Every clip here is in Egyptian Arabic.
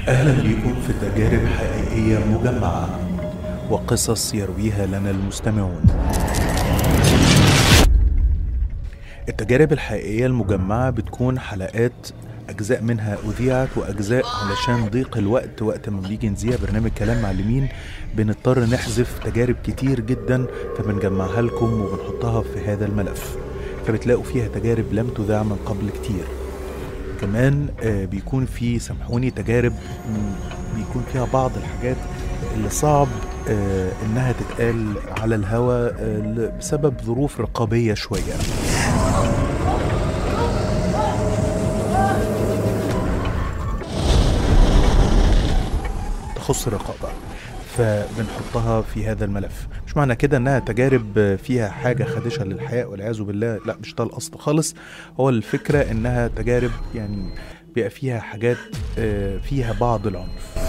أهلا بكم في تجارب حقيقية مجمعة وقصص يرويها لنا المستمعون التجارب الحقيقية المجمعة بتكون حلقات أجزاء منها أذيعت وأجزاء علشان ضيق الوقت وقت ما بنيجي نذيع برنامج كلام معلمين بنضطر نحذف تجارب كتير جدا فبنجمعها لكم وبنحطها في هذا الملف فبتلاقوا فيها تجارب لم تذاع من قبل كتير كمان آه، بيكون في سامحوني تجارب مم، بيكون فيها بعض الحاجات اللي صعب آه، انها تتقال على الهوا آه، ل- بسبب ظروف رقابية شوية تخص الرقابة فبنحطها في هذا الملف مش معنى كده انها تجارب فيها حاجة خادشة للحياة والعياذ بالله لا مش ده القصد خالص هو الفكرة انها تجارب يعني بيبقى فيها حاجات آه، فيها بعض العنف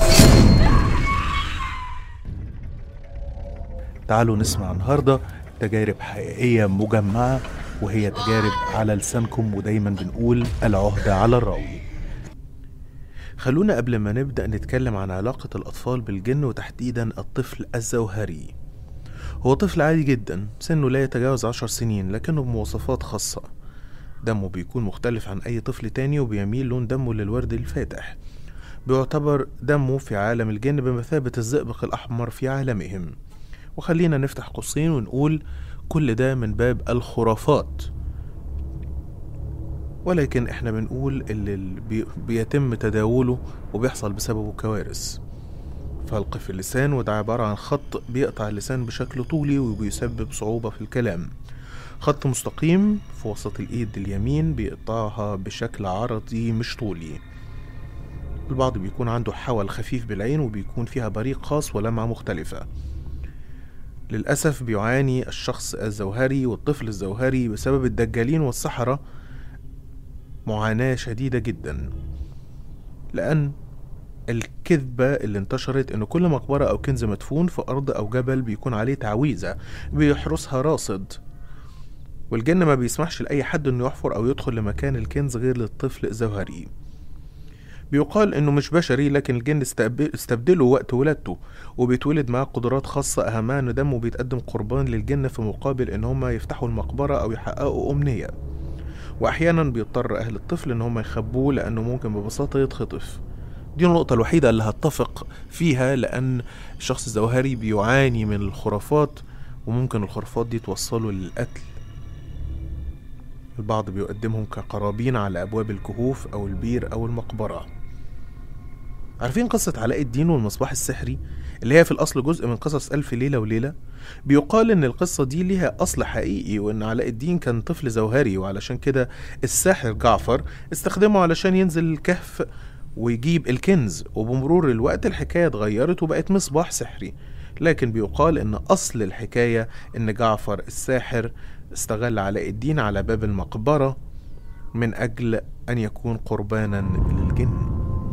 تعالوا نسمع النهاردة تجارب حقيقية مجمعة وهي تجارب على لسانكم ودايما بنقول العهدة على الراوي خلونا قبل ما نبدأ نتكلم عن علاقة الأطفال بالجن وتحديدا الطفل الزوهري هو طفل عادي جدا سنه لا يتجاوز عشر سنين لكنه بمواصفات خاصة دمه بيكون مختلف عن أي طفل تاني وبيميل لون دمه للورد الفاتح بيعتبر دمه في عالم الجن بمثابة الزئبق الأحمر في عالمهم وخلينا نفتح قوسين ونقول كل ده من باب الخرافات ولكن احنا بنقول اللي ال- بي- بيتم تداوله وبيحصل بسببه كوارث فلق في اللسان وده عبارة عن خط بيقطع اللسان بشكل طولي وبيسبب صعوبة في الكلام خط مستقيم في وسط الإيد اليمين بيقطعها بشكل عرضي مش طولي البعض بيكون عنده حول خفيف بالعين وبيكون فيها بريق خاص ولمعة مختلفة للأسف بيعاني الشخص الزوهري والطفل الزوهري بسبب الدجالين والسحرة معاناة شديدة جدا لأن الكذبة اللي انتشرت إن كل مقبرة أو كنز مدفون في أرض أو جبل بيكون عليه تعويذة بيحرسها راصد والجن ما بيسمحش لأي حد إنه يحفر أو يدخل لمكان الكنز غير للطفل الزوهري بيقال إنه مش بشري لكن الجن استقب- استبدله وقت ولادته وبيتولد معاه قدرات خاصة أهمها إن دمه بيتقدم قربان للجن في مقابل إن هما يفتحوا المقبرة أو يحققوا أمنية واحيانا بيضطر اهل الطفل ان هم يخبوه لانه ممكن ببساطه يتخطف دي النقطة الوحيدة اللي هتفق فيها لأن الشخص الزوهري بيعاني من الخرافات وممكن الخرافات دي توصله للقتل البعض بيقدمهم كقرابين على أبواب الكهوف أو البير أو المقبرة عارفين قصة علاء الدين والمصباح السحري اللي هي في الأصل جزء من قصص ألف ليلة وليلة بيقال إن القصة دي ليها أصل حقيقي وإن علاء الدين كان طفل زوهري وعلشان كده الساحر جعفر استخدمه علشان ينزل الكهف ويجيب الكنز وبمرور الوقت الحكاية اتغيرت وبقت مصباح سحري لكن بيقال إن أصل الحكاية إن جعفر الساحر استغل علاء الدين على باب المقبرة من أجل أن يكون قربانا للجن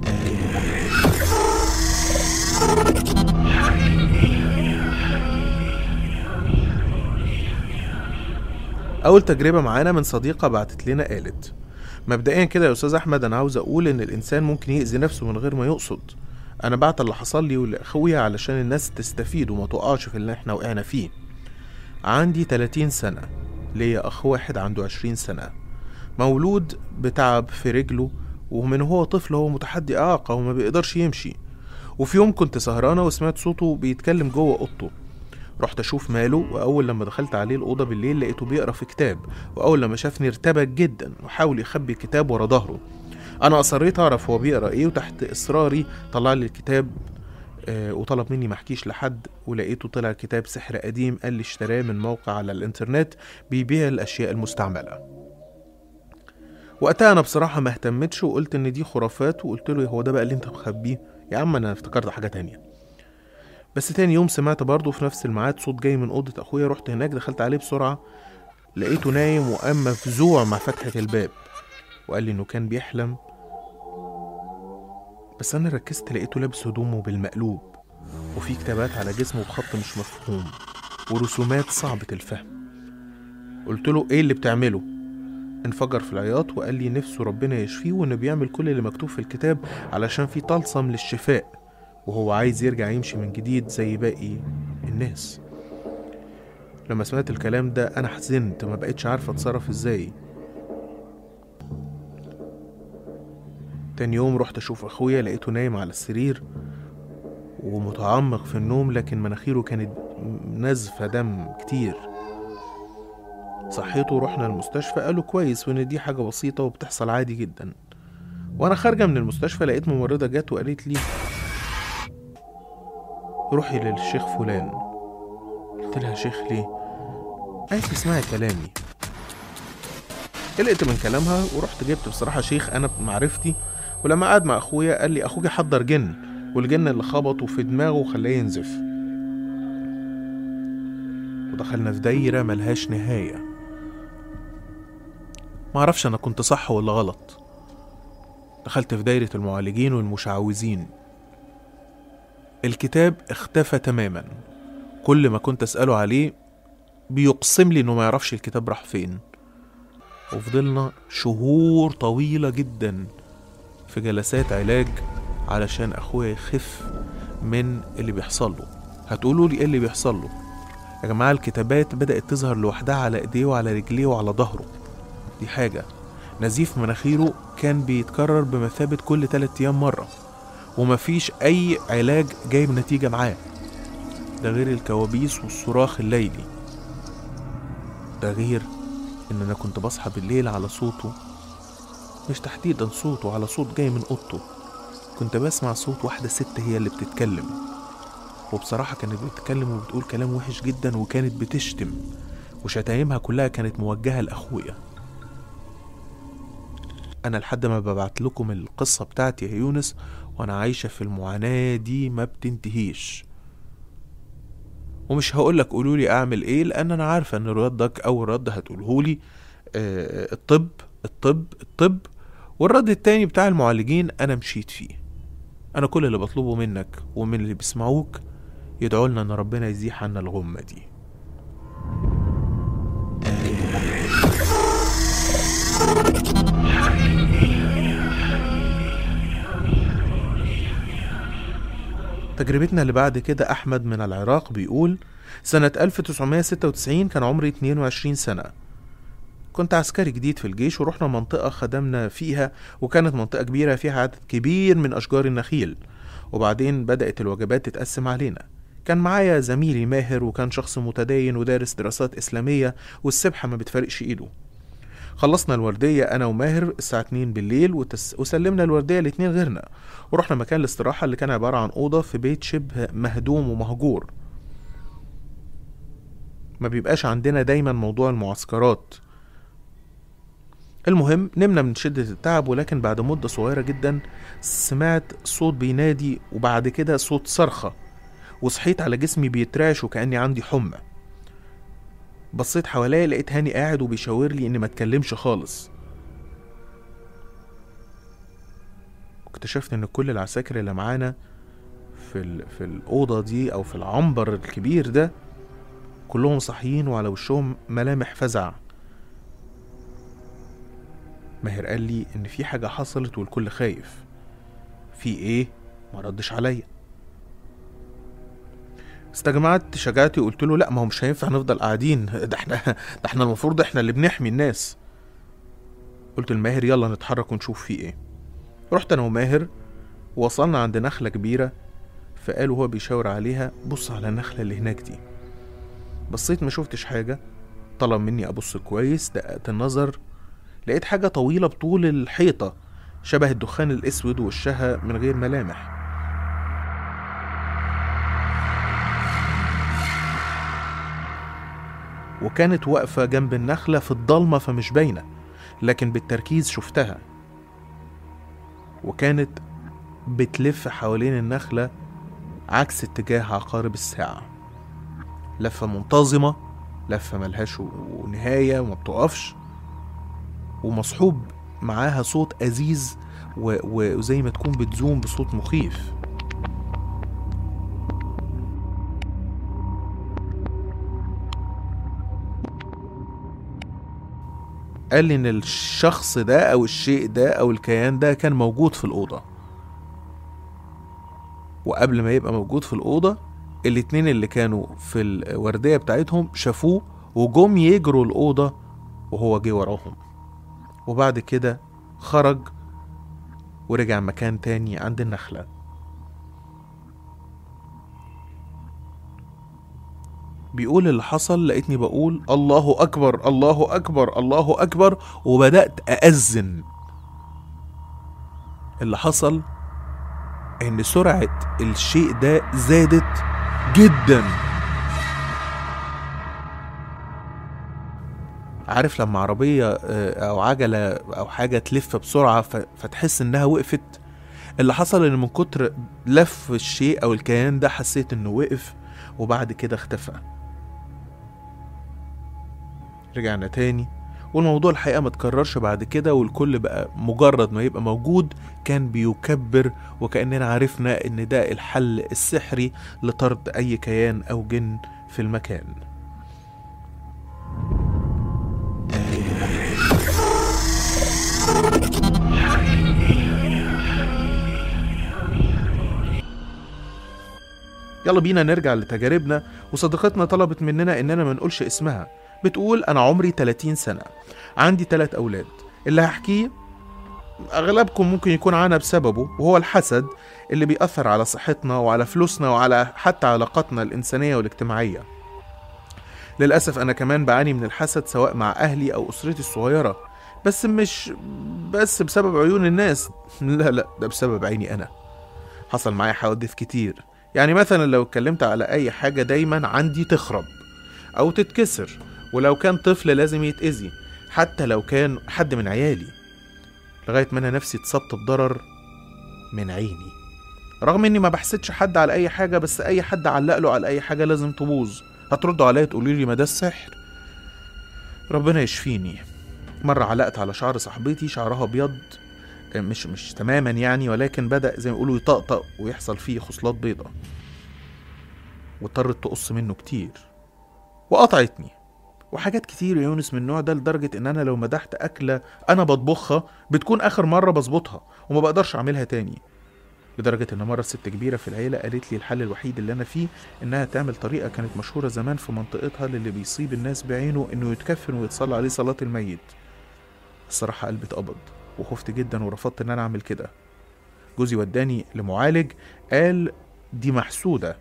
أول تجربة معانا من صديقة بعتت لنا قالت مبدئيا كده يا أستاذ أحمد أنا عاوز أقول إن الإنسان ممكن يأذي نفسه من غير ما يقصد أنا بعت اللي حصل لي ولأخويا علشان الناس تستفيد وما تقعش في اللي إحنا وقعنا فيه عندي 30 سنة ليا أخ واحد عنده 20 سنة مولود بتعب في رجله ومن هو طفل هو متحدي إعاقة وما بيقدرش يمشي وفي يوم كنت سهرانة وسمعت صوته بيتكلم جوه أوضته رحت اشوف ماله واول لما دخلت عليه الاوضه بالليل لقيته بيقرا في كتاب واول لما شافني ارتبك جدا وحاول يخبي الكتاب ورا ظهره انا اصريت اعرف هو بيقرا ايه وتحت اصراري طلع لي الكتاب آه وطلب مني ما احكيش لحد ولقيته طلع كتاب سحر قديم قال لي اشتراه من موقع على الانترنت بيبيع الاشياء المستعمله وقتها انا بصراحه ما اهتمتش وقلت ان دي خرافات وقلت له هو ده بقى اللي انت مخبيه يا عم انا افتكرت حاجه تانية بس تاني يوم سمعت برضه في نفس الميعاد صوت جاي من أوضة أخويا رحت هناك دخلت عليه بسرعة لقيته نايم وقام مفزوع مع فتحة الباب وقال لي إنه كان بيحلم بس أنا ركزت لقيته لابس هدومه بالمقلوب وفي كتابات على جسمه بخط مش مفهوم ورسومات صعبة الفهم قلت له إيه اللي بتعمله؟ انفجر في العياط وقال لي نفسه ربنا يشفيه وانه بيعمل كل اللي مكتوب في الكتاب علشان في طلسم للشفاء وهو عايز يرجع يمشي من جديد زي باقي الناس لما سمعت الكلام ده انا حزنت ما بقتش عارفه اتصرف ازاي تاني يوم رحت اشوف اخويا لقيته نايم على السرير ومتعمق في النوم لكن مناخيره كانت نزفة دم كتير صحيته ورحنا المستشفى قالوا كويس وان دي حاجة بسيطة وبتحصل عادي جدا وانا خارجة من المستشفى لقيت ممرضة جت وقالت لي روحي للشيخ فلان قلت لها شيخ ليه قالت لي اسمعي كلامي قلقت من كلامها ورحت جبت بصراحة شيخ أنا بمعرفتي ولما قعد مع أخويا قال لي أخوك حضر جن والجن اللي خبطه في دماغه وخلاه ينزف ودخلنا في دايرة ملهاش نهاية معرفش أنا كنت صح ولا غلط دخلت في دايرة المعالجين والمشعوذين الكتاب اختفى تماما كل ما كنت أسأله عليه بيقسم لي إنه ما يعرفش الكتاب راح فين وفضلنا شهور طويلة جدا في جلسات علاج علشان أخويا يخف من اللي بيحصل له هتقولوا لي إيه اللي بيحصل له يا جماعة الكتابات بدأت تظهر لوحدها على إيديه وعلى رجليه وعلى ظهره دي حاجة نزيف مناخيره كان بيتكرر بمثابة كل تلات أيام مرة ومفيش أي علاج جايب نتيجة معاه ده غير الكوابيس والصراخ الليلي ده غير إن أنا كنت بصحى بالليل على صوته مش تحديدا صوته على صوت جاي من أوضته كنت بسمع صوت واحدة ست هي اللي بتتكلم وبصراحة كانت بتتكلم وبتقول كلام وحش جدا وكانت بتشتم وشتايمها كلها كانت موجهة لأخويا أنا لحد ما ببعت لكم القصة بتاعتي يا يونس وأنا عايشة في المعاناة دي ما بتنتهيش ومش هقولك قولولي أعمل إيه لأن أنا عارفة إن ردك أول رد هتقولهولي آه الطب الطب الطب والرد التاني بتاع المعالجين أنا مشيت فيه أنا كل اللي بطلبه منك ومن اللي بيسمعوك يدعوا لنا إن ربنا يزيح عنا الغمة دي تجربتنا اللي بعد كده أحمد من العراق بيقول سنة 1996 كان عمري 22 سنة كنت عسكري جديد في الجيش ورحنا منطقة خدمنا فيها وكانت منطقة كبيرة فيها عدد كبير من أشجار النخيل وبعدين بدأت الوجبات تتقسم علينا كان معايا زميلي ماهر وكان شخص متدين ودارس دراسات إسلامية والسبحة ما بتفرقش إيده خلصنا الوردية أنا وماهر الساعة 2 بالليل وتس... وسلمنا الوردية لاتنين غيرنا ورحنا مكان الاستراحة اللي كان عبارة عن أوضة في بيت شبه مهدوم ومهجور ما بيبقاش عندنا دايما موضوع المعسكرات المهم نمنا من شدة التعب ولكن بعد مدة صغيرة جدا سمعت صوت بينادي وبعد كده صوت صرخة وصحيت على جسمي بيترعش وكأني عندي حمى بصيت حواليا لقيت هاني قاعد وبيشاور لي اني ما اتكلمش خالص اكتشفت ان كل العساكر اللي معانا في ال... في الاوضه دي او في العنبر الكبير ده كلهم صاحيين وعلى وشهم ملامح فزع ماهر قال لي ان في حاجه حصلت والكل خايف في ايه ما ردش عليا استجمعت شجاعتي وقلت له لا ما هو مش هينفع نفضل قاعدين ده احنا ده احنا المفروض احنا اللي بنحمي الناس قلت لماهر يلا نتحرك ونشوف في ايه رحت انا وماهر وصلنا عند نخلة كبيرة فقال وهو بيشاور عليها بص على النخلة اللي هناك دي بصيت ما شفتش حاجة طلب مني أبص كويس دققت النظر لقيت حاجة طويلة بطول الحيطة شبه الدخان الأسود وشها من غير ملامح وكانت واقفة جنب النخلة في الضلمة فمش باينة لكن بالتركيز شفتها وكانت بتلف حوالين النخلة عكس اتجاه عقارب الساعة لفة منتظمة لفة ملهاش نهاية وما بتقفش ومصحوب معاها صوت أزيز و- وزي ما تكون بتزوم بصوت مخيف قال لي ان الشخص ده او الشيء ده او الكيان ده كان موجود في الاوضه وقبل ما يبقى موجود في الاوضه الاتنين اللي كانوا في الورديه بتاعتهم شافوه وجم يجروا الاوضه وهو جه وراهم وبعد كده خرج ورجع مكان تاني عند النخله بيقول اللي حصل لقيتني بقول الله أكبر الله أكبر الله أكبر وبدأت أأذن اللي حصل إن سرعة الشيء ده زادت جدا عارف لما عربية آه، أو عجلة أو حاجة تلف بسرعة ف- فتحس إنها وقفت اللي حصل إن من كتر لف الشيء أو الكيان ده حسيت إنه وقف وبعد كده اختفى رجعنا تاني والموضوع الحقيقة ما تكررش بعد كده والكل بقى مجرد ما يبقى موجود كان بيكبر وكأننا عرفنا إن ده الحل السحري لطرد أي كيان أو جن في المكان يلا بينا نرجع لتجاربنا وصديقتنا طلبت مننا اننا ما نقولش اسمها بتقول انا عمري 30 سنة عندي ثلاث اولاد اللي هحكيه اغلبكم ممكن يكون عانى بسببه وهو الحسد اللي بيأثر على صحتنا وعلى فلوسنا وعلى حتى علاقاتنا الإنسانية والاجتماعية للأسف أنا كمان بعاني من الحسد سواء مع أهلي أو أسرتي الصغيرة بس مش بس بسبب عيون الناس لا لا ده بسبب عيني أنا حصل معايا حوادث كتير يعني مثلا لو اتكلمت على أي حاجة دايما عندي تخرب أو تتكسر ولو كان طفل لازم يتأذي حتى لو كان حد من عيالي لغاية ما أنا نفسي اتصبت بضرر من عيني رغم اني ما بحسدش حد على اي حاجة بس اي حد علق له على اي حاجة لازم تبوظ هتردوا عليا تقولوا لي ما ده السحر ربنا يشفيني مرة علقت على شعر صاحبتي شعرها ابيض مش مش تماما يعني ولكن بدأ زي ما يقولوا يطقطق ويحصل فيه خصلات بيضة واضطرت تقص منه كتير وقطعتني وحاجات كتير يا يونس من النوع ده لدرجة إن أنا لو مدحت أكلة أنا بطبخها بتكون آخر مرة بظبطها وما بقدرش أعملها تاني لدرجة إن مرة ست كبيرة في العيلة قالت لي الحل الوحيد اللي أنا فيه إنها تعمل طريقة كانت مشهورة زمان في منطقتها للي بيصيب الناس بعينه إنه يتكفن ويتصلى عليه صلاة الميت الصراحة قلبي اتقبض وخفت جدا ورفضت إن أنا أعمل كده جوزي وداني لمعالج قال دي محسودة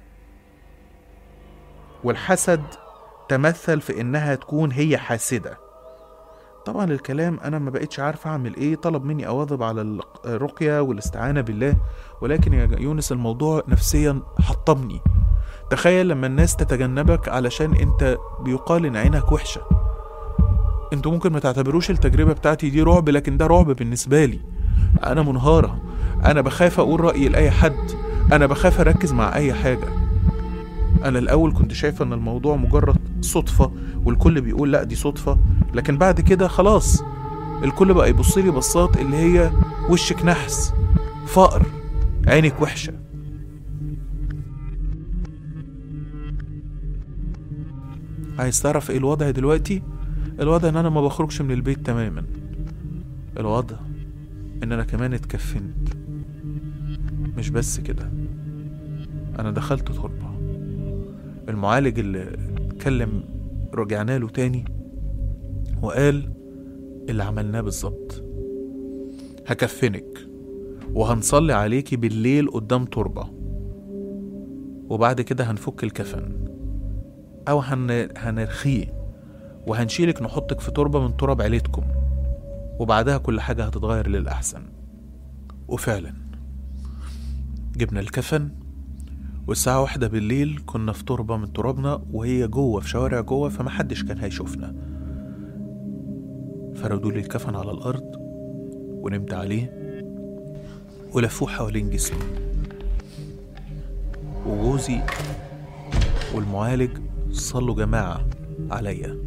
والحسد تمثل في إنها تكون هي حاسدة طبعا الكلام انا ما بقتش عارف اعمل ايه طلب مني اواظب على الرقيه والاستعانه بالله ولكن يا يونس الموضوع نفسيا حطمني تخيل لما الناس تتجنبك علشان انت بيقال ان عينك وحشه انتوا ممكن ما تعتبروش التجربه بتاعتي دي رعب لكن ده رعب بالنسبه لي انا منهاره انا بخاف اقول رايي لاي حد انا بخاف اركز مع اي حاجه انا الاول كنت شايفه ان الموضوع مجرد صدفه والكل بيقول لا دي صدفه لكن بعد كده خلاص الكل بقى يبص لي بصات اللي هي وشك نحس فقر عينك وحشه عايز تعرف ايه الوضع دلوقتي الوضع ان انا ما بخرجش من البيت تماما الوضع ان انا كمان اتكفنت مش بس كده انا دخلت تربه المعالج اللي اتكلم رجعنا له تاني وقال اللي عملناه بالظبط هكفنك وهنصلي عليكي بالليل قدام تربة وبعد كده هنفك الكفن أو هن... هنرخيه وهنشيلك نحطك في تربة من تراب عيلتكم وبعدها كل حاجة هتتغير للأحسن وفعلا جبنا الكفن والساعة واحدة بالليل كنا في تربة من ترابنا وهي جوه في شوارع جوه فمحدش كان هيشوفنا فردوا لي الكفن على الأرض ونمت عليه ولفوه حوالين جسمي وجوزي والمعالج صلوا جماعة عليا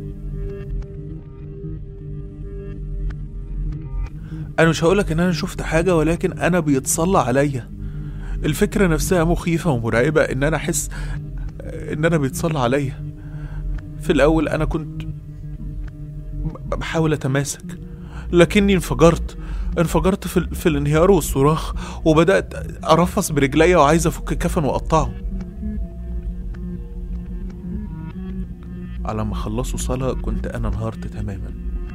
أنا مش هقولك إن أنا شفت حاجة ولكن أنا بيتصلى عليا الفكرة نفسها مخيفة ومرعبة إن أنا أحس إن أنا بيتصلى عليا في الأول أنا كنت بحاول أتماسك لكني انفجرت انفجرت في, ال- في الانهيار والصراخ وبدأت أرفص برجليا وعايز أفك الكفن وأقطعه على ما خلصوا صلاة كنت أنا انهارت تماما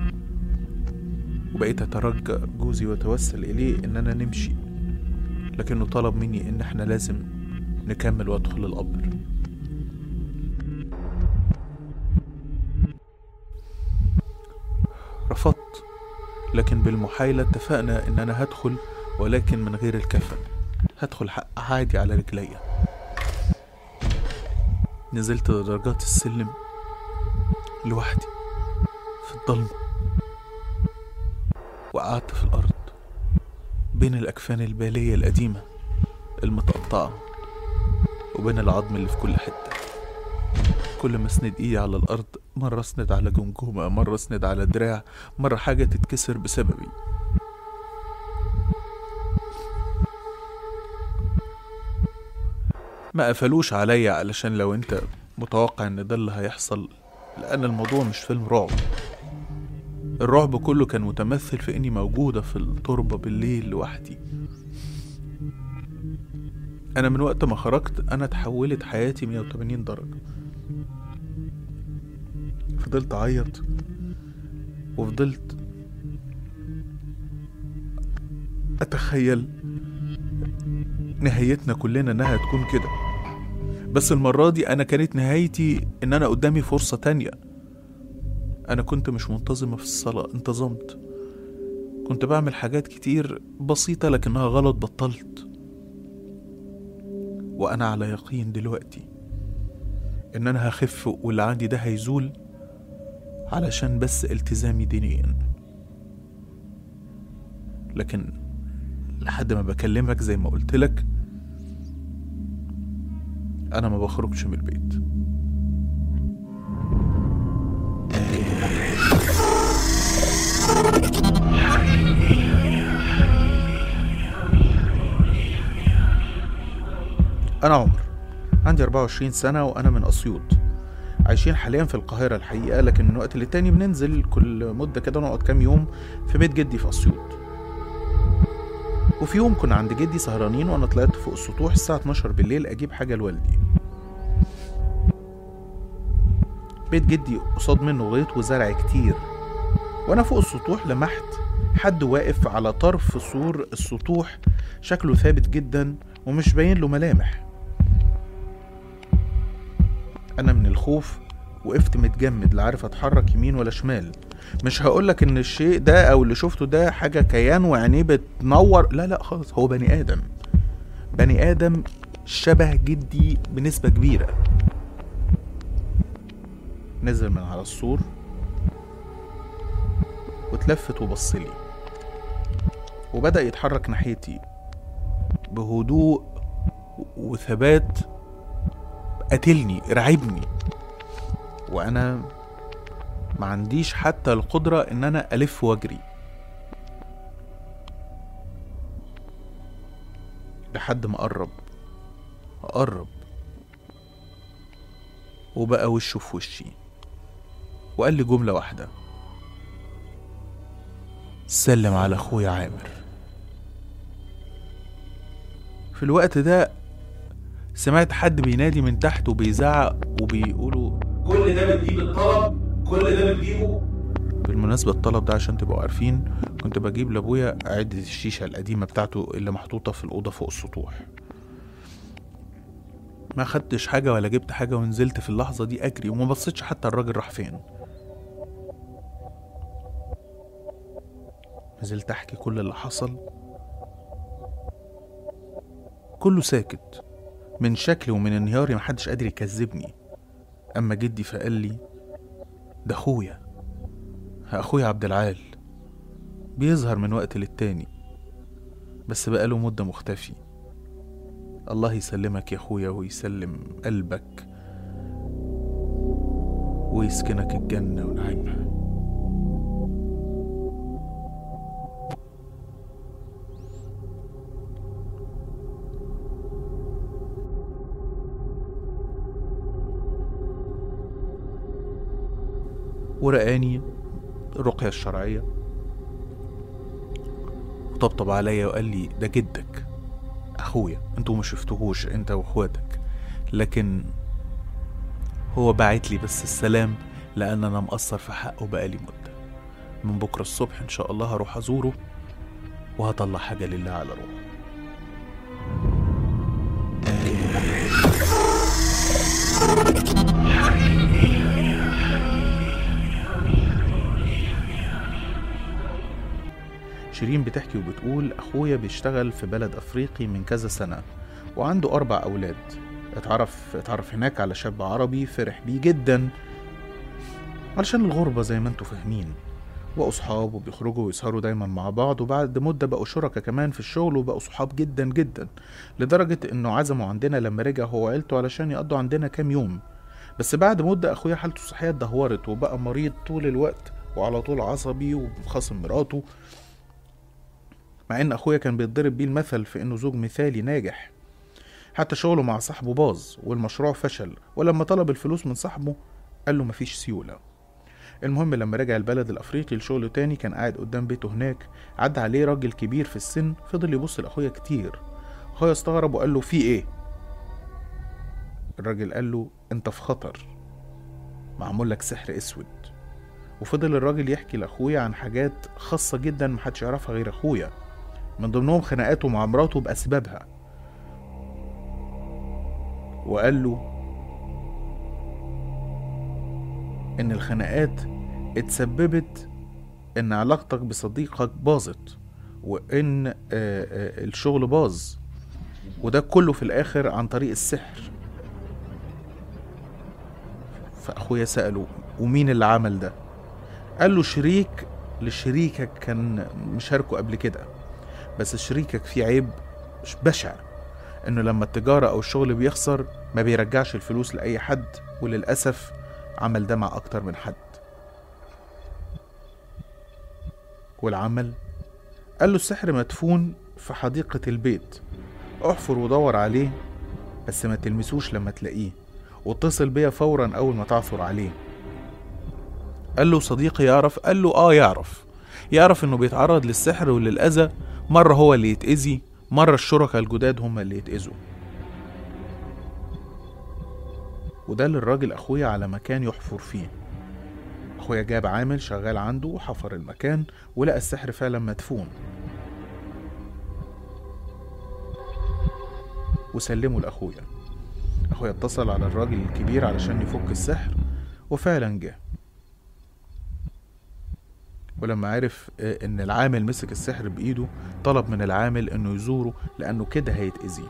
وبقيت أترجى جوزي وأتوسل إليه إننا نمشي لكنه طلب مني إن إحنا لازم نكمل وأدخل القبر رفضت لكن بالمحايلة اتفقنا إن أنا هدخل ولكن من غير الكفن هدخل ح- عادي على رجليا نزلت درجات السلم لوحدي في الضلمة وقعدت في الأرض بين الأكفان البالية القديمة المتقطعة وبين العظم اللي في كل حتة كل ما اسند ايدي على الأرض مرة اسند على جمجمة مرة اسند على دراع مرة حاجة تتكسر بسببي ما قفلوش عليا علشان لو انت متوقع ان ده اللي هيحصل لأن الموضوع مش فيلم رعب الرعب كله كان متمثل في إني موجودة في التربة بالليل لوحدي أنا من وقت ما خرجت أنا تحولت حياتي 180 درجة فضلت أعيط وفضلت أتخيل نهايتنا كلنا إنها تكون كده بس المرة دي أنا كانت نهايتي إن أنا قدامي فرصة تانية أنا كنت مش منتظمة في الصلاة انتظمت كنت بعمل حاجات كتير بسيطة لكنها غلط بطلت وأنا على يقين دلوقتي إن أنا هخف واللي عندي ده هيزول علشان بس التزامي دينيا لكن لحد ما بكلمك زي ما قلت لك أنا ما بخرجش من البيت أنا عمر عندي 24 سنة وأنا من أسيوط عايشين حاليا في القاهرة الحقيقة لكن من وقت للتاني بننزل كل مدة كده نقعد كام يوم في بيت جدي في أسيوط وفي يوم كنا عند جدي سهرانين وأنا طلعت فوق السطوح الساعة 12 بالليل أجيب حاجة لوالدي بيت جدي قصاد منه غيط وزرع كتير وأنا فوق السطوح لمحت حد واقف على طرف سور السطوح شكله ثابت جدا ومش باين له ملامح أنا من الخوف وقفت متجمد لا عارف أتحرك يمين ولا شمال مش هقولك إن الشيء ده أو اللي شفته ده حاجة كيان وعينيه بتنور لا لا خالص هو بني آدم بني آدم شبه جدي بنسبة كبيرة نزل من على السور واتلفت وبصلي وبدأ يتحرك ناحيتي بهدوء وثبات قتلني رعبني وانا ما عنديش حتى القدرة ان انا الف واجري لحد ما قرب قرب وبقى وشه في وشي وقال لي جملة واحدة سلم على اخويا عامر في الوقت ده سمعت حد بينادي من تحت وبيزعق وبيقولوا كل ده بتجيب الطلب كل ده بتجيبه بالمناسبة الطلب ده عشان تبقوا عارفين كنت بجيب لأبويا عدة الشيشة القديمة بتاعته اللي محطوطة في الأوضة فوق السطوح ما خدتش حاجة ولا جبت حاجة ونزلت في اللحظة دي أجري وما بصيتش حتى الراجل راح فين نزلت أحكي كل اللي حصل كله ساكت من شكلي ومن انهياري محدش قادر يكذبني أما جدي فقال لي ده أخويا أخويا عبد العال بيظهر من وقت للتاني بس بقاله مدة مختفي الله يسلمك يا أخويا ويسلم قلبك ويسكنك الجنة ونعيمها ورقاني الرقية الشرعية وطبطب عليا وقال لي ده جدك اخويا انتوا ما شفتوهوش انت واخواتك لكن هو باعت لي بس السلام لان انا مقصر في حقه بقالي مدة من بكرة الصبح ان شاء الله هروح ازوره وهطلع حاجة لله على روحه شيرين بتحكي وبتقول أخويا بيشتغل في بلد أفريقي من كذا سنة وعنده أربع أولاد اتعرف اتعرف هناك على شاب عربي فرح بيه جدا علشان الغربة زي ما انتوا فاهمين بقوا صحاب وبيخرجوا ويسهروا دايما مع بعض وبعد مدة بقوا شركاء كمان في الشغل وبقوا صحاب جدا جدا لدرجة انه عزموا عندنا لما رجع هو وعيلته علشان يقضوا عندنا كام يوم بس بعد مدة اخويا حالته الصحية اتدهورت وبقى مريض طول الوقت وعلى طول عصبي وخاصم مراته مع ان اخويا كان بيتضرب بيه المثل في انه زوج مثالي ناجح حتى شغله مع صاحبه باظ والمشروع فشل ولما طلب الفلوس من صاحبه قال له مفيش سيولة المهم لما رجع البلد الافريقي لشغله تاني كان قاعد قدام بيته هناك عدى عليه راجل كبير في السن فضل يبص لاخويا كتير اخويا استغرب وقال له في ايه الراجل قال له انت في خطر معمول لك سحر اسود وفضل الراجل يحكي لاخويا عن حاجات خاصة جدا محدش يعرفها غير اخويا من ضمنهم خناقاته مع مراته بأسبابها وقال له إن الخناقات اتسببت إن علاقتك بصديقك باظت وإن آه، آه، الشغل باظ وده كله في الآخر عن طريق السحر فأخويا سأله ومين اللي عمل ده قال له شريك لشريكك كان مشاركه قبل كده بس شريكك فيه عيب مش بشع انه لما التجارة او الشغل بيخسر ما بيرجعش الفلوس لأي حد وللأسف عمل ده مع أكتر من حد والعمل قال له السحر مدفون في حديقة البيت احفر ودور عليه بس ما تلمسوش لما تلاقيه واتصل بيا فورا أول ما تعثر عليه قال له صديقي يعرف قال له اه يعرف يعرف انه بيتعرض للسحر وللأذى مرة هو اللي يتأذي مرة الشركاء الجداد هم اللي يتأذوا وده للراجل أخويا على مكان يحفر فيه أخويا جاب عامل شغال عنده وحفر المكان ولقى السحر فعلا مدفون وسلمه لأخويا أخويا اتصل على الراجل الكبير علشان يفك السحر وفعلا جه ولما عرف آه، ان العامل مسك السحر بايده طلب من العامل انه يزوره لانه كده هيتأذي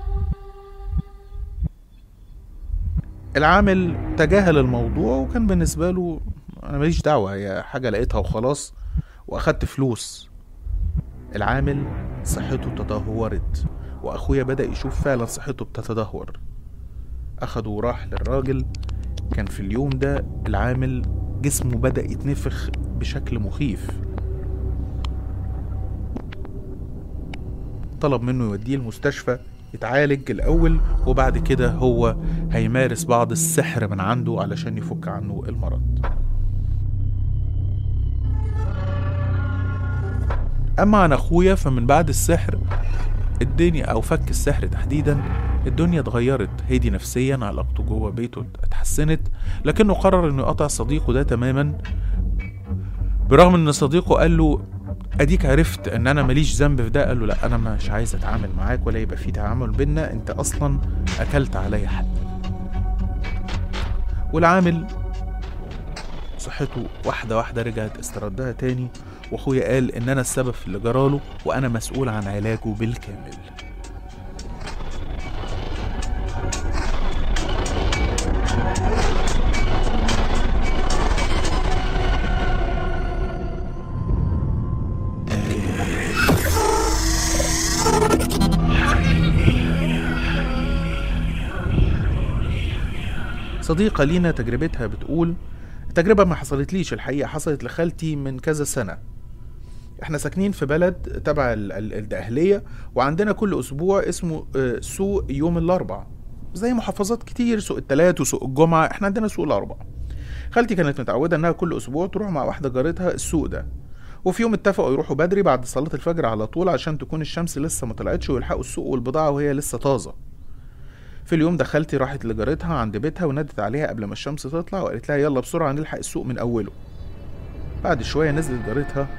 العامل تجاهل الموضوع وكان بالنسبة له انا ماليش دعوة هي حاجة لقيتها وخلاص واخدت فلوس العامل صحته تدهورت واخويا بدأ يشوف فعلا صحته بتتدهور اخده وراح للراجل كان في اليوم ده العامل جسمه بدأ يتنفخ بشكل مخيف طلب منه يوديه المستشفى يتعالج الأول وبعد كده هو هيمارس بعض السحر من عنده علشان يفك عنه المرض أما عن أخويا فمن بعد السحر الدنيا أو فك السحر تحديدا الدنيا اتغيرت هدي نفسيا علاقته جوه بيته اتحسنت لكنه قرر انه يقطع صديقه ده تماما برغم ان صديقه قال له اديك عرفت ان انا ماليش ذنب في ده قال له لا انا مش عايز اتعامل معاك ولا يبقى في تعامل بينا انت اصلا اكلت عليا حق والعامل صحته واحدة واحدة رجعت استردها تاني واخويا قال ان انا السبب في اللي جراله وانا مسؤول عن علاجه بالكامل صديقة لينا تجربتها بتقول التجربة ما حصلتليش الحقيقة حصلت لخالتي من كذا سنة احنا ساكنين في بلد تبع ال- ال- الدقهلية وعندنا كل اسبوع اسمه آه، سوق يوم الاربع زي محافظات كتير سوق التلات وسوق الجمعة احنا عندنا سوق الاربع خالتي كانت متعودة إنها كل أسبوع تروح مع واحدة جارتها السوق ده وفي يوم اتفقوا يروحوا بدري بعد صلاة الفجر على طول عشان تكون الشمس لسه ما طلعتش ويلحقوا السوق والبضاعة وهي لسه طازة في اليوم ده خالتي راحت لجارتها عند بيتها ونادت عليها قبل ما الشمس تطلع وقالت لها يلا بسرعة نلحق السوق من أوله بعد شوية نزلت جارتها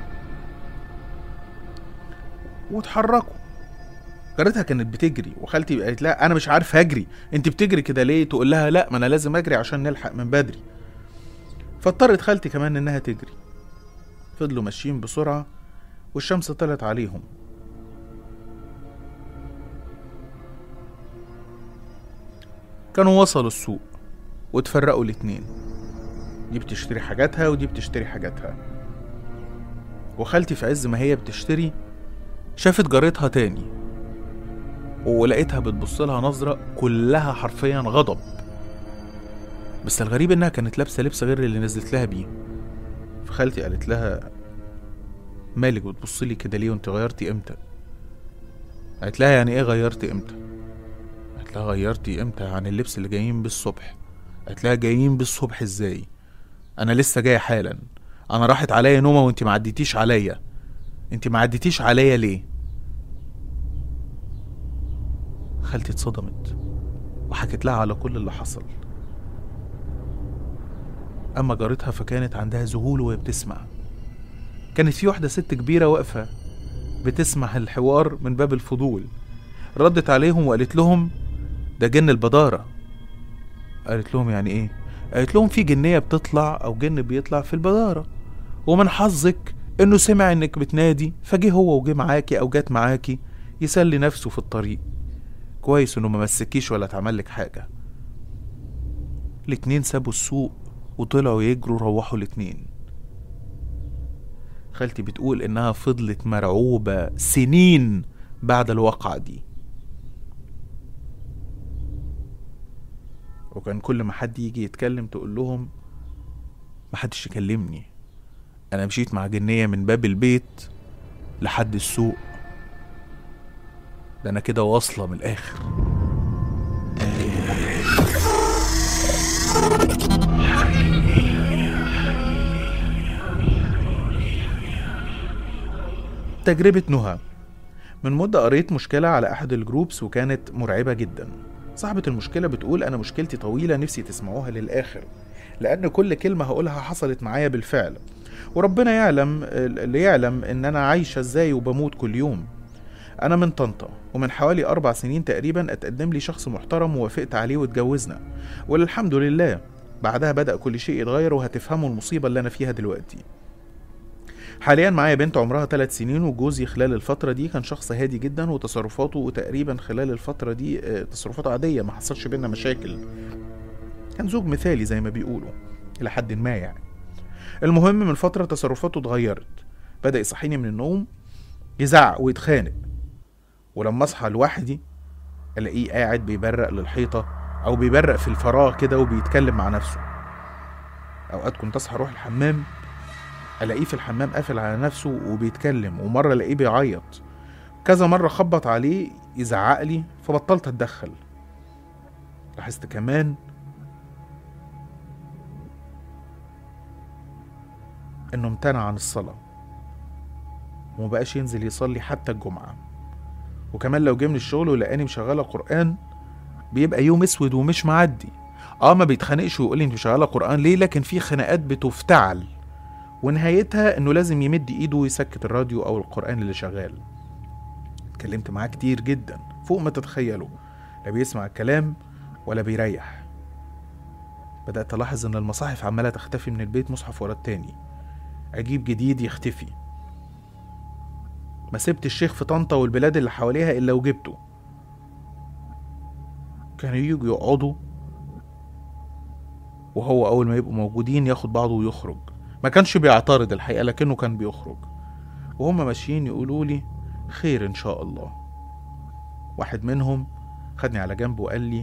واتحركوا جارتها كانت بتجري وخالتي قالت لها انا مش عارفه اجري انت بتجري كده ليه تقول لها لا ما انا لازم اجري عشان نلحق من بدري فاضطرت خالتي كمان انها تجري فضلوا ماشيين بسرعه والشمس طلعت عليهم كانوا وصلوا السوق واتفرقوا الاتنين دي بتشتري حاجاتها ودي بتشتري حاجاتها وخالتي في عز ما هي بتشتري شافت جارتها تاني ولقيتها بتبص لها نظرة كلها حرفيا غضب بس الغريب انها كانت لابسة لبس غير اللي نزلت لها بيه فخالتي قالت لها مالك بتبص لي كده ليه وانت غيرتي امتى قالت لها يعني ايه غيرتي امتى قالت لها غيرتي امتى عن اللبس اللي جايين بيه الصبح قالت لها جايين بيه الصبح ازاي انا لسه جايه حالا انا راحت عليا نومه وانت ما عديتيش عليا انت ما عديتيش عليا ليه خالتي اتصدمت وحكت لها على كل اللي حصل اما جارتها فكانت عندها ذهول وهي بتسمع كانت في واحده ست كبيره واقفه بتسمع الحوار من باب الفضول ردت عليهم وقالت لهم ده جن البداره قالت لهم يعني ايه قالت لهم في جنيه بتطلع او جن بيطلع في البداره ومن حظك انه سمع انك بتنادي فجه هو وجه معاكي او جات معاكي يسلي نفسه في الطريق كويس انه ما مسكيش ولا اتعمل لك حاجه الاتنين سابوا السوق وطلعوا يجروا روحوا الاتنين خالتي بتقول انها فضلت مرعوبه سنين بعد الواقعه دي وكان كل ما حد يجي يتكلم تقول لهم محدش يكلمني انا مشيت مع جنيه من باب البيت لحد السوق ده انا كده واصله من الاخر تجربة نهى من مدة قريت مشكلة على أحد الجروبس وكانت مرعبة جدا صاحبة المشكلة بتقول أنا مشكلتي طويلة نفسي تسمعوها للآخر لأن كل كلمة هقولها حصلت معايا بالفعل وربنا يعلم اللي يعلم إن أنا عايشة إزاي وبموت كل يوم أنا من طنطا ومن حوالي أربع سنين تقريبا اتقدم لي شخص محترم ووافقت عليه واتجوزنا والحمد لله بعدها بدأ كل شيء يتغير وهتفهموا المصيبة اللي أنا فيها دلوقتي حاليا معايا بنت عمرها ثلاث سنين وجوزي خلال الفترة دي كان شخص هادي جدا وتصرفاته تقريبا خلال الفترة دي آه، تصرفاته عادية ما حصلش بينا مشاكل كان زوج مثالي زي ما بيقولوا إلى حد ما يعني المهم من فترة تصرفاته اتغيرت بدأ يصحيني من النوم يزعق ويتخانق ولما اصحى لوحدي الاقيه قاعد بيبرق للحيطة او بيبرق في الفراغ كده وبيتكلم مع نفسه اوقات كنت اصحى اروح الحمام الاقيه في الحمام قافل على نفسه وبيتكلم ومره الاقيه بيعيط كذا مره خبط عليه يزعق لي فبطلت اتدخل لاحظت كمان انه امتنع عن الصلاه ومبقاش ينزل يصلي حتى الجمعه وكمان لو جه من الشغل ولقاني مشغله قران بيبقى يوم اسود ومش معدي اه ما بيتخانقش ويقول لي انت مشغله قران ليه لكن في خناقات بتفتعل ونهايتها انه لازم يمد ايده ويسكت الراديو او القران اللي شغال اتكلمت معاه كتير جدا فوق ما تتخيلوا لا بيسمع الكلام ولا بيريح بدأت ألاحظ إن المصاحف عمالة تختفي من البيت مصحف ورا التاني أجيب جديد يختفي ما سبت الشيخ في طنطا والبلاد اللي حواليها إلا وجبته كانوا يجوا يقعدوا وهو أول ما يبقوا موجودين ياخد بعضه ويخرج ما كانش بيعترض الحقيقة لكنه كان بيخرج وهم ماشيين يقولوا لي خير إن شاء الله واحد منهم خدني على جنب وقال لي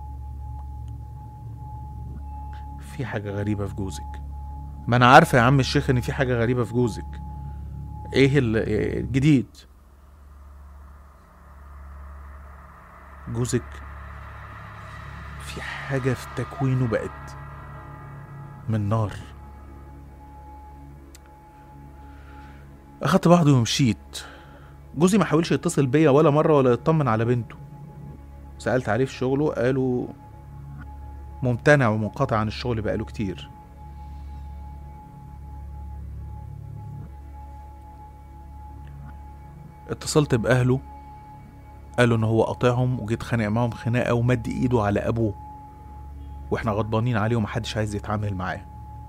في حاجة غريبة في جوزك ما أنا عارفة يا عم الشيخ إن في حاجة غريبة في جوزك إيه ال- الجديد جوزك في حاجة في تكوينه بقت من نار اخدت بعضي ومشيت جوزي ما حاولش يتصل بيا ولا مره ولا يطمن على بنته سالت عليه في شغله قالوا ممتنع ومنقطع عن الشغل بقاله كتير اتصلت باهله قالوا ان هو قاطعهم وجيت خانق معاهم خناقه ومد ايده على ابوه واحنا غضبانين عليه ومحدش عايز يتعامل معاه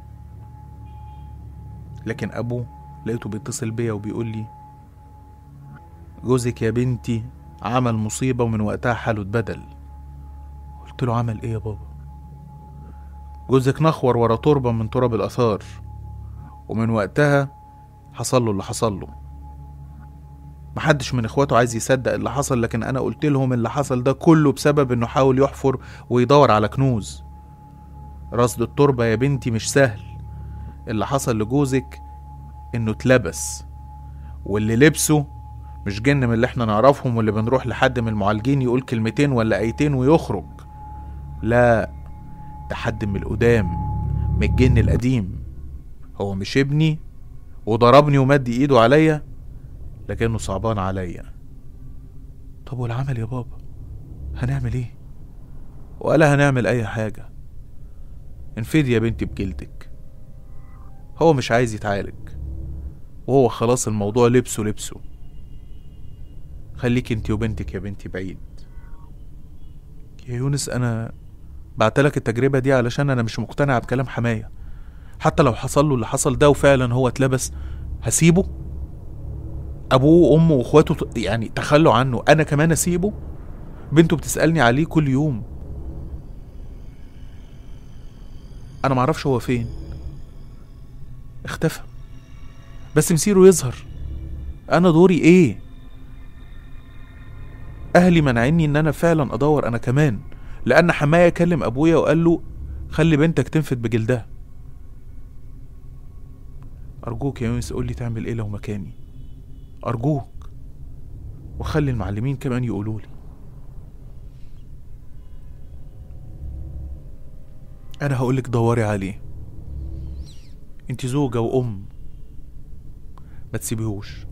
لكن ابوه لقيته بيتصل بيا وبيقول لي جوزك يا بنتي عمل مصيبة ومن وقتها حاله اتبدل قلت له عمل ايه يا بابا جوزك نخور ورا تربة من تراب الآثار ومن وقتها حصل له اللي حصل له محدش من اخواته عايز يصدق اللي حصل لكن انا قلت لهم اللي حصل ده كله بسبب انه حاول يحفر ويدور على كنوز رصد التربة يا بنتي مش سهل اللي حصل لجوزك انه اتلبس واللي لبسه مش جن من اللي احنا نعرفهم واللي بنروح لحد من المعالجين يقول كلمتين ولا ايتين ويخرج لا ده حد من القدام من الجن القديم هو مش ابني وضربني ومد ايده عليا لكنه صعبان عليا طب والعمل يا بابا هنعمل ايه ولا هنعمل اي حاجة انفدي يا بنتي بجلدك هو مش عايز يتعالج وهو خلاص الموضوع لبسه لبسه خليك انت وبنتك يا بنتي بعيد يا يونس انا بعتلك التجربة دي علشان انا مش مقتنع بكلام حماية حتى لو حصل له اللي حصل ده وفعلا هو اتلبس هسيبه ابوه وامه واخواته ت- يعني تخلوا عنه انا كمان اسيبه بنته بتسالني عليه كل يوم انا معرفش هو فين اختفى بس مسيره يظهر انا دوري ايه اهلي منعني ان انا فعلا ادور انا كمان لان حماية كلم ابويا وقال له خلي بنتك تنفد بجلدها ارجوك يا يونس قول لي تعمل ايه لو مكاني ارجوك وخلي المعلمين كمان يقولوا لي انا هقولك دوري عليه انت زوجة وام ما تسيبيهوش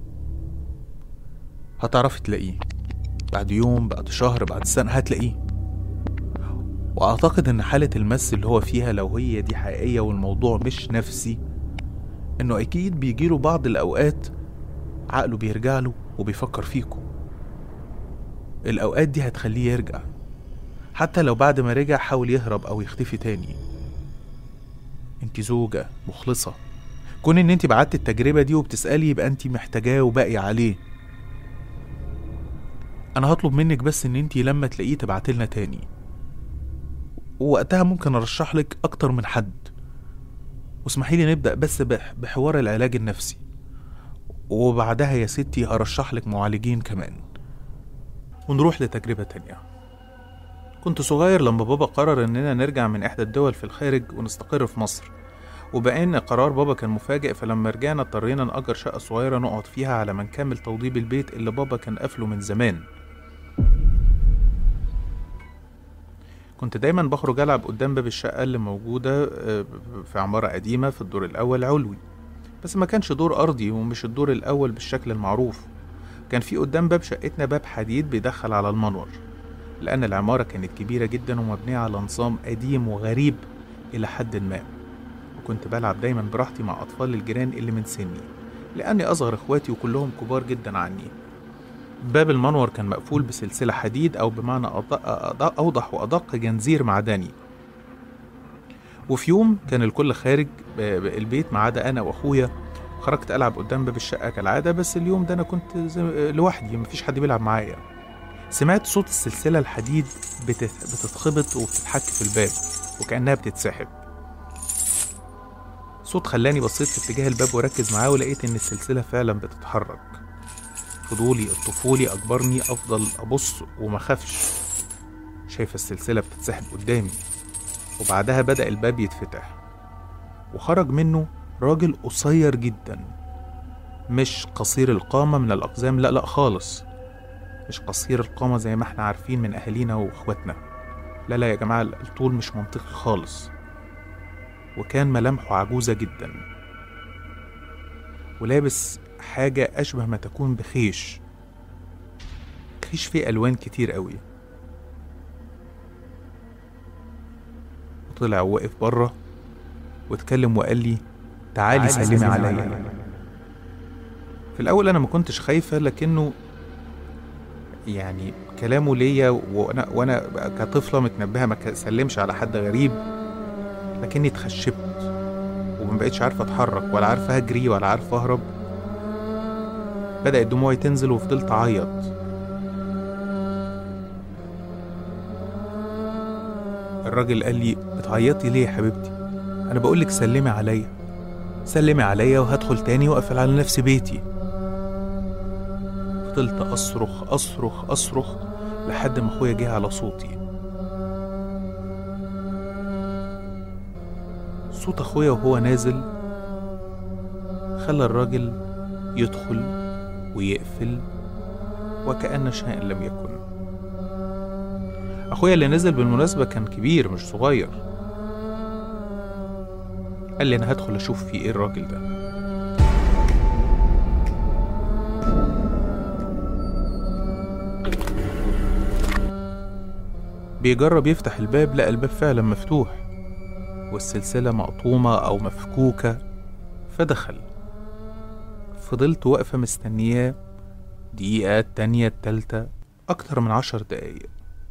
هتعرفي تلاقيه بعد يوم بعد شهر بعد سنة هتلاقيه وأعتقد إن حالة المس اللي هو فيها لو هي دي حقيقية والموضوع مش نفسي إنه أكيد بيجيله بعض الأوقات عقله بيرجع له وبيفكر فيكم الأوقات دي هتخليه يرجع حتى لو بعد ما رجع حاول يهرب أو يختفي تاني انت زوجة مخلصة كون ان انت بعدت التجربة دي وبتسألي يبقى انت محتاجاه وباقي عليه انا هطلب منك بس ان انت لما تلاقيه تبعتلنا تاني ووقتها ممكن ارشح لك اكتر من حد واسمحي لي نبدأ بس بح- بحوار العلاج النفسي وبعدها يا ستي هرشح لك معالجين كمان ونروح لتجربة تانية كنت صغير لما بابا قرر اننا نرجع من احدى الدول في الخارج ونستقر في مصر وبان قرار بابا كان مفاجئ فلما رجعنا اضطرينا نأجر شقة صغيرة نقعد فيها على ما نكمل توضيب البيت اللي بابا كان قافله من زمان كنت دايما بخرج ألعب قدام باب الشقة اللي موجودة آه، في عمارة قديمة في الدور الأول علوي بس ما كانش دور أرضي ومش الدور الأول بالشكل المعروف كان في قدام باب شقتنا باب حديد بيدخل على المنور لأن العمارة كانت كبيرة جدا ومبنية على نظام قديم وغريب إلى حد ما وكنت بلعب دايما براحتي مع أطفال الجيران اللي من سني لأني أصغر إخواتي وكلهم كبار جدا عني باب المنور كان مقفول بسلسلة حديد أو بمعنى أدق أدق أوضح وأدق جنزير معدني وفي يوم كان الكل خارج ب- ب- البيت ما عدا أنا وأخويا خرجت ألعب قدام باب الشقة كالعادة بس اليوم ده أنا كنت زي- لوحدي مفيش حد بيلعب معايا سمعت صوت السلسلة الحديد بتت- بتتخبط وبتتحك في الباب وكأنها بتتسحب صوت خلاني بصيت في اتجاه الباب وركز معاه ولقيت ان السلسلة فعلا بتتحرك فضولي الطفولي اجبرني افضل ابص وما خافش شايف السلسلة بتتسحب قدامي وبعدها بدأ الباب يتفتح وخرج منه راجل قصير جدا مش قصير القامة من الأقزام لا لا خالص مش قصير القامة زي ما احنا عارفين من أهالينا وإخواتنا لا لا يا جماعة الطول مش منطقي خالص وكان ملامحه عجوزة جدا ولابس حاجة أشبه ما تكون بخيش خيش فيه ألوان كتير قوي وطلع وقف بره واتكلم وقال لي تعالي سلمي عليا في الأول أنا ما كنتش خايفة لكنه يعني كلامه ليا وأنا وأنا كطفلة متنبهة ما سلمش على حد غريب لكني اتخشبت وما بقتش عارفة أتحرك ولا عارفة أجري ولا عارفة أهرب بدأت دموعي تنزل وفضلت أعيط الراجل قال لي بتعيطي ليه يا حبيبتي أنا بقولك سلمي عليا سلمي عليا وهدخل تاني وأقفل على نفسي بيتي فضلت أصرخ أصرخ أصرخ لحد ما أخويا جه على صوتي صوت أخويا وهو نازل خلى الراجل يدخل ويقفل وكأن شيئا لم يكن أخويا اللي نزل بالمناسبة كان كبير مش صغير قال لي أنا هدخل أشوف في إيه الراجل ده بيجرب يفتح الباب لقى الباب فعلا مفتوح والسلسلة مقطومة أو مفكوكة فدخل فضلت واقفة مستنياه دقيقة التانية التالتة أكتر من عشر دقايق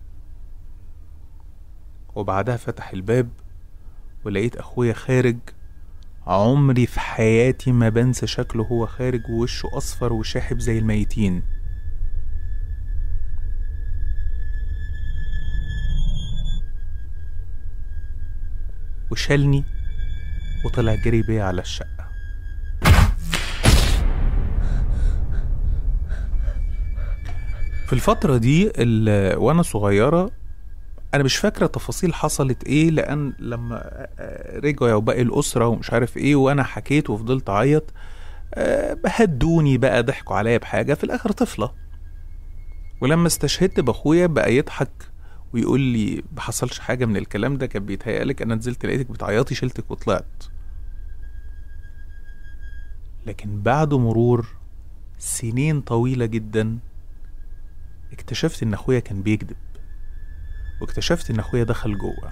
وبعدها فتح الباب ولقيت أخويا خارج عمري في حياتي ما بنسى شكله هو خارج ووشه أصفر وشاحب زي الميتين وشالني وطلع جري بيا على الشقة في الفترة دي ال- وأنا صغيرة أنا مش فاكرة تفاصيل حصلت إيه لأن لما رجعوا باقي الأسرة ومش عارف إيه وأنا حكيت وفضلت أعيط آه، هدوني بقى ضحكوا عليا بحاجة في الآخر طفلة ولما استشهدت بأخويا بقى يضحك ويقول لي ما حصلش حاجة من الكلام ده كان بيتهيألك أنا نزلت لقيتك بتعيطي شلتك وطلعت لكن بعد مرور سنين طويلة جدا اكتشفت إن أخويا كان بيكذب واكتشفت إن أخويا دخل جوه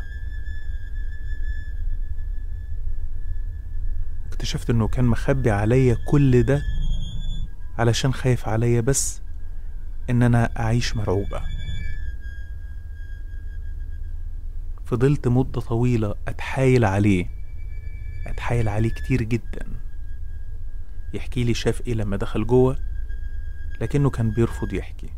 اكتشفت إنه كان مخبي عليا كل ده علشان خايف عليا بس إن أنا أعيش مرعوبة فضلت مدة طويلة أتحايل عليه أتحايل عليه كتير جدا يحكي لي شاف إيه لما دخل جوه لكنه كان بيرفض يحكي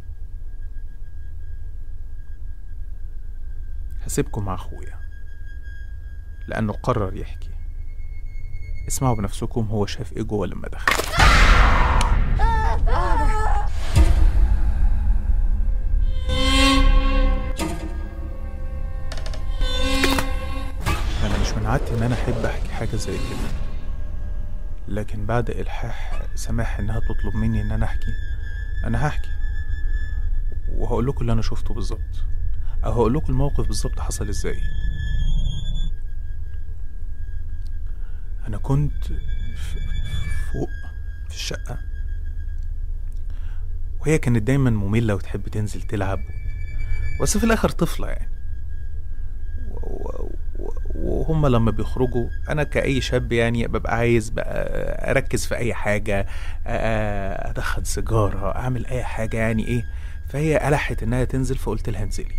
هسيبكم مع أخويا لأنه قرر يحكي اسمعوا بنفسكم هو شاف إيه جوه لما دخل أنا مش من عادتي إن أنا أحب أحكي حاجة زي كده لكن بعد إلحاح سماح إنها تطلب مني إن أنا أحكي أنا هحكي وهقول لكم اللي أنا شفته بالظبط أو هقول لكم الموقف بالظبط حصل إزاي أنا كنت ف- فوق في الشقة وهي كانت دايما مملة وتحب تنزل تلعب بس في الآخر طفلة يعني و- و- وهم لما بيخرجوا انا كاي شاب يعني ببقى عايز بقى اركز في اي حاجه أ- ادخن سيجاره اعمل اي حاجه يعني ايه فهي الحت انها تنزل فقلت لها انزلي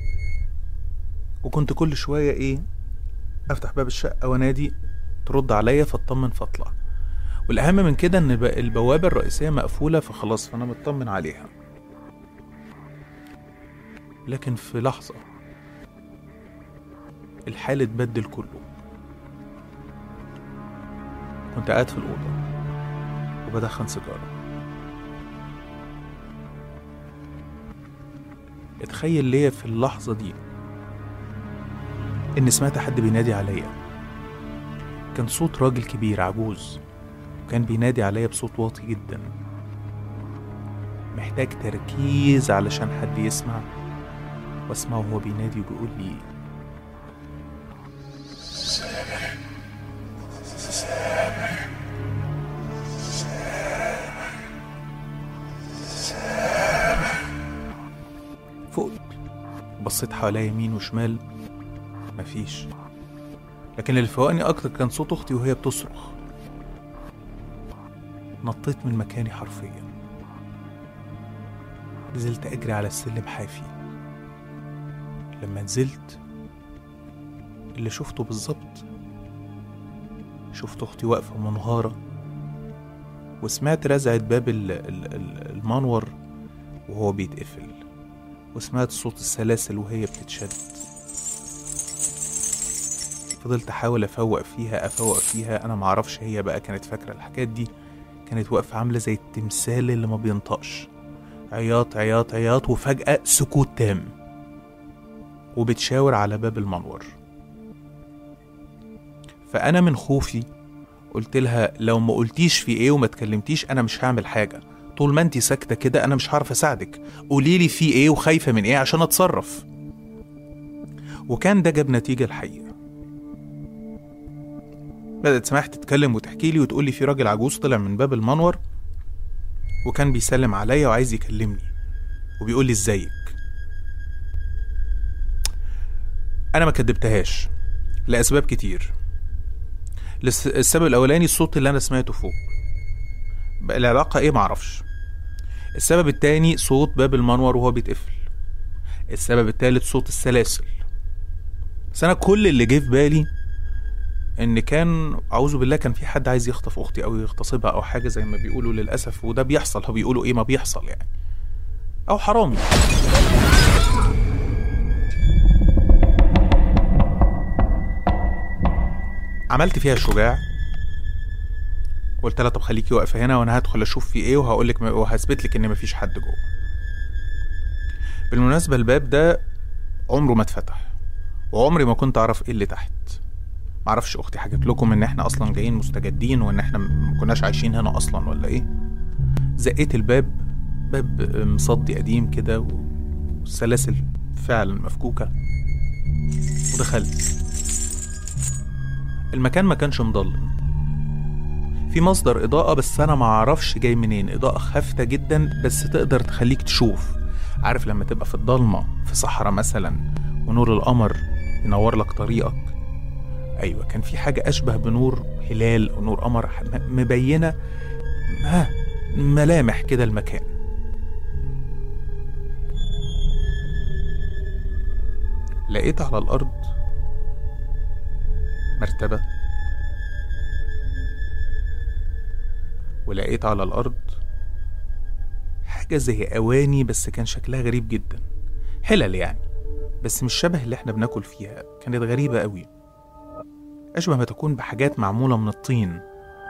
وكنت كل شويه ايه افتح باب الشقه وانادي ترد عليا فاطمن فاطلع والاهم من كده ان ب- البوابه الرئيسيه مقفوله فخلاص فانا مطمن عليها لكن في لحظه الحال اتبدل كله كنت قاعد في الأوضة وبدخن سيجارة اتخيل ليا في اللحظة دي إن سمعت حد بينادي عليا كان صوت راجل كبير عجوز وكان بينادي عليا بصوت واطي جدا محتاج تركيز علشان حد يسمع واسمعه وهو بينادي وبيقول لي بصيت حواليا يمين وشمال مفيش لكن اللي فوقني أكتر كان صوت أختي وهي بتصرخ نطيت من مكاني حرفيا نزلت أجري على السلم حافي لما نزلت اللي شفته بالظبط شفت أختي واقفة منهارة وسمعت رزعة باب ال- ال- ال- المنور وهو بيتقفل وسمعت صوت السلاسل وهي بتتشد فضلت احاول افوق فيها افوق فيها انا معرفش هي بقى كانت فاكره الحاجات دي كانت واقفه عامله زي التمثال اللي ما بينطقش عياط عياط عياط وفجاه سكوت تام وبتشاور على باب المنور فانا من خوفي قلت لها لو ما قلتيش في ايه وما تكلمتيش انا مش هعمل حاجه طول ما انت ساكته كده انا مش هعرف اساعدك قولي لي في ايه وخايفه من ايه عشان اتصرف وكان ده جاب نتيجه الحقيقه بدأت سماح تتكلم وتحكي لي وتقول لي في راجل عجوز طلع من باب المنور وكان بيسلم عليا وعايز يكلمني وبيقول لي ازيك انا ما كدبتهاش لاسباب كتير لس- السبب الاولاني الصوت اللي انا سمعته فوق بقى العلاقه ايه معرفش السبب التاني صوت باب المنور وهو بيتقفل السبب التالت صوت السلاسل بس انا كل اللي جه في بالي ان كان اعوذ بالله كان في حد عايز يخطف اختي او يغتصبها او حاجه زي ما بيقولوا للاسف وده بيحصل هو بيقولوا ايه ما بيحصل يعني او حرامي عملت فيها الشجاع قلت لها طب خليكي واقفه هنا وانا هدخل اشوف في ايه وهقول لك وهثبت لك ان مفيش حد جوه بالمناسبه الباب ده عمره ما اتفتح وعمري ما كنت اعرف ايه اللي تحت معرفش اختي حكت لكم ان احنا اصلا جايين مستجدين وان احنا ما كناش عايشين هنا اصلا ولا ايه زقيت الباب باب مصدي قديم كده والسلاسل فعلا مفكوكه ودخلت المكان ما كانش مضلم في مصدر إضاءة بس أنا معرفش جاي منين إضاءة خافتة جدا بس تقدر تخليك تشوف عارف لما تبقى في الضلمة في صحراء مثلا ونور القمر ينور لك طريقك أيوة كان في حاجة أشبه بنور هلال أو نور قمر م- مبينة ها ملامح كده المكان لقيت على الأرض مرتبة ولقيت على الأرض حاجة زي أواني بس كان شكلها غريب جدا حلل يعني بس مش شبه اللي احنا بناكل فيها كانت غريبة قوي أشبه ما تكون بحاجات معمولة من الطين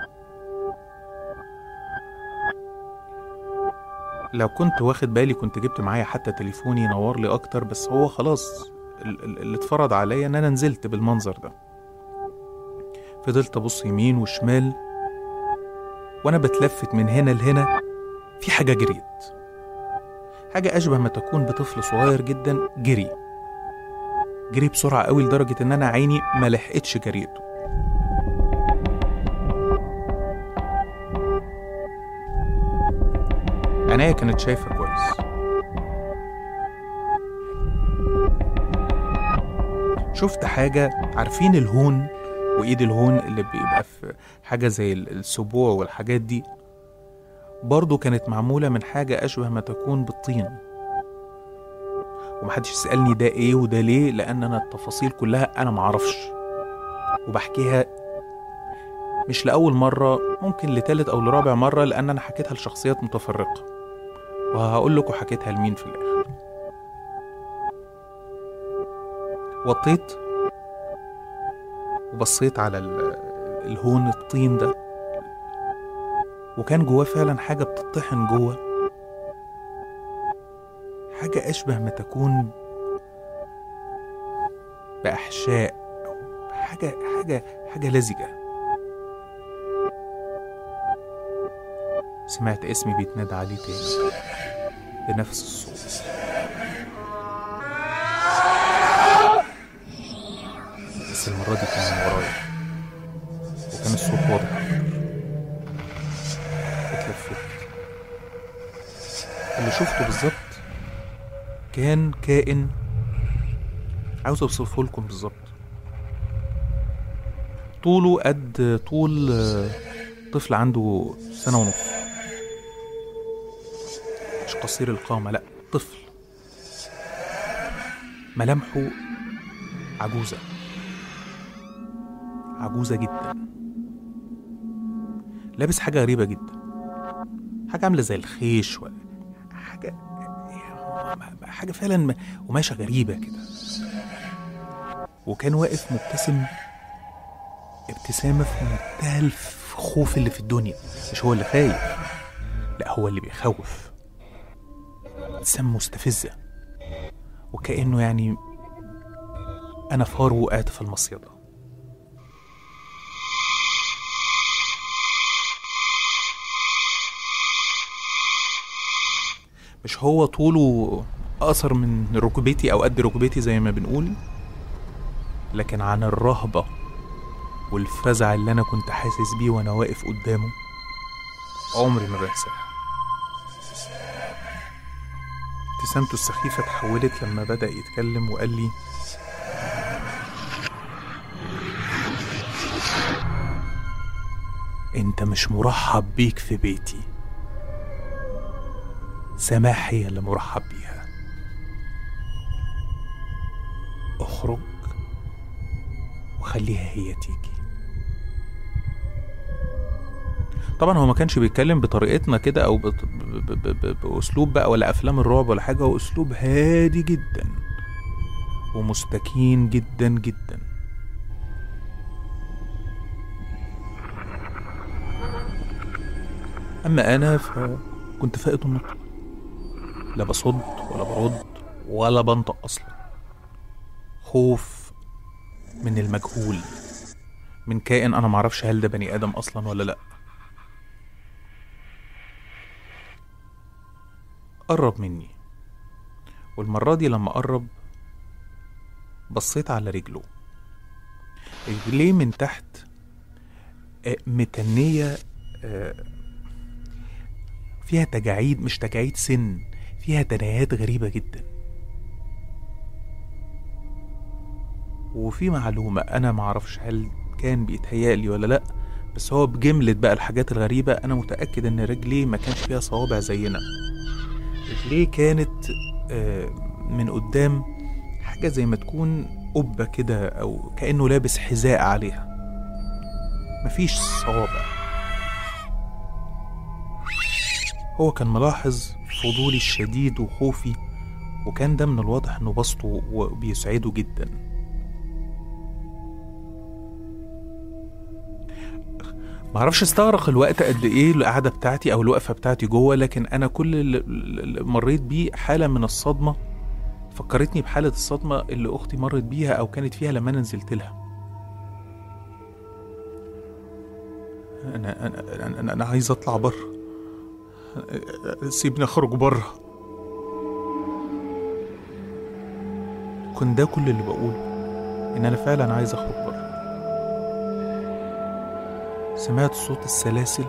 لو كنت واخد بالي كنت جبت معايا حتى تليفوني ينور لي أكتر بس هو خلاص ال- ال- اللي اتفرض عليا إن أنا نزلت بالمنظر ده فضلت أبص يمين وشمال وأنا بتلفت من هنا لهنا في حاجة جريت حاجة أشبه ما تكون بطفل صغير جدا جري جري بسرعة قوي لدرجة إن أنا عيني ما لحقتش جريته عينيا كانت شايفة كويس شفت حاجة عارفين الهون وإيد الهون اللي بيبقى في حاجة زي ال- السبوع والحاجات دي برضه كانت معمولة من حاجة أشبه ما تكون بالطين ومحدش يسألني ده إيه وده ليه لأن أنا التفاصيل كلها أنا معرفش وبحكيها مش لأول مرة ممكن لتالت أو لرابع مرة لأن أنا حكيتها لشخصيات متفرقة وهقول لكم حكيتها لمين في الآخر وطيت وبصيت على ال- الهون الطين ده وكان جواه فعلا حاجة بتطحن جوه حاجة أشبه ما تكون بأحشاء أو حاجة حاجة حاجة لزجة سمعت اسمي بيتنادى عليه تاني بنفس الصوت بس المرة دي كان من ورايا وكان الصوت واضح أكتر اتلفت اللي شفته بالظبط كان كائن عاوز اوصفه لكم بالظبط طوله قد طول آه، طفل عنده سنة ونص مش قصير القامة لا طفل ملامحه عجوزة عجوزة جدا لابس حاجة غريبة جدا حاجة عاملة زي الخيش و... حاجة حاجة فعلا م- قماشة غريبة كده وكان واقف مبتسم ابتسامة في منتهى الخوف اللي في الدنيا مش هو اللي خايف لا هو اللي بيخوف ابتسامة مستفزة وكأنه يعني أنا فار وقعت في المصيدة مش هو طوله أقصر من ركبتي أو قد ركبتي زي ما بنقول لكن عن الرهبة والفزع اللي أنا كنت حاسس بيه وأنا واقف قدامه عمري ما بنساها ابتسامته السخيفة اتحولت لما بدأ يتكلم وقال لي انت مش مرحب بيك في بيتي سماح هي اللي مرحب بيها اخرج وخليها هي تيجي طبعا هو ما كانش بيتكلم بطريقتنا كده او بط- ب- ب- ب- باسلوب بقى ولا افلام الرعب ولا حاجه هو اسلوب هادي جدا ومستكين جدا جدا اما انا فكنت فائت النطق لا بصد ولا برد ولا بنطق اصلا خوف من المجهول من كائن انا معرفش هل ده بني ادم اصلا ولا لا قرب مني والمرة دي لما قرب بصيت على رجله رجليه من تحت آه، متنية آه، فيها تجاعيد مش تجاعيد سن فيها تنايات غريبة جدا وفي معلومة أنا معرفش هل كان بيتهيألي ولا لأ بس هو بجملة بقى الحاجات الغريبة أنا متأكد إن رجليه ما كانش فيها صوابع زينا رجليه كانت آه، من قدام حاجة زي ما تكون قبة كده أو كأنه لابس حذاء عليها مفيش صوابع هو كان ملاحظ فضولي الشديد وخوفي وكان ده من الواضح انه بسطه وبيسعده جدا معرفش استغرق الوقت قد ايه القعده بتاعتي او الوقفه بتاعتي جوه لكن انا كل اللي اللي مريت بيه حاله من الصدمه فكرتني بحاله الصدمه اللي اختي مرت بيها او كانت فيها لما انا نزلت لها انا انا انا, أنا, أنا عايز اطلع بره سيبني اخرج بره كنت ده كل اللي بقوله ان انا فعلا عايز اخرج بره سمعت صوت السلاسل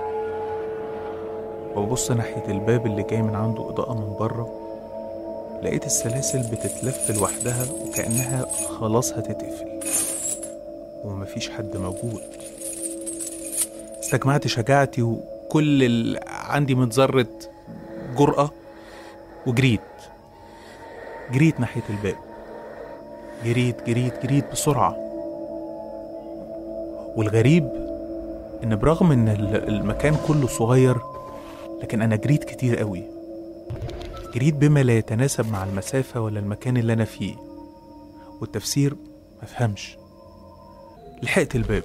وببص ناحية الباب اللي جاي من عنده إضاءة من بره لقيت السلاسل بتتلف لوحدها وكأنها خلاص هتتقفل ومفيش حد موجود استجمعت شجاعتي وكل اللي عندي من ذرة جرأة وجريت جريت ناحية الباب جريت جريت جريت بسرعة والغريب ان برغم ان ال- المكان كله صغير لكن انا جريت كتير قوي جريت بما لا يتناسب مع المسافة ولا المكان اللي انا فيه والتفسير مفهمش لحقت الباب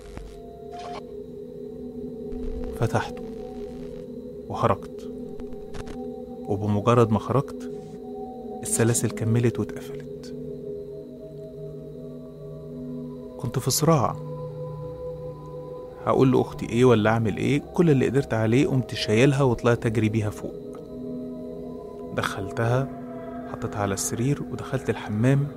فتحته وخرجت وبمجرد ما خرجت السلاسل كملت واتقفلت كنت في صراع هقول لاختي ايه ولا اعمل ايه كل اللي قدرت عليه قمت شايلها وطلعت اجري بيها فوق دخلتها حطيتها على السرير ودخلت الحمام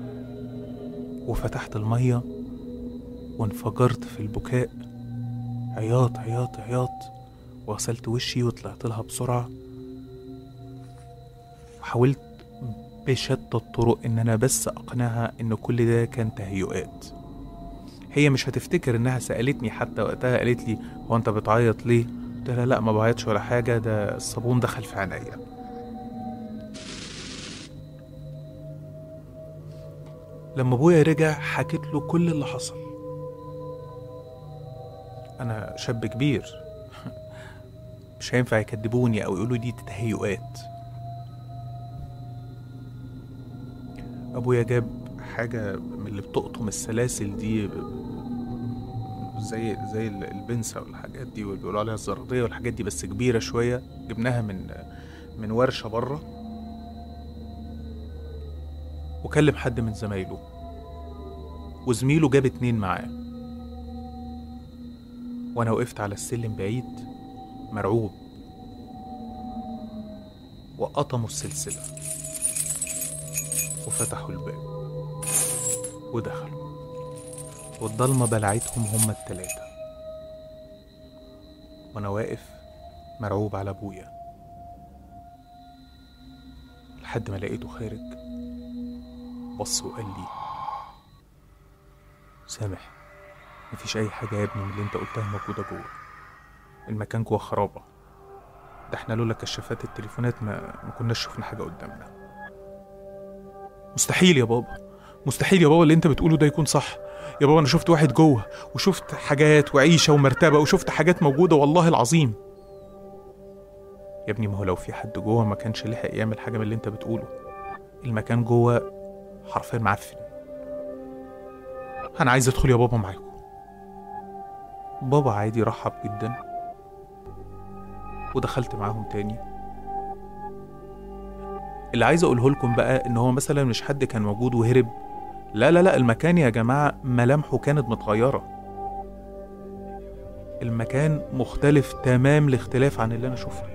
وفتحت المية وانفجرت في البكاء عياط عياط عياط وغسلت وشي وطلعت لها بسرعة وحاولت بشتى الطرق ان انا بس اقنعها ان كل ده كان تهيؤات هي مش هتفتكر انها سالتني حتى وقتها قالت لي هو انت بتعيط ليه قلت لها لا ما بعيطش ولا حاجه ده الصابون دخل في عينيا لما ابويا رجع حكيت له كل اللي حصل انا شاب كبير مش هينفع يكدبوني او يقولوا دي تهيؤات ابويا جاب حاجه من اللي بتقطم السلاسل دي زي زي البنسة والحاجات دي واللي بيقولوا عليها الزرادية والحاجات دي بس كبيرة شوية جبناها من من ورشة بره وكلم حد من زمايله وزميله جاب اتنين معاه وانا وقفت على السلم بعيد مرعوب وقطموا السلسلة وفتحوا الباب ودخلوا والضلمة بلعتهم هما التلاتة وأنا واقف مرعوب على أبويا لحد ما لقيته خارج بص وقال لي سامح مفيش أي حاجة يا ابني من اللي أنت قلتها موجودة جوه المكان جوه خرابة ده احنا لولا كشافات التليفونات ما, ما كناش شفنا حاجة قدامنا مستحيل يا بابا مستحيل يا بابا اللي انت بتقوله ده يكون صح يا بابا انا شفت واحد جوه وشفت حاجات وعيشه ومرتبه وشفت حاجات موجوده والله العظيم يا ابني ما هو لو في حد جوه ما كانش لحق يعمل حاجه من اللي انت بتقوله المكان جوه حرفيا معفن انا عايز ادخل يا بابا معاكم بابا عادي رحب جدا ودخلت معاهم تاني اللي عايز اقوله لكم بقى ان هو مثلا مش حد كان موجود وهرب لا لا لا المكان يا جماعة ملامحه كانت متغيرة المكان مختلف تمام الاختلاف عن اللي أنا شفته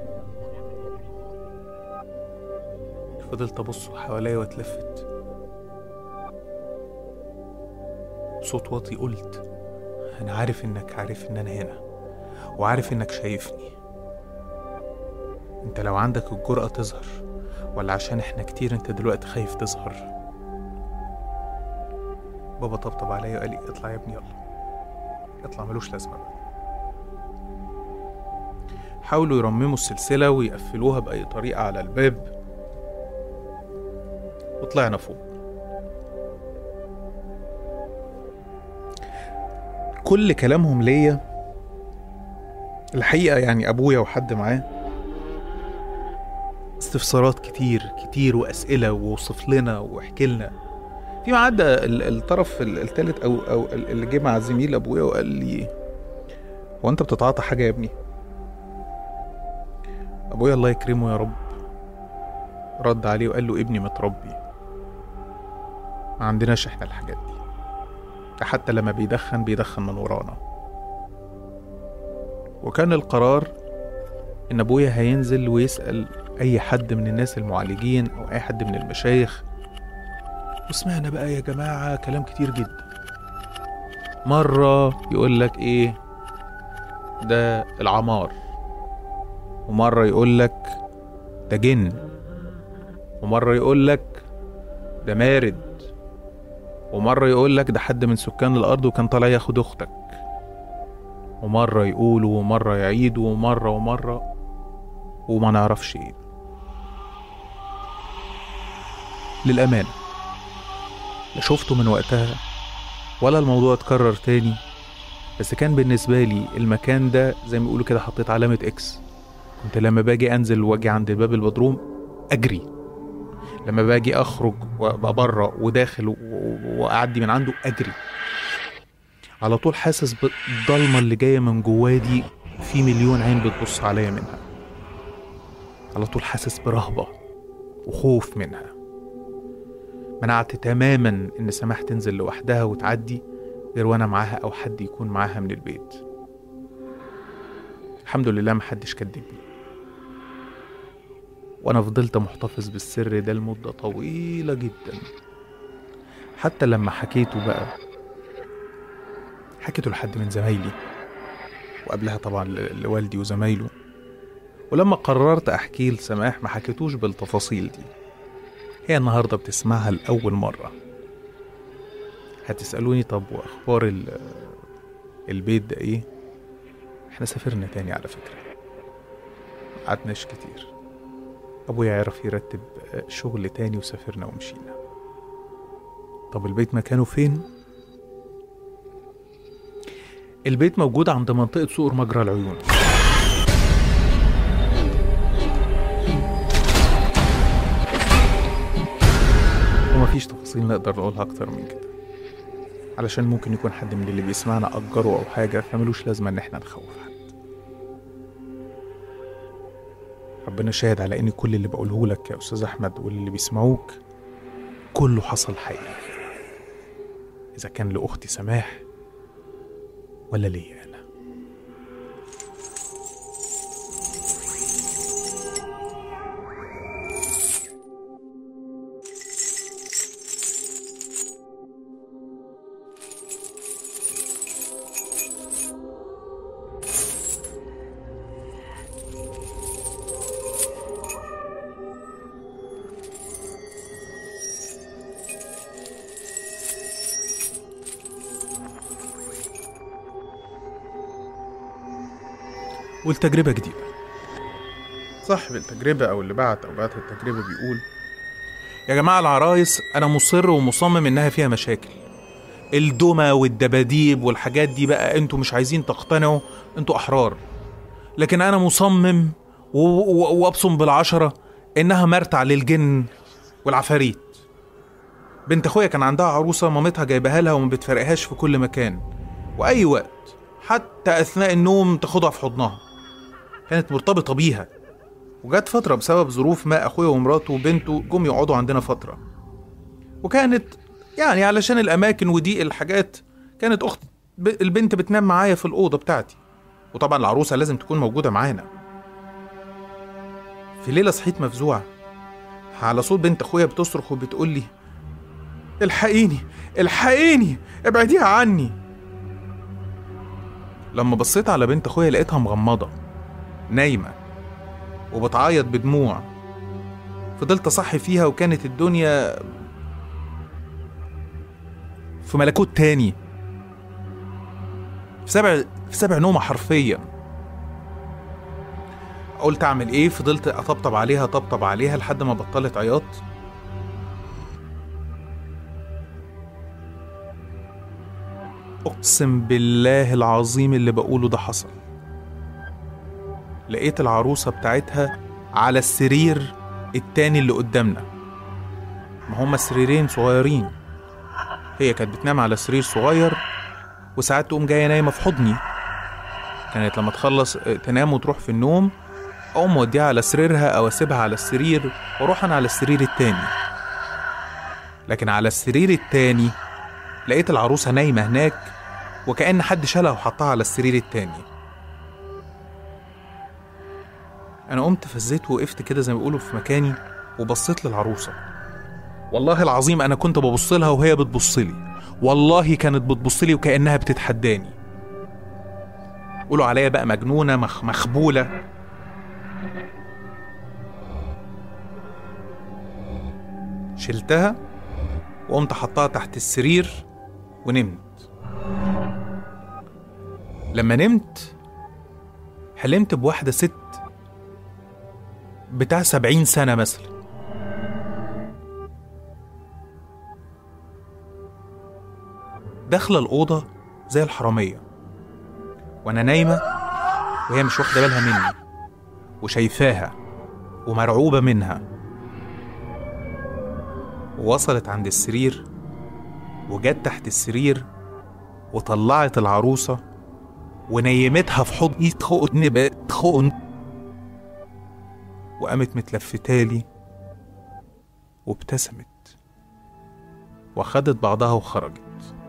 فضلت أبص حواليا واتلفت صوت واطي قلت أنا عارف إنك عارف إن أنا هنا وعارف إنك شايفني أنت لو عندك الجرأة تظهر ولا عشان إحنا كتير أنت دلوقتي خايف تظهر بابا طبطب عليا وقال لي اطلع يا ابني يلا اطلع ملوش لازمه بقى حاولوا يرمموا السلسله ويقفلوها باي طريقه على الباب وطلعنا فوق كل كلامهم ليا الحقيقه يعني ابويا وحد معاه استفسارات كتير كتير واسئله ووصف لنا واحكي لنا فيما عدا الطرف الثالث او او اللي جه مع زميل ابويا وقال لي هو انت بتتعاطى حاجه يا ابني ابويا الله يكرمه يا رب رد عليه وقال له ابني متربي ما عندناش احنا الحاجات دي ده حتى لما بيدخن بيدخن من ورانا وكان القرار ان ابويا هينزل ويسال اي حد من الناس المعالجين او اي حد من المشايخ وسمعنا بقى يا جماعة كلام كتير جدا مرة يقول لك ايه ده العمار ومرة يقول لك ده جن ومرة يقول لك ده مارد ومرة يقول لك ده حد من سكان الأرض وكان طالع ياخد أختك ومرة يقولوا ومرة يعيدوا ومرة ومرة وما نعرفش ايه للأمانة لا شفته من وقتها ولا الموضوع اتكرر تاني بس كان بالنسبة لي المكان ده زي ما بيقولوا كده حطيت علامة اكس كنت لما باجي انزل واجي عند باب البدروم اجري لما باجي اخرج وابقى بره وداخل واعدي من عنده اجري على طول حاسس بالضلمه اللي جايه من جواه دي في مليون عين بتبص عليا منها على طول حاسس برهبه وخوف منها منعت تماما ان سماح تنزل لوحدها وتعدي غير وانا معاها او حد يكون معاها من البيت الحمد لله محدش كدبني وانا فضلت محتفظ بالسر ده لمدة طويلة جدا حتى لما حكيته بقى حكيته لحد من زمايلي وقبلها طبعا لوالدي وزمايله ولما قررت احكيه لسماح ما حكيتوش بالتفاصيل دي هي النهاردة بتسمعها لأول مرة هتسألوني طب وأخبار ال- البيت ده إيه؟ إحنا سافرنا تاني على فكرة قعدناش كتير أبويا عرف يرتب آه، شغل تاني وسافرنا ومشينا طب البيت مكانه فين؟ البيت موجود عند منطقة سوق مجرى العيون ومفيش تفاصيل نقدر نقولها أكتر من كده علشان ممكن يكون حد من اللي بيسمعنا أجره أو حاجة فملوش لازمة إن احنا نخوف حد ربنا شاهد على إن كل اللي بقوله لك يا أستاذ أحمد واللي بيسمعوك كله حصل حقيقي إذا كان لأختي سماح ولا ليا أنا والتجربة جديدة صاحب التجربة أو اللي بعت أو بعت التجربة بيقول يا جماعة العرايس أنا مصر ومصمم إنها فيها مشاكل الدمى والدباديب والحاجات دي بقى انتوا مش عايزين تقتنعوا انتوا أحرار لكن أنا مصمم و- و- وأبصم بالعشرة إنها مرتع للجن والعفاريت بنت أخويا كان عندها عروسة مامتها جايبها لها وما بتفرقهاش في كل مكان وأي وقت حتى أثناء النوم تاخدها في حضنها كانت مرتبطة بيها وجت فترة بسبب ظروف ما أخويا ومراته وبنته جم يقعدوا عندنا فترة وكانت يعني علشان الأماكن وضيق الحاجات كانت أخت ب- البنت بتنام معايا في الأوضة بتاعتي وطبعا العروسة لازم تكون موجودة معانا في ليلة صحيت مفزوعة على صوت بنت أخويا بتصرخ وبتقول لي الحقيني الحقيني ابعديها عني لما بصيت على بنت اخويا لقيتها مغمضة نايمة وبتعيط بدموع فضلت اصحي فيها وكانت الدنيا في ملكوت تاني في سبع في سبع نومة حرفيا قلت اعمل ايه فضلت اطبطب عليها طبطب عليها لحد ما بطلت عياط اقسم بالله العظيم اللي بقوله ده حصل لقيت العروسة بتاعتها على السرير التاني اللي قدامنا ما هما سريرين صغيرين هي كانت بتنام على سرير صغير وساعات تقوم جاية نايمة في حضني كانت لما تخلص آه، تنام وتروح في النوم أقوم موديها على سريرها أو أسيبها على السرير وأروح أنا على السرير التاني لكن على السرير التاني لقيت العروسة نايمة هناك وكأن حد شالها وحطها على السرير التاني أنا قمت فزيت ووقفت كده زي ما بيقولوا في مكاني وبصيت للعروسة والله العظيم أنا كنت ببص لها وهي بتبص لي والله كانت بتبص لي وكأنها بتتحداني قولوا عليا بقى مجنونة مخ مخبولة شلتها وقمت حطها تحت السرير ونمت لما نمت حلمت بواحدة ست بتاع سبعين سنة مثلا داخلة الأوضة زي الحرامية وأنا نايمة وهي مش واخدة بالها مني وشايفاها ومرعوبة منها ووصلت عند السرير وجت تحت السرير وطلعت العروسة ونيمتها في حضني تخون بقت تخون وقامت متلفتالي وابتسمت وخدت بعضها وخرجت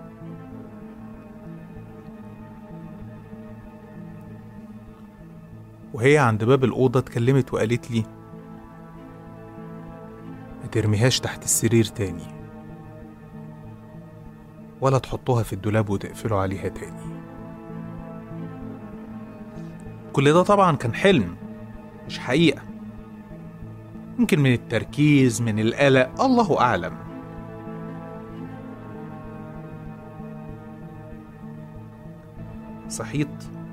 وهي عند باب الأوضة اتكلمت وقالت لي ما ترميهاش تحت السرير تاني ولا تحطوها في الدولاب وتقفلوا عليها تاني كل ده طبعا كان حلم مش حقيقة يمكن من التركيز من القلق الله أعلم صحيت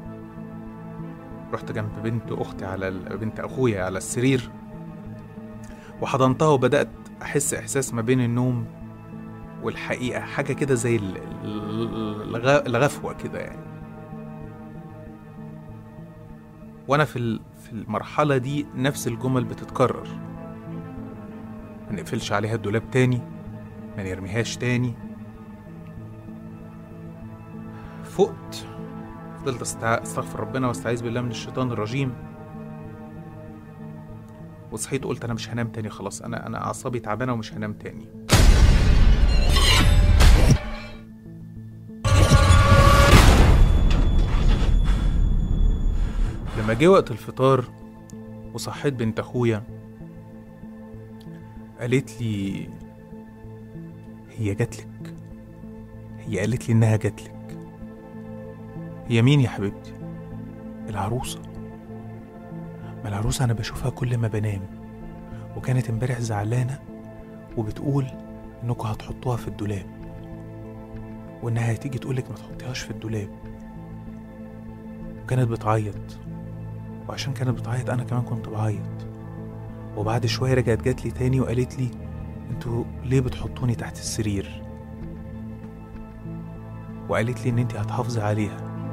رحت جنب بنت أختي على ال... بنت أخويا على السرير وحضنتها وبدأت أحس إحساس ما بين النوم والحقيقة حاجة كده زي ال- ال- الغ- الغفوة كده يعني وأنا في ال- في المرحلة دي نفس الجمل بتتكرر ما نقفلش عليها الدولاب تاني ما نرميهاش تاني فقت فضلت أستع- استغفر ربنا واستعيذ بالله من الشيطان الرجيم وصحيت قلت انا مش هنام تاني خلاص انا انا اعصابي تعبانه ومش هنام تاني لما جه وقت الفطار وصحيت بنت اخويا قالت لي هي جاتلك هي قالت لي انها جاتلك هي مين يا حبيبتي العروسه ما العروسة أنا بشوفها كل ما بنام وكانت امبارح زعلانة وبتقول إنكم هتحطوها في الدولاب وإنها هتيجي تقولك ما تحطيهاش في الدولاب وكانت بتعيط وعشان كانت بتعيط أنا كمان كنت بعيط وبعد شوية رجعت جات لي تاني وقالت لي انتوا ليه بتحطوني تحت السرير وقالت لي ان انت هتحافظي عليها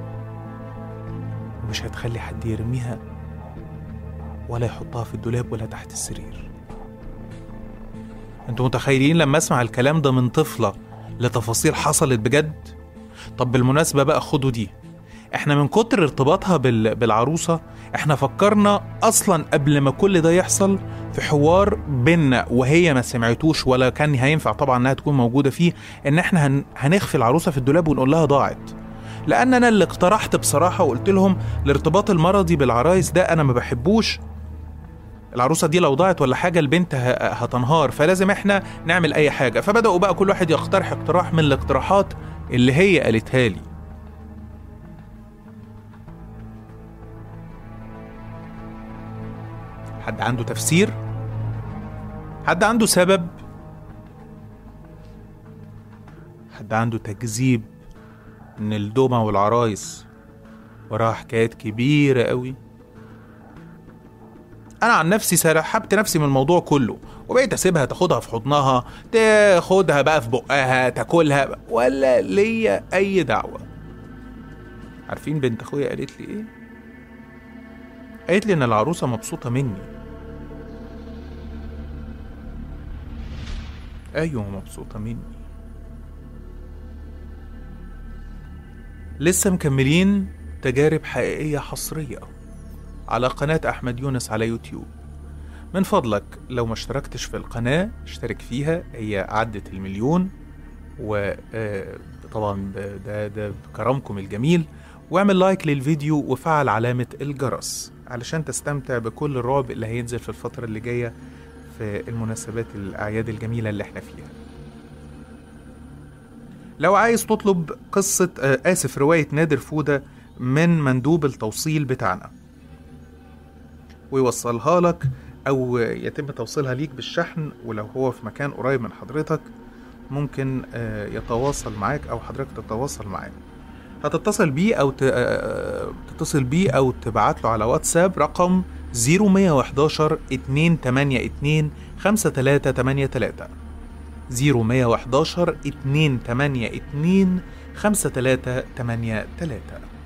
ومش هتخلي حد يرميها ولا يحطها في الدولاب ولا تحت السرير انتوا متخيلين لما اسمع الكلام ده من طفلة لتفاصيل حصلت بجد طب بالمناسبة بقى خدوا دي احنا من كتر ارتباطها بال... بالعروسة احنا فكرنا اصلا قبل ما كل ده يحصل في حوار بينا وهي ما سمعتوش ولا كان هينفع طبعا انها تكون موجودة فيه ان احنا هن... هنخفي العروسة في الدولاب ونقول لها ضاعت لان انا اللي اقترحت بصراحة وقلت لهم الارتباط المرضي بالعرايس ده انا ما بحبوش العروسه دي لو ضاعت ولا حاجه البنت ه- هتنهار فلازم احنا نعمل اي حاجه فبداوا بقى كل واحد يقترح اقتراح من الاقتراحات اللي هي قالتها لي حد عنده تفسير حد عنده سبب حد عنده تكذيب ان الدومة والعرايس وراها حكايات كبيرة قوي انا عن نفسي سرحبت نفسي من الموضوع كله وبقيت اسيبها تاخدها في حضنها تاخدها بقى في بقها تاكلها ولا ليا اي دعوه عارفين بنت اخويا قالت لي ايه قالت لي ان العروسه مبسوطه مني ايوه مبسوطه مني لسه مكملين تجارب حقيقيه حصريه على قناة أحمد يونس على يوتيوب من فضلك لو ما اشتركتش في القناة اشترك فيها هي عدت المليون وطبعا ده ده بكرمكم الجميل واعمل لايك للفيديو وفعل علامة الجرس علشان تستمتع بكل الرعب اللي هينزل في الفترة اللي جاية في المناسبات الأعياد الجميلة اللي احنا فيها لو عايز تطلب قصة آه، آسف رواية نادر فودة من مندوب التوصيل بتاعنا ويوصلها لك او يتم توصيلها ليك بالشحن ولو هو في مكان قريب من حضرتك ممكن آه، يتواصل معاك او حضرتك تتواصل معاه هتتصل بيه او ت- آه، تتصل بيه او تبعت له على واتساب رقم 0111 282 5383 0111 282 5383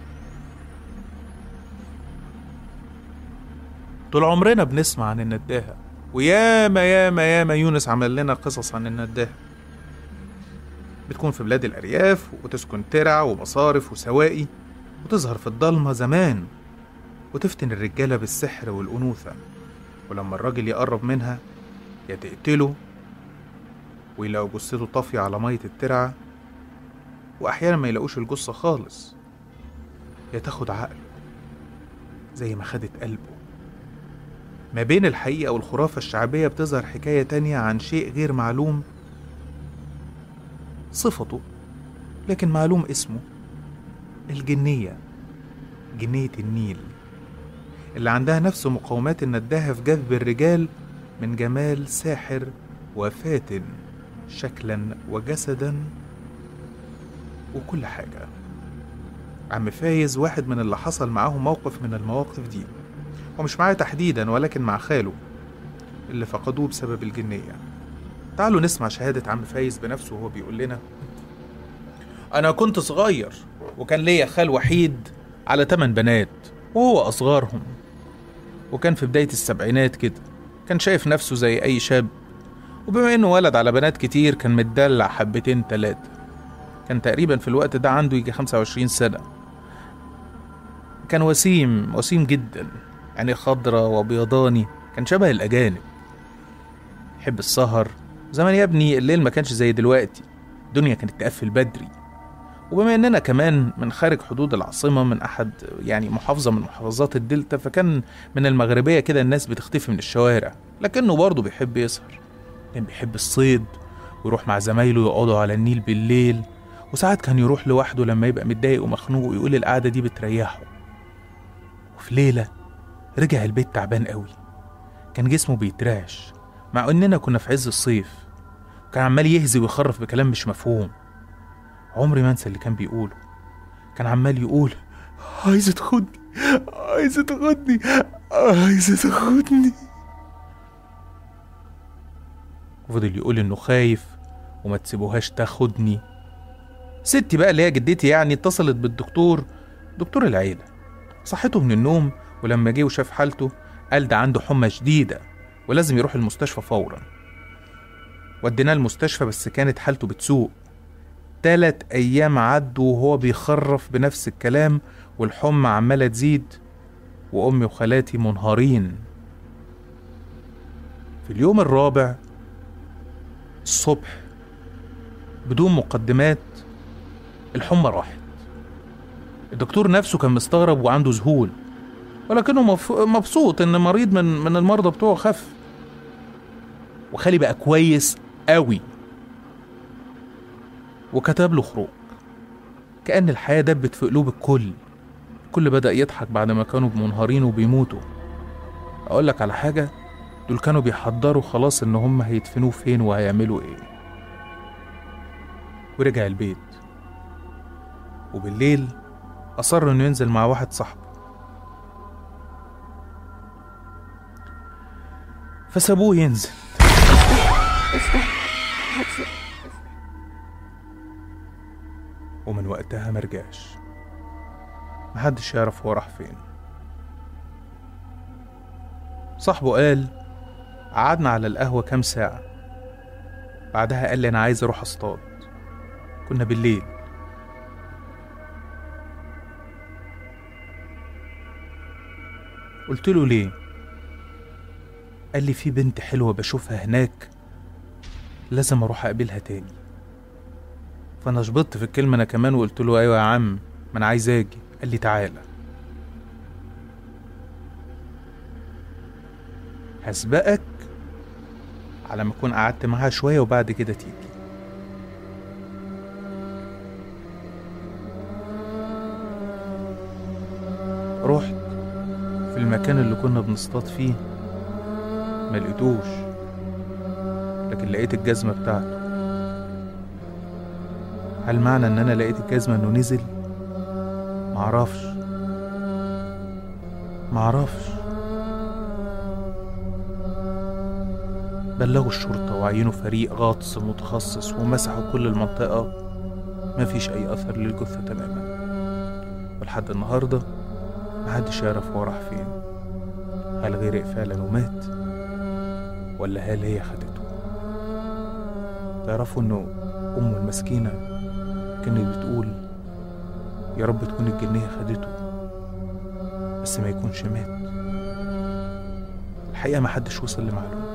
طول عمرنا بنسمع عن النداهة وياما ياما ياما يونس عمل لنا قصص عن النداهة بتكون في بلاد الأرياف وتسكن ترع ومصارف وسواقي وتظهر في الضلمة زمان وتفتن الرجالة بالسحر والأنوثة ولما الراجل يقرب منها يا تقتله ويلاقوا جثته طافية على مية الترعة وأحيانا ما يلاقوش الجثة خالص يا تاخد عقله زي ما خدت قلبه ما بين الحقيقة والخرافة الشعبية بتظهر حكاية تانية عن شيء غير معلوم صفته لكن معلوم اسمه الجنية جنية النيل اللي عندها نفس مقومات النداهة في جذب الرجال من جمال ساحر وفاتن شكلا وجسدا وكل حاجة عم فايز واحد من اللي حصل معاهم موقف من المواقف دي ومش معايا تحديدا ولكن مع خاله اللي فقدوه بسبب الجنية تعالوا نسمع شهادة عم فايز بنفسه وهو بيقول لنا أنا كنت صغير وكان ليا خال وحيد على تمن بنات وهو أصغرهم وكان في بداية السبعينات كده كان شايف نفسه زي أي شاب وبما إنه ولد على بنات كتير كان متدلع حبتين تلاتة كان تقريبا في الوقت ده عنده يجي 25 سنة كان وسيم وسيم جدا يعني خضرة وبيضاني كان شبه الأجانب يحب السهر زمان يا ابني الليل ما كانش زي دلوقتي الدنيا كانت تقفل بدري وبما اننا كمان من خارج حدود العاصمة من احد يعني محافظة من محافظات الدلتا فكان من المغربية كده الناس بتختفي من الشوارع لكنه برضه بيحب يسهر كان بيحب الصيد ويروح مع زمايله يقعدوا على النيل بالليل وساعات كان يروح لوحده لما يبقى متضايق ومخنوق ويقول القعدة دي بتريحه وفي ليلة رجع البيت تعبان قوي كان جسمه بيترعش مع اننا كنا في عز الصيف كان عمال يهزي ويخرف بكلام مش مفهوم عمري ما انسى اللي كان بيقوله كان عمال يقول عايزة تاخدني عايزة تاخدني عايزة تاخدني وفضل يقول انه خايف وما تسيبوهاش تاخدني ستي بقى اللي هي جدتي يعني اتصلت بالدكتور دكتور العيلة صحته من النوم ولما جه وشاف حالته قال ده عنده حمى شديدة ولازم يروح المستشفى فورا وديناه المستشفى بس كانت حالته بتسوء تلات أيام عدوا وهو بيخرف بنفس الكلام والحمى عمالة تزيد وأمي وخالاتي منهارين في اليوم الرابع الصبح بدون مقدمات الحمى راحت الدكتور نفسه كان مستغرب وعنده ذهول ولكنه مف- مبسوط ان مريض من من المرضى بتوعه خف وخالي بقى كويس قوي وكتب له خروج كأن الحياة دبت في قلوب الكل الكل بدأ يضحك بعد ما كانوا منهارين وبيموتوا أقول لك على حاجة دول كانوا بيحضروا خلاص إن هم هيدفنوه فين وهيعملوا إيه ورجع البيت وبالليل أصر إنه ينزل مع واحد صاحبه فسابوه ينزل ومن وقتها مرجعش محدش يعرف هو راح فين صاحبه قال قعدنا على القهوة كام ساعة بعدها قال لي أنا عايز أروح أصطاد كنا بالليل قلت له ليه قال لي في بنت حلوة بشوفها هناك لازم أروح أقابلها تاني فأنا شبطت في الكلمة أنا كمان وقلت له أيوة يا عم ما أنا عايز أجي قال لي تعالى هسبقك على ما أكون قعدت معاها شوية وبعد كده تيجي رحت في المكان اللي كنا بنصطاد فيه ما لقيتوش لكن لقيت الجزمة بتاعته هل معنى ان انا لقيت الجزمة انه نزل معرفش معرفش بلغوا الشرطة وعينوا فريق غاطس متخصص ومسحوا كل المنطقة مفيش أي أثر للجثة تماما ولحد النهاردة محدش يعرف هو راح فين هل غرق فعلا ومات ولا هل هي خدته تعرفوا انه امه المسكينة كانت بتقول يا رب تكون الجنية خدته بس ما يكونش مات الحقيقة ما حدش وصل لمعلومة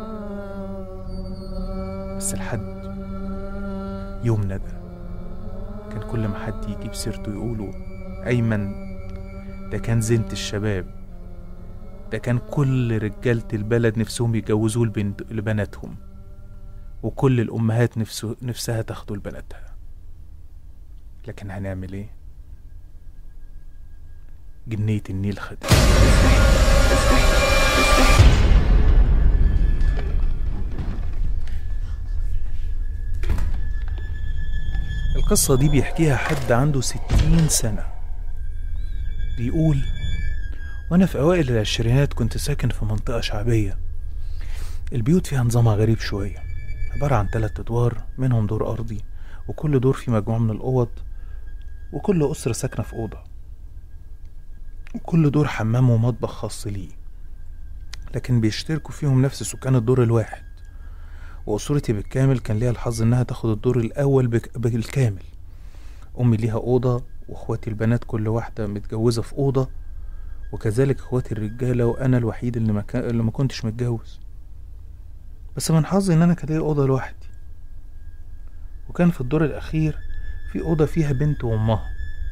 بس لحد يومنا ده كان كل ما حد يجيب سيرته يقولوا أيمن ده كان زينة الشباب ده كان كل رجالة البلد نفسهم يجوزوه لبنت لبناتهم وكل الأمهات نفسه نفسها تاخده لبناتها لكن هنعمل ايه جنية النيل خدت القصة دي بيحكيها حد عنده ستين سنة بيقول وأنا في أوائل العشرينات كنت ساكن في منطقة شعبية البيوت فيها نظامها غريب شوية عبارة عن تلات أدوار منهم دور أرضي وكل دور فيه مجموعة من الأوض وكل أسرة ساكنة في أوضة وكل دور حمام ومطبخ خاص ليه لكن بيشتركوا فيهم نفس سكان الدور الواحد وأسرتي بالكامل كان ليها الحظ إنها تاخد الدور الأول بك- بالكامل أمي ليها أوضة وإخواتي البنات كل واحدة متجوزة في أوضة وكذلك إخواتي الرجالة وأنا الوحيد اللي ما, كان اللي ما كنتش متجوز بس من حظي إن أنا كان ليا أوضة لوحدي وكان في الدور الأخير في أوضة فيها بنت وأمها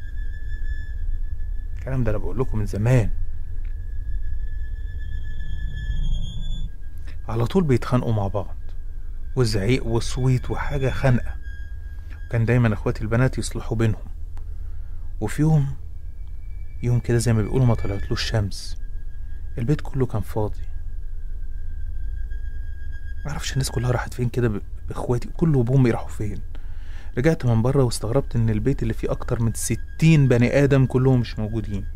الكلام ده أنا بقول لكم من زمان على طول بيتخانقوا مع بعض وزعيق وصويت وحاجة خنقة وكان دايما اخواتي البنات يصلحوا بينهم وفي يوم يوم كده زي ما بيقولوا ما طلعتلوش شمس البيت كله كان فاضي معرفش الناس كلها راحت فين كده ب- باخواتي كله وبامي راحوا فين رجعت من بره واستغربت ان البيت اللي فيه اكتر من ستين بني ادم كلهم مش موجودين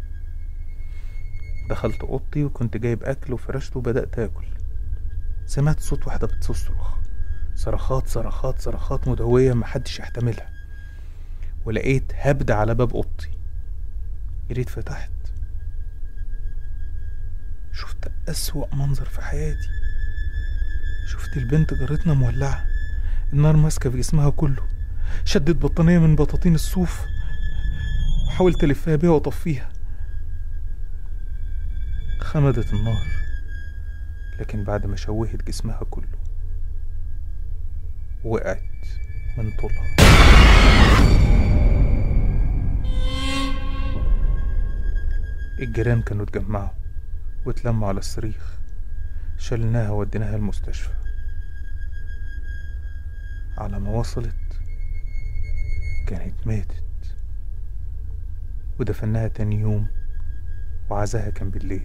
دخلت اوضتي وكنت جايب اكل وفرشته وبدات اكل سمعت صوت واحده بتصرخ صرخات صرخات صرخات مدوية محدش يحتملها ولقيت هبد على باب أوضتي جريت فتحت شفت أسوأ منظر في حياتي شفت البنت جارتنا مولعة النار ماسكة في جسمها كله شدت بطانية من بطاطين الصوف وحاولت ألفها بيها وأطفيها خمدت النار لكن بعد ما شوهت جسمها كله وقعت من طولها الجيران كانوا اتجمعوا واتلموا على الصريخ شلناها وديناها المستشفى على ما وصلت كانت ماتت ودفناها تاني يوم وعزاها كان بالليل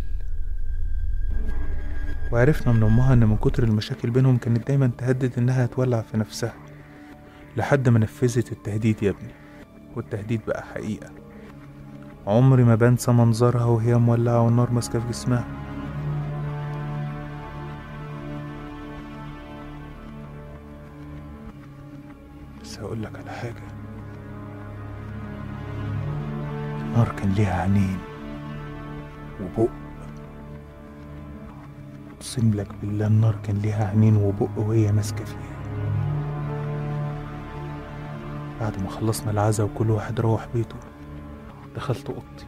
وعرفنا من أمها إن من كتر المشاكل بينهم كانت دايما تهدد إنها هتولع في نفسها لحد ما نفذت التهديد يا ابني والتهديد بقى حقيقة عمري ما بنسى منظرها وهي مولعة والنار ماسكة في جسمها بس هقول لك على حاجة النار كان ليها عينين وبق اقسم لك بالله النار كان ليها عينين وبق وهي ماسكه فيها بعد ما خلصنا العزا وكل واحد روح بيته دخلت اوضتي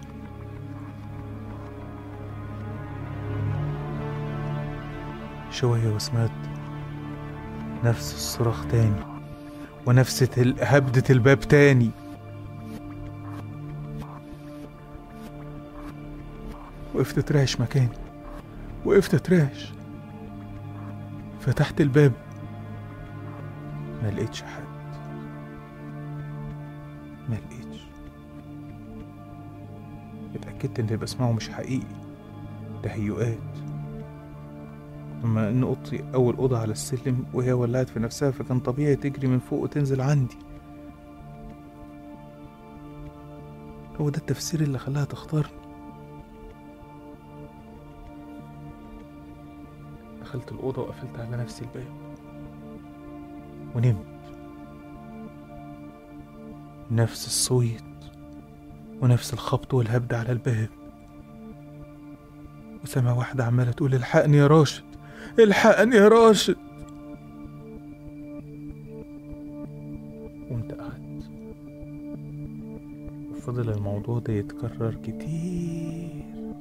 شوية وسمعت نفس الصراخ تاني ونفس تل- هبدة الباب تاني وقفت اترعش مكاني وقفت اترعش فتحت الباب ما لقيتش حد ما لقيتش اتأكدت ان اللي بسمعه مش حقيقي تهيؤات بما ان اوضتي اول اوضة على السلم وهي ولعت في نفسها فكان طبيعي تجري من فوق وتنزل عندي هو ده التفسير اللي خلاها تختارني دخلت الأوضة وقفلت على نفسي الباب ونمت نفس الصويت ونفس الخبط والهبد على الباب وسامع واحدة عمالة تقول الحقني يا راشد الحقني يا راشد قمت قعدت وفضل الموضوع ده يتكرر كتير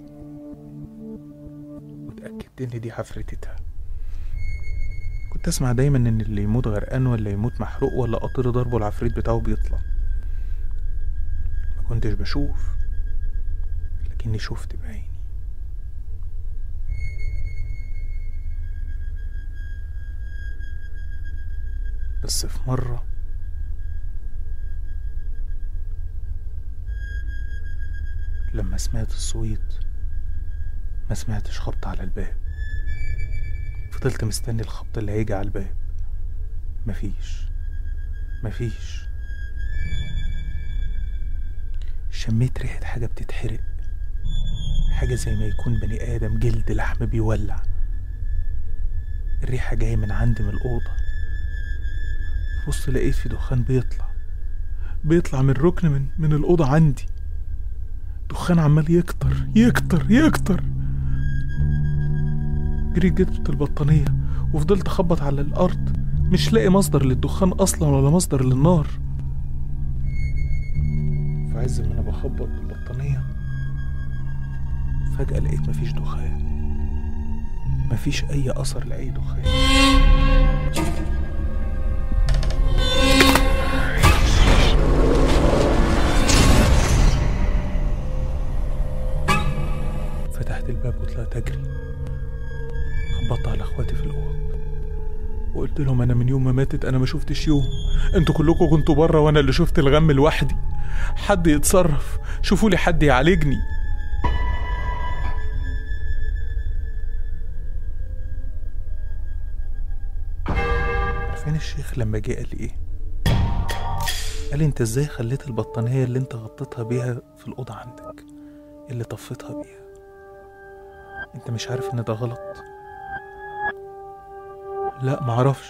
واتأكدت إن دي حفرتتها كنت أسمع دايما إن اللي يموت غرقان ولا يموت محروق ولا قطر ضربه العفريت بتاعه بيطلع ما كنتش بشوف لكني شفت بعيني بس في مرة لما سمعت الصويت ما سمعتش خبط على الباب فضلت مستني الخبط اللي هيجي على الباب مفيش مفيش شميت ريحة حاجة بتتحرق حاجة زي ما يكون بني آدم جلد لحم بيولع الريحة جاية من عندي من الأوضة بص لقيت في دخان بيطلع بيطلع من ركن من من الأوضة عندي دخان عمال يكتر يكتر يكتر جريت جبت البطانية وفضلت أخبط على الأرض مش لاقي مصدر للدخان أصلا ولا مصدر للنار في عز ما أنا بخبط بالبطانية فجأة لقيت مفيش دخان مفيش أي أثر لأي دخان فتحت الباب وطلعت أجري خبطت على إخواتي في الأوض وقلت لهم أنا من يوم ما ماتت أنا ما شفتش يوم انتوا كلكم كنتوا بره وأنا اللي شفت الغم لوحدي حد يتصرف شوفوا لي حد يعالجني عارفين الشيخ لما جه قال لي ايه قال لي انت ازاي خليت البطانية اللي انت غطيتها بيها في الأوضة عندك اللي طفيتها بيها انت مش عارف ان ده غلط لا معرفش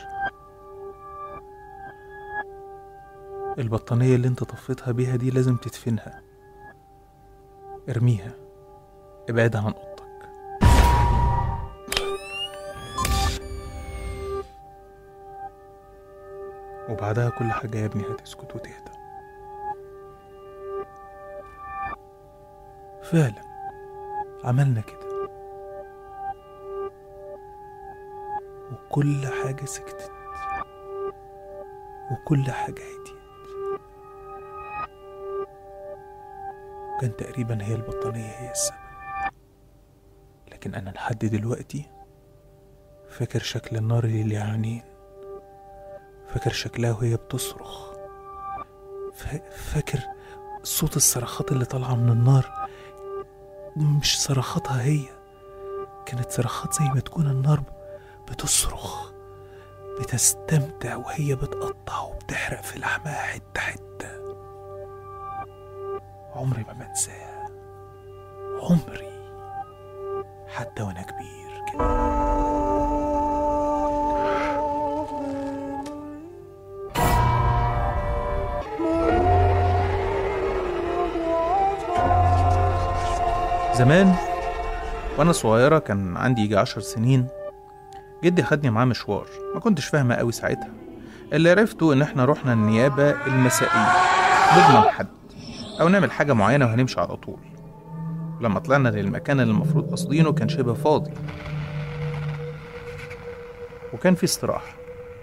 البطانية اللي انت طفيتها بيها دي لازم تدفنها ارميها ابعدها عن اوضتك وبعدها كل حاجة يا ابني هتسكت وتهدى فعلا عملنا كده وكل حاجة سكتت وكل حاجة هديت وكان تقريبا هي البطانية هي السبب لكن أنا لحد دلوقتي فاكر شكل النار اللي ليها عينين فاكر شكلها وهي بتصرخ فا- فاكر صوت الصرخات اللي طالعة من النار مش صرخاتها هي كانت صرخات زي ما تكون النار بتصرخ بتستمتع وهي بتقطع وبتحرق في لحمها حتة حتة عمري ما بنساها عمري حتى وانا كبير كده زمان وانا صغيرة كان عندي يجي عشر سنين جدي خدني معاه مشوار ما كنتش فاهمة قوي ساعتها اللي عرفته ان احنا رحنا النيابة المسائية نضمن حد او نعمل حاجة معينة وهنمشي على طول لما طلعنا للمكان اللي المفروض قاصدينه كان شبه فاضي وكان في استراحة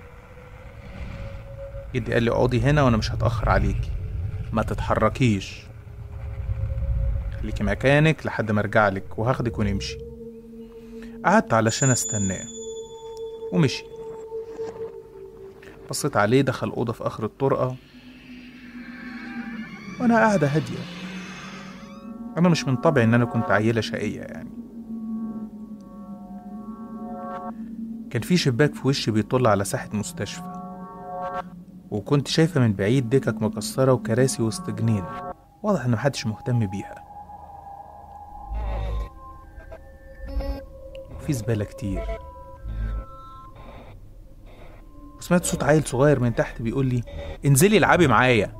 جدي قال لي اقعدي هنا وانا مش هتأخر عليكي ما تتحركيش خليكي مكانك لحد ما ارجع لك وهاخدك ونمشي قعدت علشان استناه ومشي بصيت عليه دخل أوضة في آخر الطرقة وأنا قاعدة هادية أنا مش من طبعي إن أنا كنت عيلة شقية يعني كان في شباك في وشي بيطل على ساحة مستشفى وكنت شايفة من بعيد دكك مكسرة وكراسي وسط جنين واضح إن محدش مهتم بيها وفي زبالة كتير وسمعت صوت عيل صغير من تحت بيقول لي انزلي العبي معايا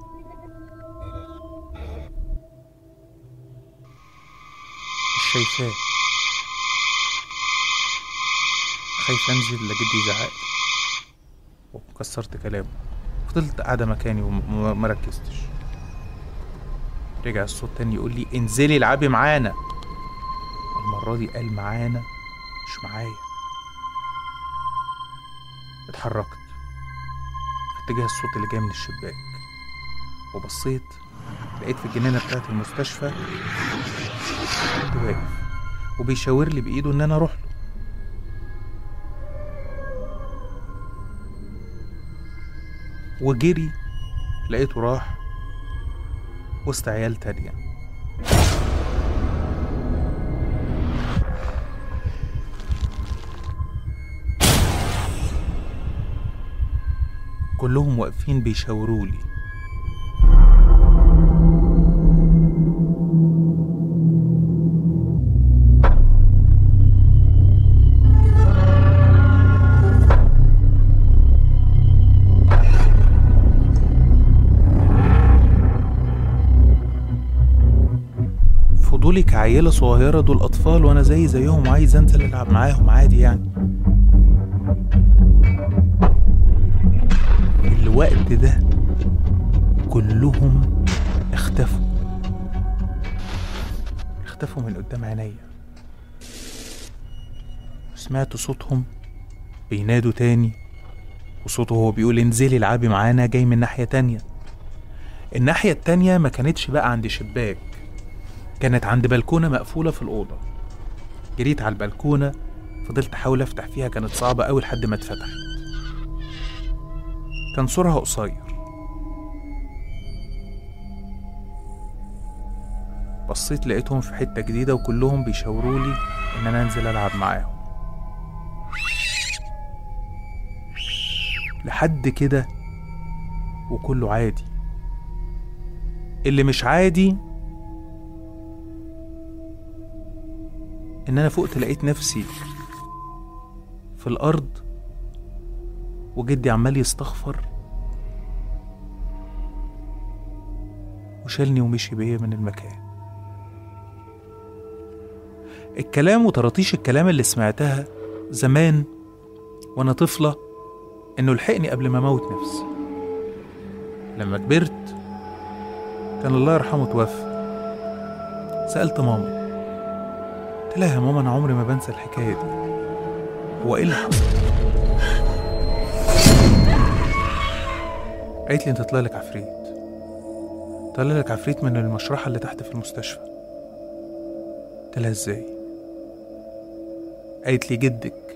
مش شايفاه خايف انزل لجدي يزعق لي وكسرت كلامه فضلت قاعدة مكاني وما ما ركزتش رجع الصوت تاني يقول لي انزلي العبي معانا المرة دي قال معانا مش معايا اتحركت في اتجاه الصوت اللي جاي من الشباك وبصيت لقيت في الجنينة بتاعت المستشفى حد واقف وبيشاور لي بإيده إن أنا أروح له وجري لقيته راح وسط عيال تانية كلهم واقفين بيشاورولي بيبصوا لي كعيلة صغيرة دول أطفال وأنا زي زيهم وعايز أنزل ألعب معاهم عادي يعني في الوقت ده كلهم اختفوا اختفوا من قدام عينيا سمعت صوتهم بينادوا تاني وصوته هو بيقول انزلي العبي معانا جاي من ناحية تانية الناحية التانية ما كانتش بقى عند شباك كانت عند بلكونة مقفولة في الأوضة جريت على البلكونة فضلت أحاول أفتح فيها كانت صعبة أوي لحد ما اتفتحت كان سورها قصير بصيت لقيتهم في حتة جديدة وكلهم بيشاورولي إن أنا أنزل ألعب معاهم لحد كده وكله عادي اللي مش عادي ان انا فقت لقيت نفسي في الارض وجدي عمال يستغفر وشالني ومشي بيا من المكان الكلام وطراطيش الكلام اللي سمعتها زمان وانا طفله انه لحقني قبل ما اموت نفسي لما كبرت كان الله يرحمه توفى سألت ماما قلت لها يا ماما أنا عمري ما بنسى الحكاية دي هو إيه اللي حصل؟ قالت لي أنت طلع لك عفريت طلع لك عفريت من المشرحة اللي تحت في المستشفى قلت لها إزاي؟ قالت لي جدك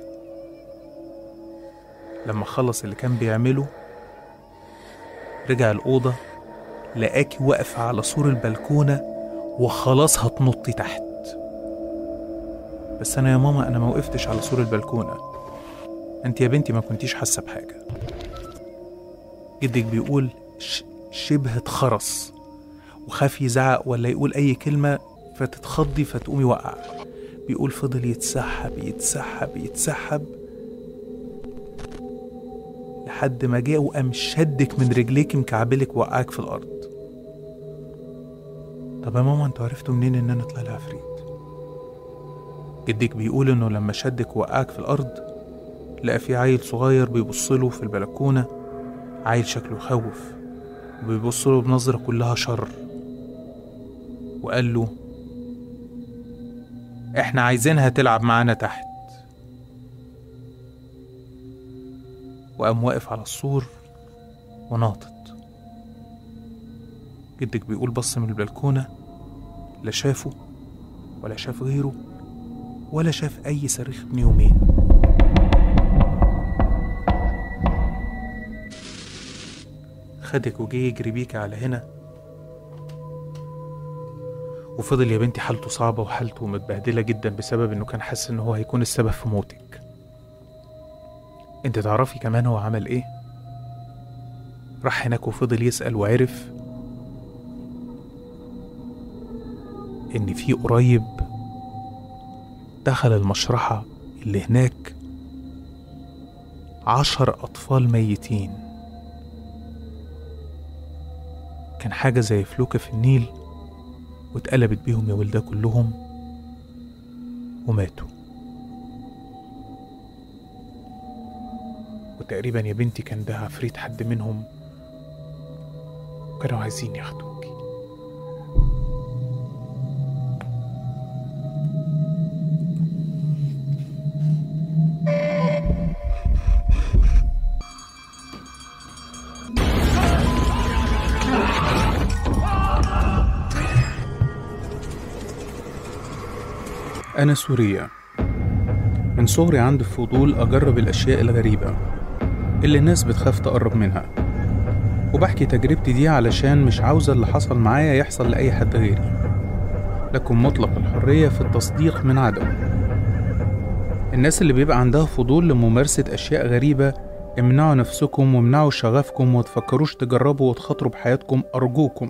لما خلص اللي كان بيعمله رجع الأوضة لقاكي واقفة على سور البلكونة وخلاص هتنطي تحت بس أنا يا ماما أنا ما وقفتش على سور البلكونة أنت يا بنتي ما كنتيش حاسة بحاجة جدك بيقول ش- شبه اتخرس وخاف يزعق ولا يقول أي كلمة فتتخضي فتقومي وقع بيقول فضل يتسحب يتسحب يتسحب لحد ما جه وقام شدك من رجليك مكعبلك وقعك في الارض طب يا ماما انتوا عرفتوا منين ان انا طلع لي عفريت جدك بيقول انه لما شدك ووقعك في الارض لقى في عيل صغير بيبصله في البلكونه عيل شكله يخوف وبيبصله بنظره كلها شر وقال له احنا عايزينها تلعب معانا تحت وقام واقف على السور وناطط جدك بيقول بص من البلكونة لا شافه ولا شاف غيره ولا شاف أي صريخ ابن يومين خدك وجه يجري بيك على هنا وفضل يا بنتي حالته صعبة وحالته متبهدلة جدا بسبب انه كان حاسس ان هو هيكون السبب في موتك انت تعرفي كمان هو عمل ايه راح هناك وفضل يسأل وعرف ان في قريب دخل المشرحة اللي هناك عشر أطفال ميتين كان حاجة زي فلوكة في النيل واتقلبت بيهم يا ولده كلهم وماتوا وتقريبا يا بنتي كان ده عفريت حد منهم وكانوا عايزين ياخدوكي أنا سوريا من صغري عندي فضول أجرب الأشياء الغريبة اللي الناس بتخاف تقرب منها وبحكي تجربتي دي علشان مش عاوزة اللي حصل معايا يحصل لأي حد غيري لكم مطلق الحرية في التصديق من عدم الناس اللي بيبقى عندها فضول لممارسة أشياء غريبة امنعوا نفسكم وامنعوا شغفكم وتفكروش تجربوا وتخاطروا بحياتكم أرجوكم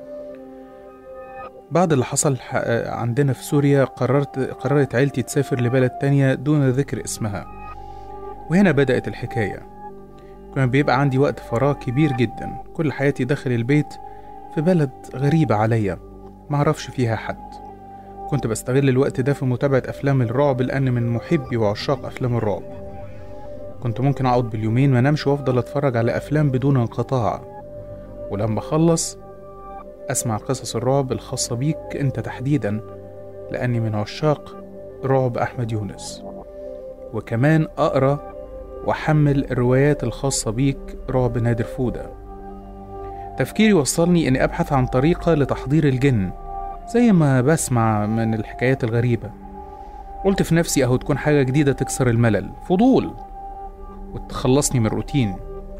بعد اللي حصل ح- عندنا في سوريا قررت قررت عيلتي تسافر لبلد تانية دون ذكر اسمها وهنا بدأت الحكاية كان بيبقى عندي وقت فراغ كبير جدا كل حياتي داخل البيت في بلد غريبة عليا معرفش فيها حد كنت بستغل الوقت ده في متابعة أفلام الرعب لأن من محبي وعشاق أفلام الرعب كنت ممكن أقعد باليومين ما نمشي وأفضل أتفرج على أفلام بدون انقطاع ولما أخلص أسمع قصص الرعب الخاصة بيك أنت تحديدا لأني من عشاق رعب أحمد يونس وكمان أقرأ وأحمل الروايات الخاصة بيك رعب نادر فودة تفكيري وصلني إني أبحث عن طريقة لتحضير الجن زي ما بسمع من الحكايات الغريبة قلت في نفسي أهو تكون حاجة جديدة تكسر الملل فضول وتخلصني من الروتين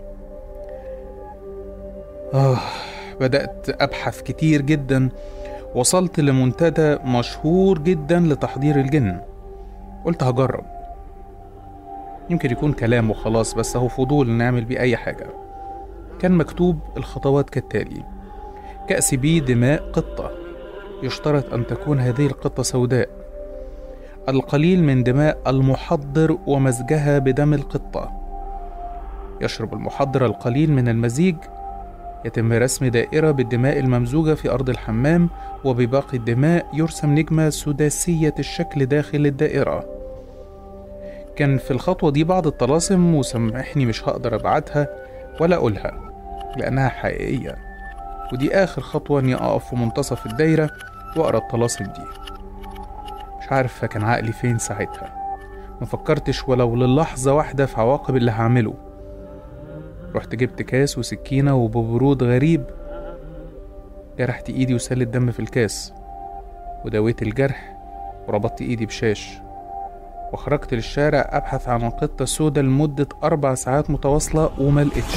آه بدأت أبحث كتير جدا وصلت لمنتدى مشهور جدا لتحضير الجن قلت هجرب يمكن يكون كلام وخلاص بس هو فضول نعمل بيه أي حاجة كان مكتوب الخطوات كالتالي كأس بي دماء قطة يشترط أن تكون هذه القطة سوداء القليل من دماء المحضر ومزجها بدم القطة يشرب المحضر القليل من المزيج يتم رسم دائرة بالدماء الممزوجة في أرض الحمام وبباقي الدماء يرسم نجمة سداسية الشكل داخل الدائرة كان في الخطوة دي بعض الطلاسم وسامحني مش هقدر أبعتها ولا أقولها لأنها حقيقية ودي آخر خطوة إني أقف في منتصف الدايرة وأقرأ الطلاسم دي مش عارف كان عقلي فين ساعتها مفكرتش ولو للحظة واحدة في عواقب اللي هعمله رحت جبت كاس وسكينة وببرود غريب جرحت ايدي وسال الدم في الكاس وداويت الجرح وربطت ايدي بشاش وخرجت للشارع ابحث عن القطة السوداء لمدة اربع ساعات متواصلة وما لقيتش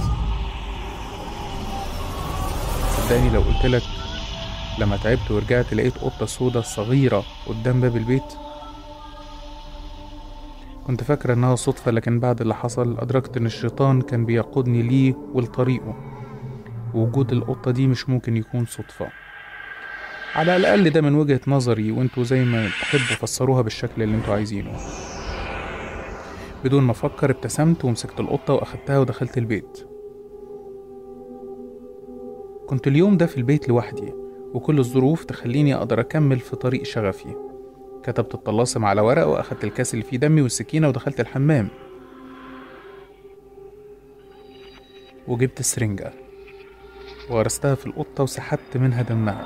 صدقني لو قلتلك لما تعبت ورجعت لقيت قطة سوداء صغيرة قدام باب البيت كنت فاكرة إنها صدفة لكن بعد اللي حصل أدركت إن الشيطان كان بيقودني ليه ولطريقه ووجود القطة دي مش ممكن يكون صدفة على الأقل ده من وجهة نظري وانتوا زي ما تحبوا فسروها بالشكل اللي انتوا عايزينه بدون ما أفكر ابتسمت ومسكت القطة وأخدتها ودخلت البيت كنت اليوم ده في البيت لوحدي وكل الظروف تخليني أقدر أكمل في طريق شغفي كتبت الطلاسم على ورق وأخدت الكاس اللي فيه دمي والسكينة ودخلت الحمام وجبت السرنجة وغرستها في القطة وسحبت منها دمها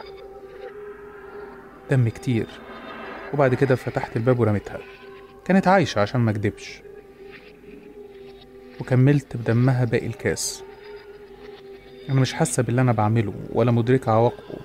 دم كتير وبعد كده فتحت الباب ورميتها كانت عايشة عشان ما اكدبش وكملت بدمها باقي الكاس أنا مش حاسة باللي أنا بعمله ولا مدركة عواقبه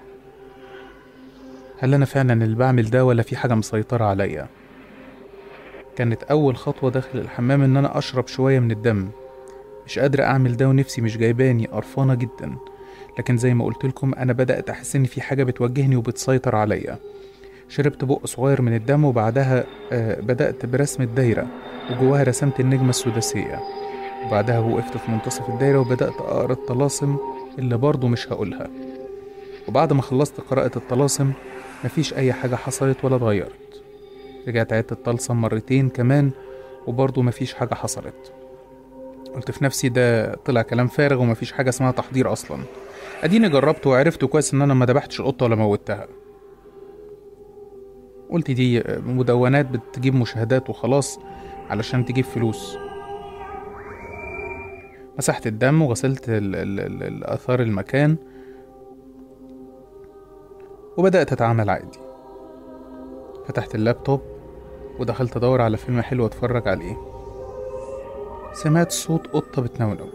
هل أنا فعلا اللي بعمل ده ولا في حاجة مسيطرة عليا كانت أول خطوة داخل الحمام إن أنا أشرب شوية من الدم مش قادرة أعمل ده ونفسي مش جايباني قرفانة جدا لكن زي ما قلت لكم أنا بدأت أحس إن في حاجة بتوجهني وبتسيطر عليا شربت بق صغير من الدم وبعدها آه بدأت برسم الدايرة وجواها رسمت النجمة السداسية وبعدها وقفت في منتصف الدايرة وبدأت أقرأ الطلاسم اللي برضه مش هقولها وبعد ما خلصت قراءة الطلاسم مفيش أي حاجة حصلت ولا اتغيرت رجعت عدت الطلسم مرتين كمان وبرضه مفيش حاجة حصلت قلت في نفسي ده طلع كلام فارغ ومفيش حاجة اسمها تحضير أصلا أديني جربت وعرفت كويس إن أنا ما دبحتش القطة ولا موتها قلت دي مدونات بتجيب مشاهدات وخلاص علشان تجيب فلوس مسحت الدم وغسلت ال ال ال الآثار المكان وبدأت أتعامل عادي فتحت اللابتوب ودخلت أدور على فيلم حلو أتفرج عليه سمعت صوت قطة بتنونو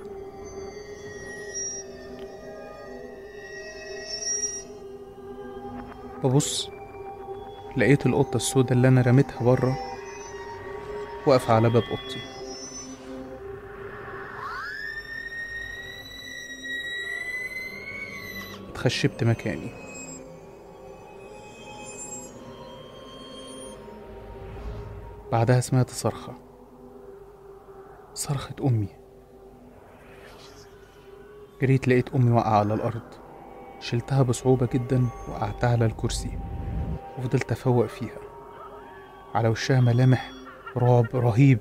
ببص لقيت القطة السوداء اللي أنا رميتها برا واقفة على باب أوضتي اتخشبت مكاني بعدها سمعت صرخة صرخة أمي جريت لقيت أمي واقعة على الأرض شلتها بصعوبة جدا وقعدتها على الكرسي وفضلت أفوق فيها على وشها ملامح رعب رهيب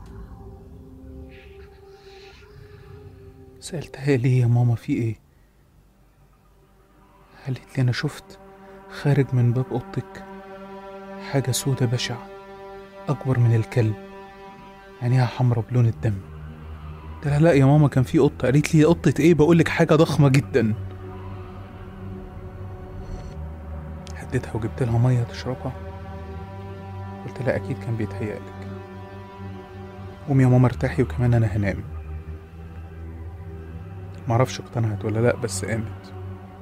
سألتها ليه يا ماما في ايه قالت لي أنا شفت خارج من باب أوضتك حاجة سودة بشعة أكبر من الكلب عينيها حمرا بلون الدم قلت لها لا يا ماما كان في قطة قالت لي قطة إيه بقولك حاجة ضخمة جدا هديتها وجبت لها مية تشربها قلت لها أكيد كان بيتهيألك قومي يا ماما ارتاحي وكمان أنا هنام معرفش اقتنعت ولا لأ بس قامت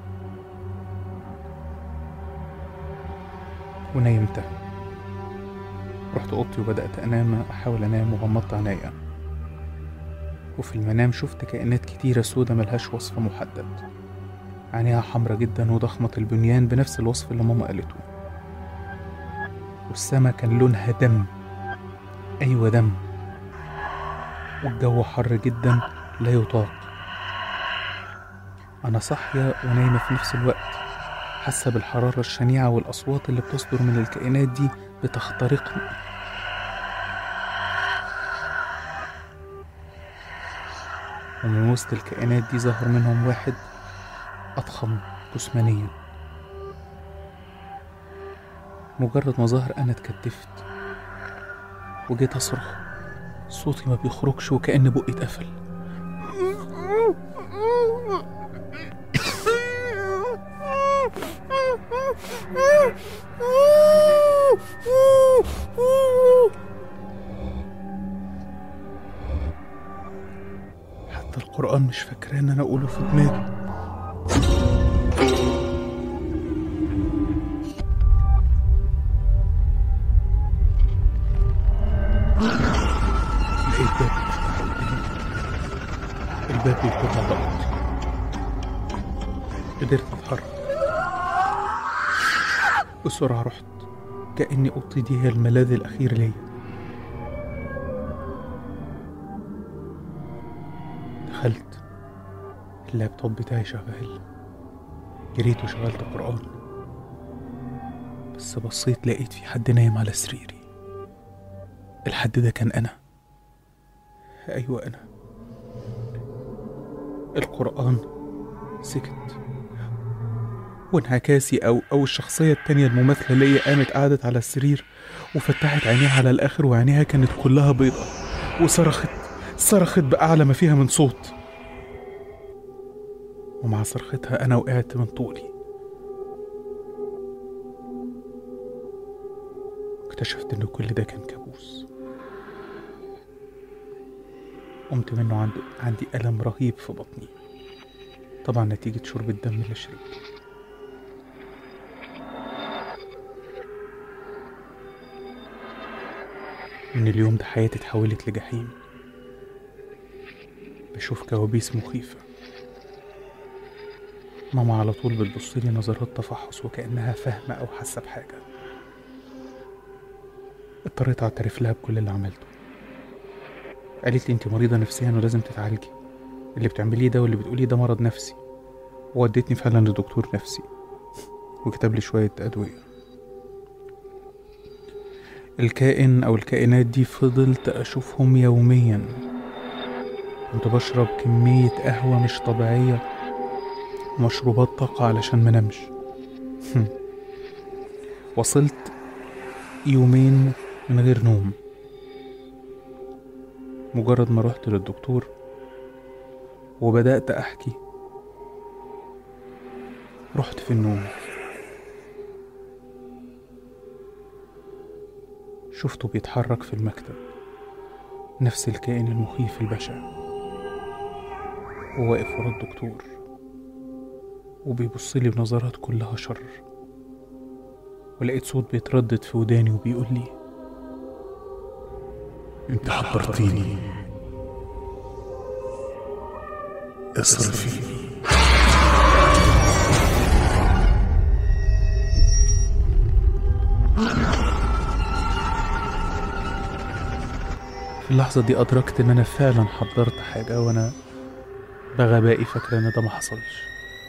ونيمتها رحت اوضتي وبدات انام احاول انام وغمضت عينيا وفي المنام شفت كائنات كتيرة سودة ملهاش وصف محدد عينيها حمرا جدا وضخمة البنيان بنفس الوصف اللي ماما قالته والسما كان لونها دم أيوة دم والجو حر جدا لا يطاق أنا صاحية ونايمة في نفس الوقت حاسة بالحرارة الشنيعة والأصوات اللي بتصدر من الكائنات دي بتخترقني ومن وسط الكائنات دي ظهر منهم واحد أضخم جسمانيا مجرد ما ظهر أنا اتكتفت وجيت أصرخ صوتي ما بيخرجش وكأن بقي اتقفل حتى القرآن مش فاكراه إن أنا أقوله في دماغي لقيت باب بيفتح قدامي الباب بيتقطع ضغط قدرت أتحرك بسرعة رحت كأني أوضتي دي هي الملاذ الأخير ليا دخلت اللابتوب بتاعي شغال جريت وشغلت قرآن بس بصيت لقيت في حد نايم على سريري الحد ده كان أنا أيوة أنا القرآن سكت وانعكاسي أو أو الشخصية التانية المماثلة ليا قامت قعدت على السرير وفتحت عينيها على الآخر وعينيها كانت كلها بيضة وصرخت صرخت بأعلى ما فيها من صوت ومع صرختها أنا وقعت من طولي اكتشفت إن كل ده كان كابوس قمت منه عندي, عندي ألم رهيب في بطني طبعا نتيجة شرب الدم اللي شربته من اليوم ده حياتي اتحولت لجحيم بشوف كوابيس مخيفة ماما على طول بتبصلي نظرات تفحص وكأنها فاهمة أو حاسة بحاجة اضطريت أعترف لها بكل اللي عملته قالت لي انت مريضة نفسيا ولازم تتعالجي اللي بتعمليه ده واللي بتقوليه ده مرض نفسي وودتني فعلا لدكتور نفسي وكتب لي شوية أدوية الكائن أو الكائنات دي فضلت أشوفهم يوميا كنت بشرب كمية قهوة مش طبيعية ومشروبات طاقة علشان منامش وصلت يومين من غير نوم مجرد ما رحت للدكتور وبدأت أحكي رحت في النوم شفته بيتحرك في المكتب نفس الكائن المخيف البشع وواقف ورا الدكتور وبيبصلي بنظرات كلها شر ولقيت صوت بيتردد في وداني وبيقول لي انت حضرتيني اصرفي في اللحظة دي أدركت إن أنا فعلا حضرت حاجة وأنا بغبائي فاكرة إن ده ما حصلش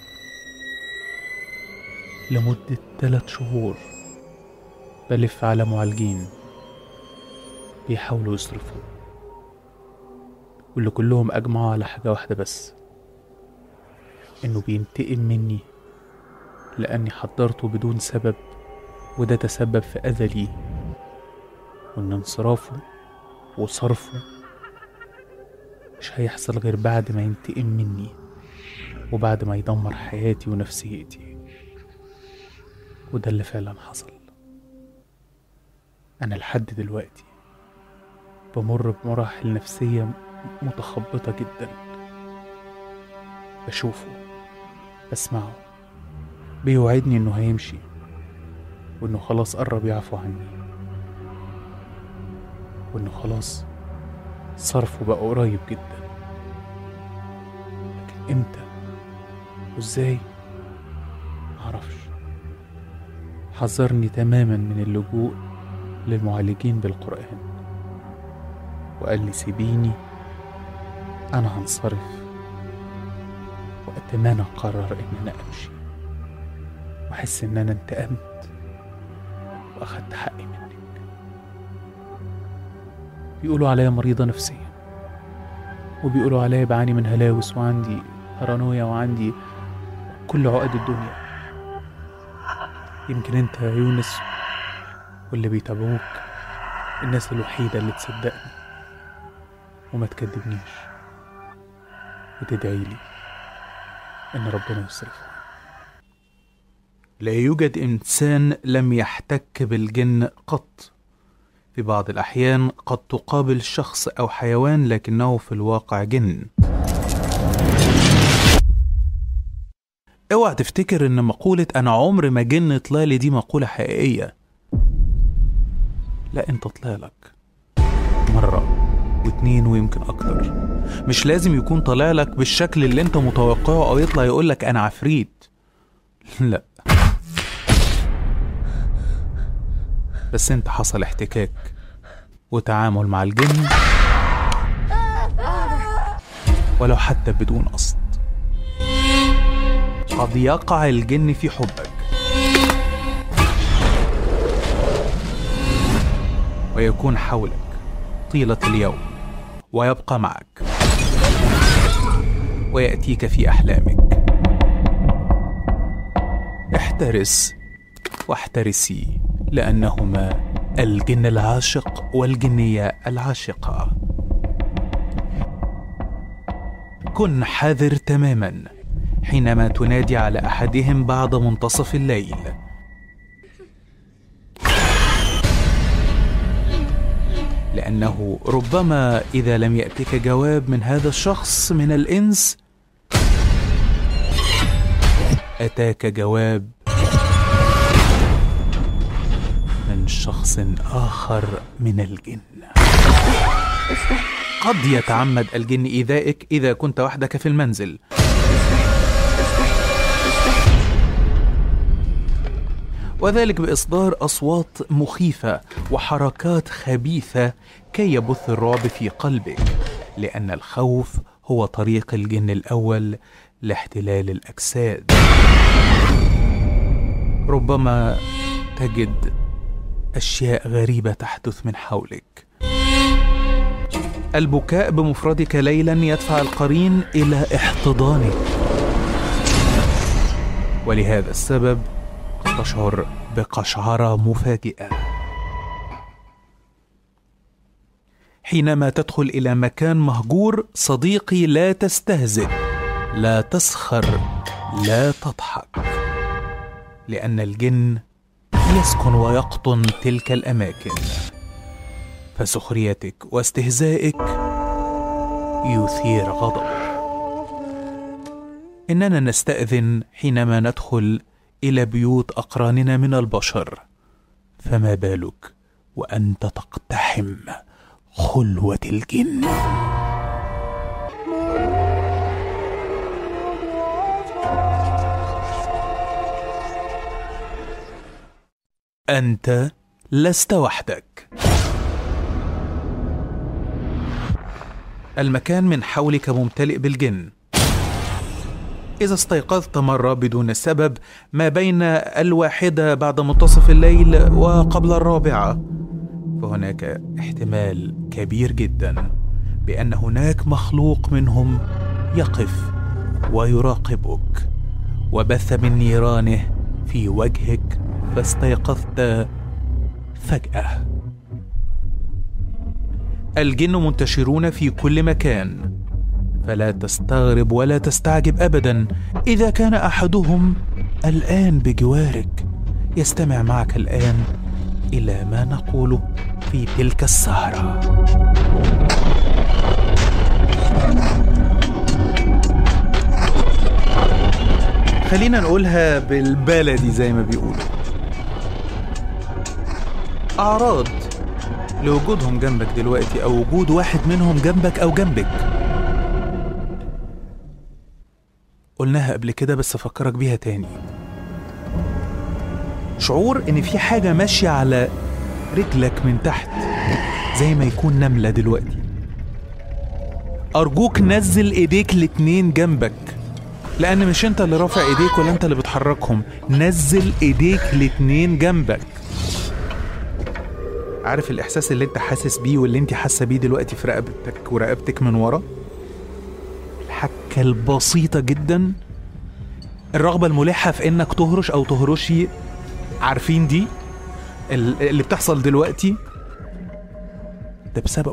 لمدة تلات شهور بلف على معالجين بيحاولوا يصرفوا واللي كلهم أجمعوا على حاجة واحدة بس إنه بينتقم مني لأني حضرته بدون سبب وده تسبب في أذى ليه وإن انصرافه وصرفه مش هيحصل غير بعد ما ينتقم مني وبعد ما يدمر حياتي ونفسيتي وده اللي فعلا حصل أنا لحد دلوقتي بمر بمراحل نفسية متخبطة جدا بشوفه بسمعه بيوعدني إنه هيمشي وإنه خلاص قرب يعفو عني وإنه خلاص صرفه بقى قريب جدا لكن إمتى وإزاي معرفش حذرني تماما من اللجوء للمعالجين بالقرآن وقال لي سيبيني أنا هنصرف وقت ما أنا أقرر إن أنا أمشي وأحس إن أنا انتقمت وأخدت حقي منك بيقولوا عليا مريضة نفسيا وبيقولوا عليا بعاني من هلاوس وعندي بارانويا وعندي كل عقد الدنيا يمكن انت يا يونس واللي بيتابعوك الناس الوحيدة اللي تصدقني وما تكذبنيش وتدعي لي ان ربنا يصرفها لا يوجد انسان لم يحتك بالجن قط في بعض الاحيان قد تقابل شخص او حيوان لكنه في الواقع جن اوعى تفتكر ان مقولة انا عمر ما جن طلع لي دي مقولة حقيقية لا انت طلع لك مرة واتنين ويمكن اكتر مش لازم يكون طالع لك بالشكل اللي انت متوقعه او يطلع يقول لك انا عفريت لا بس انت حصل احتكاك وتعامل مع الجن ولو حتى بدون قصد قد يقع الجن في حبك ويكون حولك طيلة اليوم ويبقى معك ويأتيك في أحلامك احترس واحترسي لأنهما الجن العاشق والجنية العاشقة كن حذر تماما حينما تنادي على احدهم بعد منتصف الليل لانه ربما اذا لم ياتك جواب من هذا الشخص من الانس اتاك جواب من شخص اخر من الجن قد يتعمد الجن ايذائك اذا كنت وحدك في المنزل وذلك باصدار اصوات مخيفه وحركات خبيثه كي يبث الرعب في قلبك لان الخوف هو طريق الجن الاول لاحتلال الاجساد ربما تجد اشياء غريبه تحدث من حولك البكاء بمفردك ليلا يدفع القرين الى احتضانك ولهذا السبب تشعر بقشعرة مفاجئة حينما تدخل إلى مكان مهجور صديقي لا تستهزئ لا تسخر لا تضحك لأن الجن يسكن ويقطن تلك الأماكن فسخريتك واستهزائك يثير غضبك إننا نستأذن حينما ندخل الى بيوت اقراننا من البشر فما بالك وانت تقتحم خلوه الجن انت لست وحدك المكان من حولك ممتلئ بالجن إذا استيقظت مرة بدون سبب ما بين الواحدة بعد منتصف الليل وقبل الرابعة فهناك احتمال كبير جدا بأن هناك مخلوق منهم يقف ويراقبك وبث من نيرانه في وجهك فاستيقظت فجأة الجن منتشرون في كل مكان فلا تستغرب ولا تستعجب ابدا اذا كان احدهم الان بجوارك يستمع معك الان الى ما نقوله في تلك السهره خلينا نقولها بالبلدي زي ما بيقولوا اعراض لوجودهم جنبك دلوقتي او وجود واحد منهم جنبك او جنبك قلناها قبل كده بس افكرك بيها تاني شعور ان في حاجة ماشية على رجلك من تحت زي ما يكون نملة دلوقتي ارجوك نزل ايديك الاتنين جنبك لان مش انت اللي رافع ايديك ولا انت اللي بتحركهم نزل ايديك الاتنين جنبك عارف الاحساس اللي انت حاسس بيه واللي انت حاسه بيه دلوقتي في رقبتك ورقبتك من ورا الحكه البسيطه جدا الرغبه الملحه في انك تهرش او تهرشي عارفين دي ال- اللي بتحصل دلوقتي ده بسببه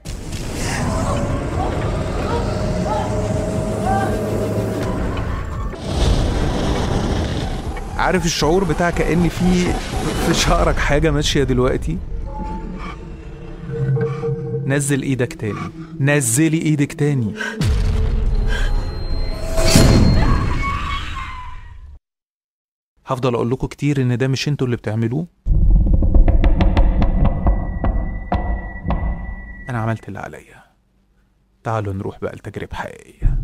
عارف الشعور بتاع كأن في في شعرك حاجة ماشية دلوقتي نزل ايدك تاني نزلي ايدك تاني هفضل اقول لكم كتير ان ده مش انتوا اللي بتعملوه انا عملت اللي عليا تعالوا نروح بقى لتجربة حقيقية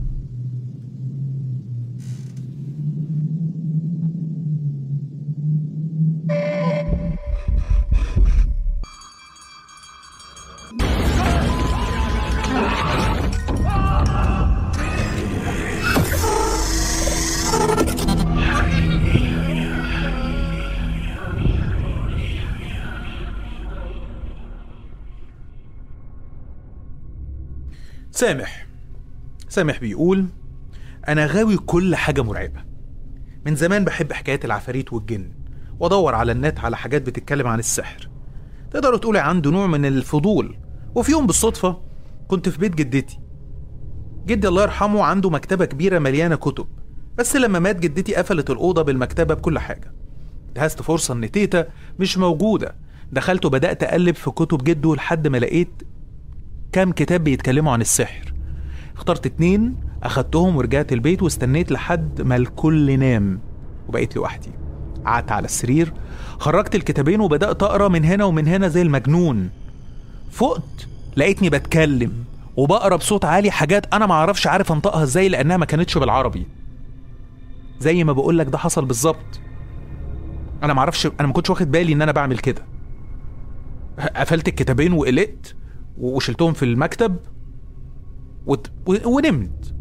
سامح سامح بيقول أنا غاوي كل حاجة مرعبة من زمان بحب حكايات العفاريت والجن وأدور على النت على حاجات بتتكلم عن السحر تقدروا تقولي عنده نوع من الفضول وفي يوم بالصدفة كنت في بيت جدتي جدي الله يرحمه عنده مكتبة كبيرة مليانة كتب بس لما مات جدتي قفلت الأوضة بالمكتبة بكل حاجة انتهزت فرصة إن تيتا مش موجودة دخلت وبدأت أقلب في كتب جده لحد ما لقيت كام كتاب بيتكلموا عن السحر اخترت اتنين اخدتهم ورجعت البيت واستنيت لحد ما الكل نام وبقيت لوحدي قعدت على السرير خرجت الكتابين وبدأت أقرأ من هنا ومن هنا زي المجنون فقت لقيتني بتكلم وبقرا بصوت عالي حاجات انا ما اعرفش عارف انطقها ازاي لانها ما كانتش بالعربي زي ما بقول لك ده حصل بالظبط انا ما اعرفش انا ما كنتش واخد بالي ان انا بعمل كده قفلت الكتابين وقلقت وشلتهم في المكتب وت... و... ونمت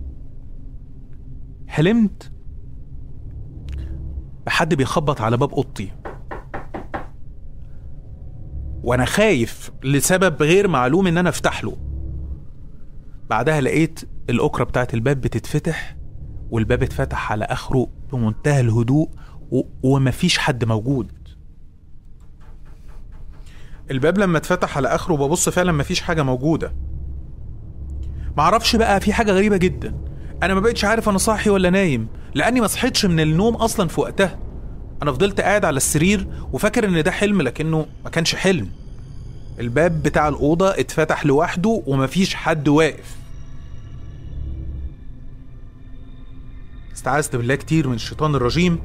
حلمت بحد بيخبط على باب اوضتي وانا خايف لسبب غير معلوم ان انا افتح له بعدها لقيت الاكره بتاعت الباب بتتفتح والباب اتفتح على اخره بمنتهى الهدوء و... ومفيش حد موجود الباب لما اتفتح على اخره ببص فعلا مفيش حاجه موجوده معرفش بقى في حاجه غريبه جدا انا ما بقتش عارف انا صاحي ولا نايم لاني ما صحيتش من النوم اصلا في وقتها انا فضلت قاعد على السرير وفاكر ان ده حلم لكنه ما كانش حلم الباب بتاع الاوضه اتفتح لوحده ومفيش حد واقف استعاذت بالله كتير من الشيطان الرجيم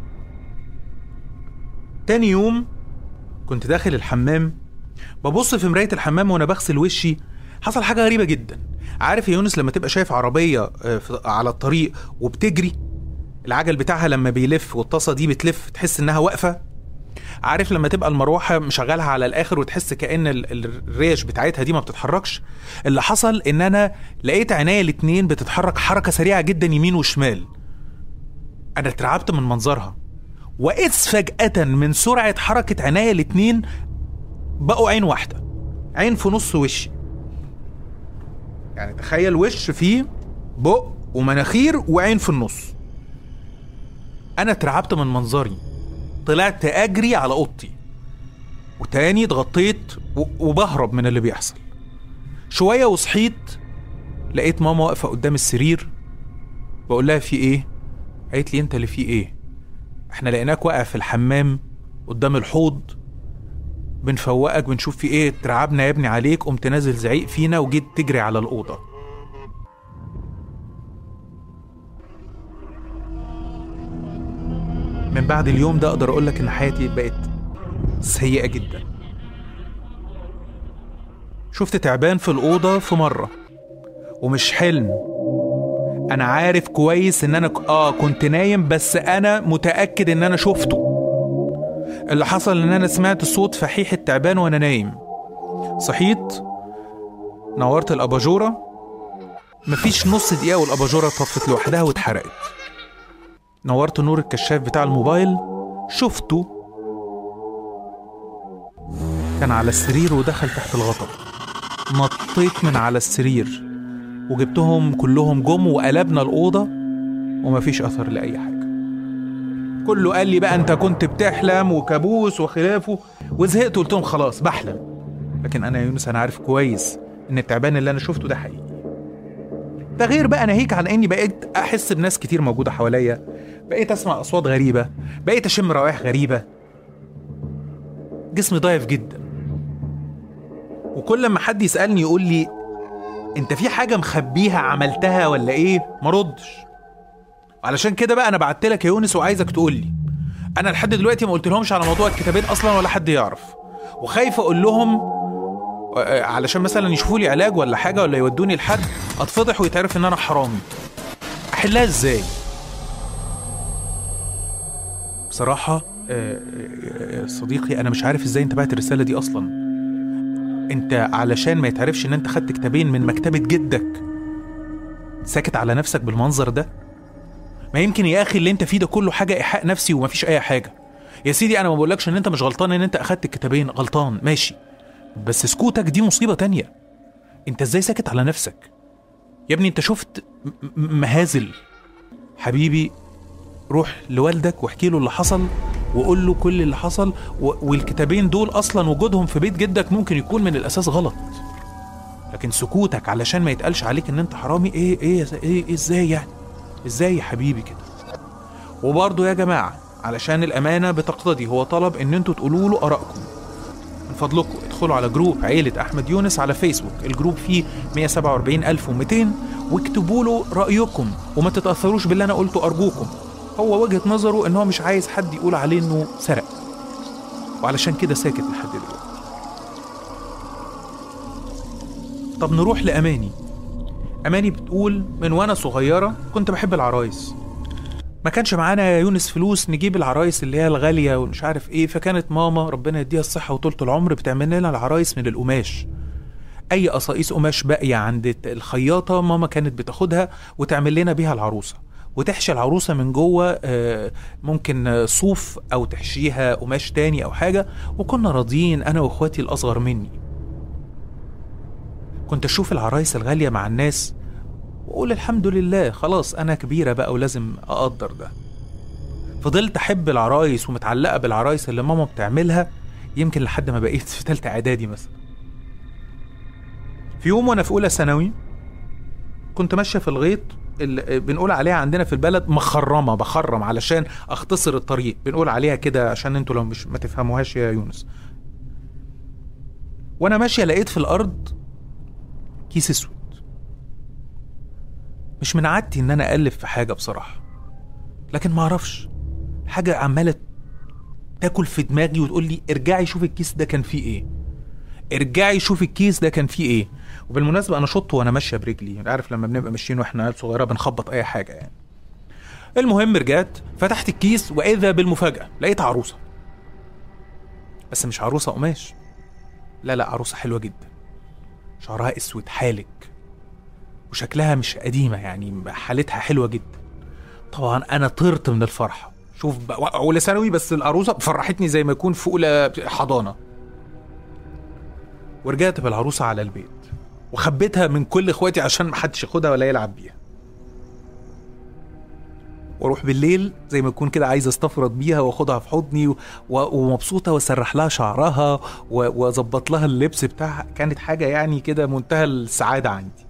تاني يوم كنت داخل الحمام ببص في مراية الحمام وانا بغسل وشي حصل حاجة غريبة جدا عارف يا يونس لما تبقى شايف عربية آه، في- على الطريق وبتجري العجل بتاعها لما بيلف والطاسة دي بتلف تحس انها واقفة عارف لما تبقى المروحة مشغلها على الآخر وتحس كأن ال- ال- الريش بتاعتها دي ما بتتحركش اللي حصل إن أنا لقيت عينيا الاتنين بتتحرك حركة سريعة جدا يمين وشمال أنا اترعبت من منظرها وإذ فجأة من سرعة حركة عينيا الاتنين بقوا عين واحدة عين في نص وشي يعني تخيل وش فيه بق ومناخير وعين في النص أنا اترعبت من منظري طلعت اجري على اوضتي وتاني اتغطيت و- وبهرب من اللي بيحصل شويه وصحيت لقيت ماما واقفه قدام السرير بقول لها في ايه قالت لي انت اللي في ايه احنا لقيناك واقع في الحمام قدام الحوض بنفوقك بنشوف في ايه اترعبنا يا ابني عليك قمت نازل زعيق فينا وجيت تجري على الاوضه من بعد اليوم ده اقدر اقول لك ان حياتي بقت سيئه جدا شفت تعبان في الاوضه في مره ومش حلم انا عارف كويس ان انا ك- اه كنت نايم بس انا متاكد ان انا شفته اللي حصل ان انا سمعت صوت فحيح التعبان وانا نايم صحيت نورت الاباجوره مفيش نص دقيقه والاباجوره طفت لوحدها واتحرقت نورت نور الكشاف بتاع الموبايل شفته كان على السرير ودخل تحت الغطا نطيت من على السرير وجبتهم كلهم جم وقلبنا الأوضة ومفيش أثر لأي حاجة كله قال لي بقى أنت كنت بتحلم وكابوس وخلافه وزهقت قلت لهم خلاص بحلم لكن أنا يا يونس أنا عارف كويس إن التعبان اللي أنا شفته ده حقيقي ده غير بقى ناهيك عن إني بقيت أحس بناس كتير موجودة حواليا بقيت أسمع أصوات غريبة بقيت أشم روائح غريبة جسمي ضعيف جدا وكل ما حد يسألني يقول لي انت في حاجة مخبيها عملتها ولا ايه ما ردش علشان كده بقى انا بعت لك يا يونس وعايزك تقول لي انا لحد دلوقتي ما قلت لهمش على موضوع الكتابين اصلا ولا حد يعرف وخايف اقول لهم آه، علشان مثلا يشوفوا لي علاج ولا حاجه ولا يودوني لحد اتفضح ويتعرف ان انا حرامي احلها ازاي بصراحه آه، آه، آه، صديقي انا مش عارف ازاي انت بعت الرساله دي اصلا انت علشان ما يتعرفش ان انت خدت كتابين من مكتبة جدك ساكت على نفسك بالمنظر ده ما يمكن يا اخي اللي انت فيه ده كله حاجة ايحاء نفسي ومفيش اي حاجة يا سيدي انا ما بقولكش ان انت مش غلطان ان انت اخدت الكتابين غلطان ماشي بس سكوتك دي مصيبة تانية انت ازاي ساكت على نفسك يا ابني انت شفت م- م- مهازل حبيبي روح لوالدك واحكي له اللي حصل وقول له كل اللي حصل و... والكتابين دول اصلا وجودهم في بيت جدك ممكن يكون من الاساس غلط لكن سكوتك علشان ما يتقالش عليك ان انت حرامي ايه ايه ايه, إيه ازاي يعني ازاي يا حبيبي كده وبرضه يا جماعه علشان الامانه بتقتضي هو طلب ان انتوا تقولوا له ارائكم من فضلكم ادخلوا على جروب عيلة أحمد يونس على فيسبوك الجروب فيه 147200 واكتبوا له رأيكم وما تتأثروش باللي أنا قلته أرجوكم هو وجهة نظره إن هو مش عايز حد يقول عليه إنه سرق وعلشان كده ساكت لحد دلوقتي طب نروح لأماني أماني بتقول من وأنا صغيرة كنت بحب العرايس ما كانش معانا يا يونس فلوس نجيب العرايس اللي هي الغالية ومش عارف ايه فكانت ماما ربنا يديها الصحة وطولة العمر بتعمل لنا العرايس من القماش أي قصاقيس قماش باقية عند الخياطة ماما كانت بتاخدها وتعمل لنا بيها العروسة وتحشي العروسة من جوه آه، ممكن آه، صوف أو تحشيها قماش تاني أو حاجة وكنا راضيين أنا وإخواتي الأصغر مني كنت أشوف العرايس الغالية مع الناس واقول الحمد لله خلاص انا كبيره بقى ولازم اقدر ده فضلت احب العرايس ومتعلقه بالعرايس اللي ماما بتعملها يمكن لحد ما بقيت في تالتة اعدادي مثلا في يوم وانا في اولى ثانوي كنت ماشيه في الغيط اللي بنقول عليها عندنا في البلد مخرمه بخرم علشان اختصر الطريق بنقول عليها كده عشان انتوا لو مش ما تفهموهاش يا يونس وانا ماشيه لقيت في الارض كيس اسود مش من عادتي ان انا اقلب في حاجه بصراحه لكن ما اعرفش حاجه عماله تاكل في دماغي وتقول لي ارجعي شوف الكيس ده كان فيه ايه ارجعي شوف الكيس ده كان فيه ايه وبالمناسبه انا شطه وانا ماشيه برجلي عارف لما بنبقى ماشيين واحنا عيال صغيره بنخبط اي حاجه يعني المهم رجعت فتحت الكيس واذا بالمفاجاه لقيت عروسه بس مش عروسه قماش لا لا عروسه حلوه جدا شعرها اسود حالك وشكلها مش قديمة يعني حالتها حلوة جدا طبعا أنا طرت من الفرحة شوف بقى أولى ثانوي بس العروسة فرحتني زي ما يكون في أولى حضانة ورجعت بالعروسة على البيت وخبيتها من كل إخواتي عشان محدش ياخدها ولا يلعب بيها واروح بالليل زي ما اكون كده عايز استفرد بيها واخدها في حضني و- ومبسوطه واسرح لها شعرها و- واظبط لها اللبس بتاعها كانت حاجه يعني كده منتهى السعاده عندي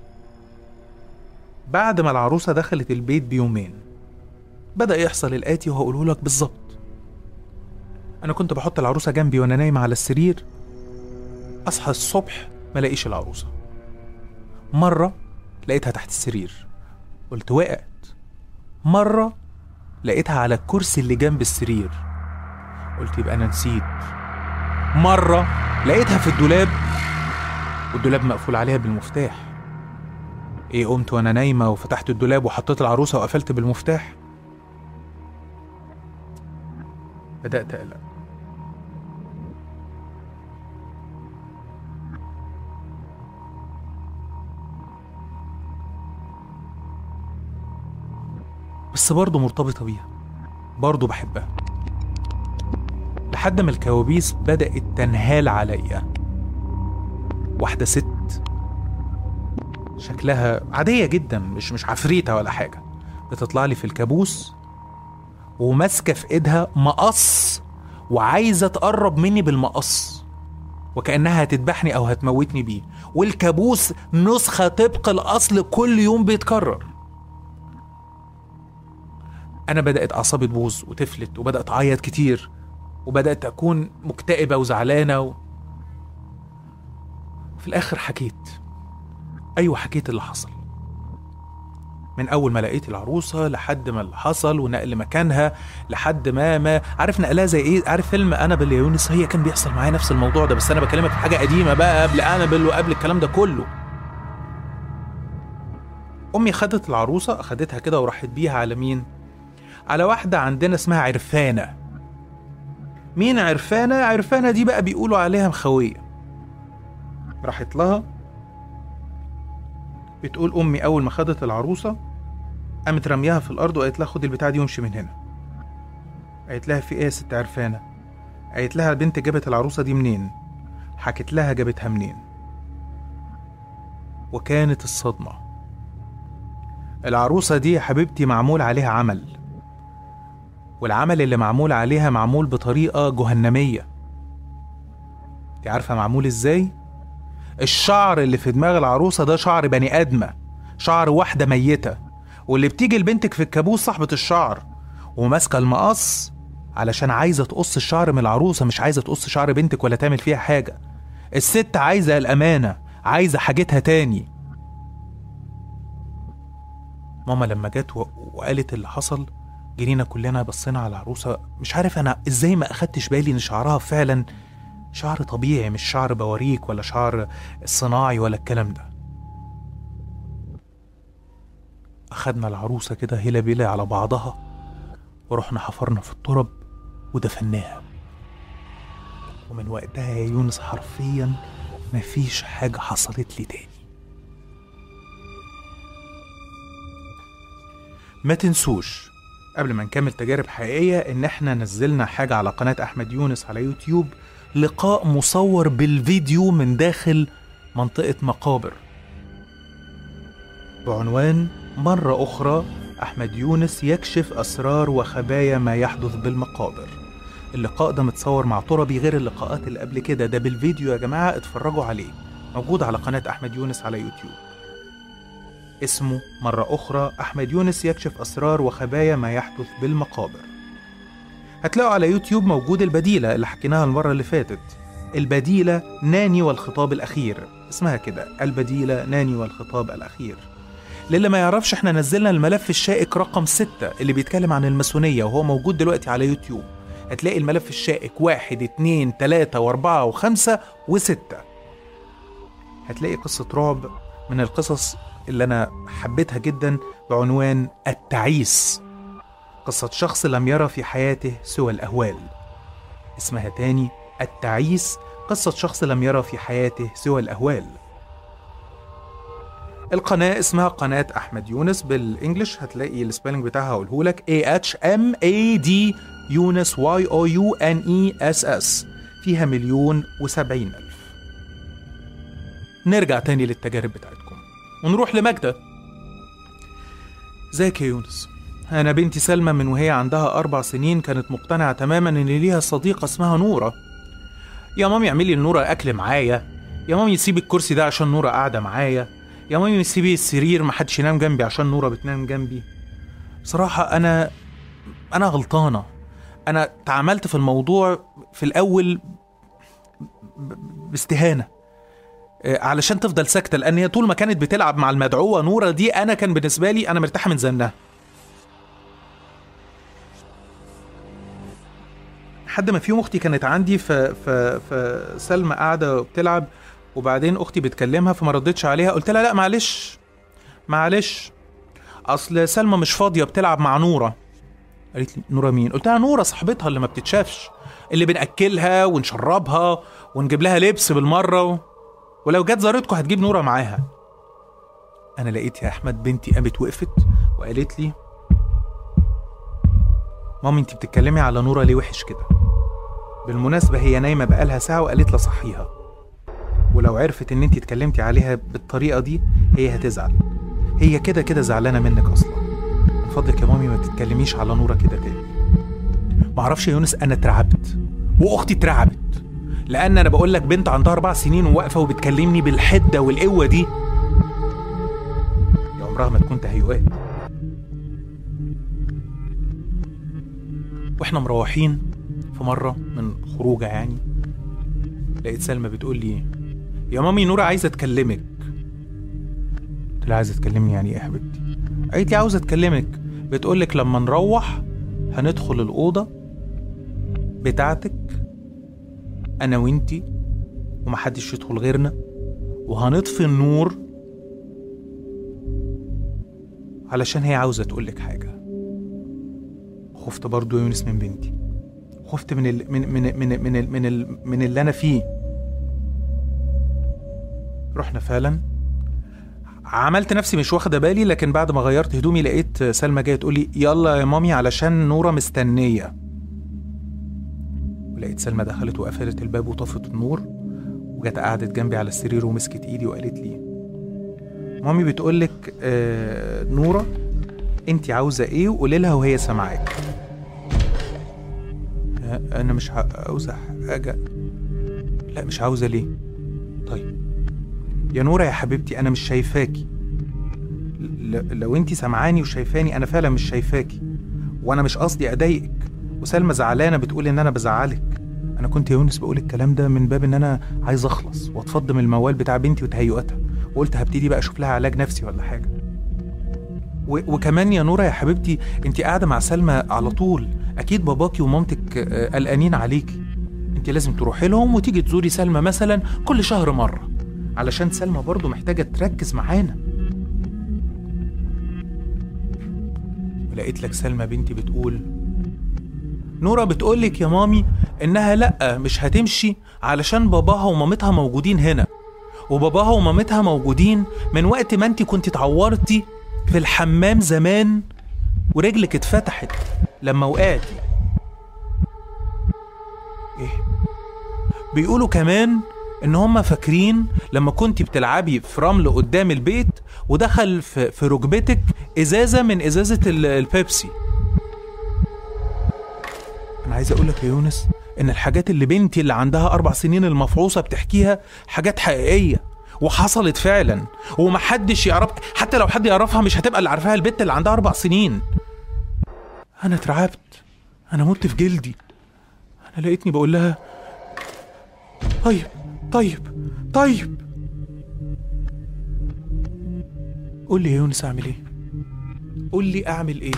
بعد ما العروسه دخلت البيت بيومين بدا يحصل الاتي وهقوله لك بالظبط انا كنت بحط العروسه جنبي وانا نايمه على السرير اصحى الصبح ما الاقيش العروسه مره لقيتها تحت السرير قلت وقعت مرة لقيتها على الكرسي اللي جنب السرير قلت يبقى أنا نسيت مرة لقيتها في الدولاب والدولاب مقفول عليها بالمفتاح ايه قمت وانا نايمة وفتحت الدولاب وحطيت العروسة وقفلت بالمفتاح بدأت أقلق بس برضه مرتبطة بيها برضه بحبها لحد ما الكوابيس بدأت تنهال عليا واحدة ست شكلها عادية جدا مش مش عفريتة ولا حاجة بتطلع لي في الكابوس وماسكة في ايدها مقص وعايزة تقرب مني بالمقص وكأنها هتذبحني أو هتموتني بيه والكابوس نسخة طبق الأصل كل يوم بيتكرر انا بدات اعصابي تبوظ وتفلت وبدات اعيط كتير وبدات اكون مكتئبه وزعلانه و... في الاخر حكيت ايوه حكيت اللي حصل من اول ما لقيت العروسه لحد ما اللي حصل ونقل مكانها لحد ما ما عارف نقلها زي ايه عارف فيلم انابل يا يونس هي كان بيحصل معايا نفس الموضوع ده بس انا بكلمك في حاجه قديمه بقى قبل انابل وقبل الكلام ده كله امي خدت العروسه اخدتها كده وراحت بيها على مين على واحدة عندنا اسمها عرفانة مين عرفانة؟ عرفانة دي بقى بيقولوا عليها مخوية راحت لها بتقول أمي أول ما خدت العروسة قامت رميها في الأرض وقالت لها خد البتاعة دي وامشي من هنا قالت لها في إيه يا ست عرفانة؟ قالت لها البنت جابت العروسة دي منين؟ حكت لها جابتها منين وكانت الصدمة العروسة دي يا حبيبتي معمول عليها عمل والعمل اللي معمول عليها معمول بطريقة جهنمية انت عارفة معمول ازاي؟ الشعر اللي في دماغ العروسة ده شعر بني آدمة شعر واحدة ميتة واللي بتيجي لبنتك في الكابوس صاحبة الشعر وماسكة المقص علشان عايزة تقص الشعر من العروسة مش عايزة تقص شعر بنتك ولا تعمل فيها حاجة الست عايزة الأمانة عايزة حاجتها تاني ماما لما جت و- وقالت اللي حصل جرينا كلنا بصينا على العروسة مش عارف أنا إزاي ما أخدتش بالي إن شعرها فعلا شعر طبيعي مش شعر بواريك ولا شعر صناعي ولا الكلام ده أخدنا العروسة كده هلا بلا على بعضها ورحنا حفرنا في التراب ودفناها ومن وقتها يا يونس حرفيا مفيش حاجة حصلت لي تاني ما تنسوش قبل ما نكمل تجارب حقيقية إن إحنا نزلنا حاجة على قناة أحمد يونس على يوتيوب لقاء مصور بالفيديو من داخل منطقة مقابر بعنوان مرة أخرى أحمد يونس يكشف أسرار وخبايا ما يحدث بالمقابر اللقاء ده متصور مع تربي غير اللقاءات اللي قبل كده ده بالفيديو يا جماعة اتفرجوا عليه موجود على قناة أحمد يونس على يوتيوب اسمه مرة أخرى أحمد يونس يكشف أسرار وخبايا ما يحدث بالمقابر هتلاقوا على يوتيوب موجود البديلة اللي حكيناها المرة اللي فاتت البديلة ناني والخطاب الأخير اسمها كده البديلة ناني والخطاب الأخير للي ما يعرفش احنا نزلنا الملف الشائك رقم ستة اللي بيتكلم عن الماسونية وهو موجود دلوقتي على يوتيوب هتلاقي الملف الشائك واحد اتنين تلاتة واربعة وخمسة وستة هتلاقي قصة رعب من القصص اللي أنا حبيتها جدا بعنوان التعيس قصة شخص لم يرى في حياته سوى الأهوال اسمها تاني التعيس قصة شخص لم يرى في حياته سوى الأهوال القناة اسمها قناة أحمد يونس بالإنجلش هتلاقي السبيلنج بتاعها هقوله لك A H M A D يونس Y O U N E S S فيها مليون وسبعين ألف نرجع تاني للتجارب بتاعتكم ونروح لماجدة ازيك يا يونس أنا بنتي سلمى من وهي عندها أربع سنين كانت مقتنعة تماما إن ليها صديقة اسمها نورة يا مامي اعملي لنورة أكل معايا يا مامي سيبي الكرسي ده عشان نورة قاعدة معايا يا مامي سيبي السرير محدش ينام جنبي عشان نورة بتنام جنبي بصراحة أنا أنا غلطانة أنا تعاملت في الموضوع في الأول ب- باستهانة آه، علشان تفضل ساكتة لأن هي طول ما كانت بتلعب مع المدعوة نورة دي أنا كان بالنسبة لي أنا مرتاحة من زنها لحد ما في يوم اختي كانت عندي ف... ف... فسلمى قاعده بتلعب وبعدين اختي بتكلمها فما ردتش عليها قلت لها لا معلش معلش اصل سلمى مش فاضيه بتلعب مع نوره قالت لي نوره مين قلت لها نوره صاحبتها اللي ما بتتشافش اللي بناكلها ونشربها ونجيب لها لبس بالمره و... ولو جت زارتكم هتجيب نوره معاها انا لقيت يا احمد بنتي قامت وقفت وقالت لي مامي انت بتتكلمي على نوره ليه وحش كده بالمناسبة هي نايمة بقالها ساعة وقالت لي صحيها ولو عرفت ان انت اتكلمتي عليها بالطريقة دي هي هتزعل هي كده كده زعلانة منك اصلا من فضلك يا مامي ما تتكلميش على نورة كده تاني معرفش يا يونس انا اترعبت واختي اترعبت لان انا بقول لك بنت عندها اربع سنين وواقفة وبتكلمني بالحدة والقوة دي يا عمرها ما تكون تهيؤات واحنا مروحين في مرة من خروجة يعني لقيت سلمى بتقول لي يا مامي نورة عايزة تكلمك قلت لها عايزة تكلمني يعني ايه يا حبيبتي قالت لي عاوزة تكلمك بتقولك لما نروح هندخل الأوضة بتاعتك أنا وإنتي ومحدش يدخل غيرنا وهنطفي النور علشان هي عاوزة تقولك حاجة خفت برضو يا يونس من بنتي خفت من ال... من من من من ال... من, ال... من اللي انا فيه رحنا فعلا عملت نفسي مش واخده بالي لكن بعد ما غيرت هدومي لقيت سلمى جايه تقول لي يلا يا مامي علشان نوره مستنيه ولقيت سلمى دخلت وقفلت الباب وطفت النور وجت قعدت جنبي على السرير ومسكت ايدي وقالت لي مامي بتقولك آه نوره انت عاوزه ايه وقولي لها وهي سامعاك انا مش عاوزه حاجه لا مش عاوزه ليه طيب يا نوره يا حبيبتي انا مش شايفاكي ل- لو انت سامعاني وشايفاني انا فعلا مش شايفاكي وانا مش قصدي اضايقك وسلمى زعلانه بتقول ان انا بزعلك انا كنت يا يونس بقول الكلام ده من باب ان انا عايز اخلص واتفض من الموال بتاع بنتي وتهيؤاتها وقلت هبتدي بقى اشوف لها علاج نفسي ولا حاجه و- وكمان يا نوره يا حبيبتي انت قاعده مع سلمى على طول اكيد باباكي ومامتك آه، قلقانين عليكي انت لازم تروحي لهم وتيجي تزوري سلمى مثلا كل شهر مره علشان سلمى برضو محتاجه تركز معانا ولقيت لك سلمى بنتي بتقول نورة بتقولك يا مامي إنها لأ مش هتمشي علشان باباها ومامتها موجودين هنا وباباها ومامتها موجودين من وقت ما انت كنت اتعورتي في الحمام زمان ورجلك اتفتحت لما وقعتي ايه بيقولوا كمان ان هم فاكرين لما كنت بتلعبي في رمل قدام البيت ودخل في, في ركبتك ازازه من ازازه ال- البيبسي انا عايز اقول لك يا يونس ان الحاجات اللي بنتي اللي عندها اربع سنين المفعوصه بتحكيها حاجات حقيقيه وحصلت فعلا ومحدش يعرف حتى لو حد يعرفها مش هتبقى اللي عارفاها البت اللي عندها اربع سنين انا اترعبت انا مت في جلدي انا لقيتني بقول لها طيب طيب طيب قول لي يا يونس اعمل ايه قول لي اعمل ايه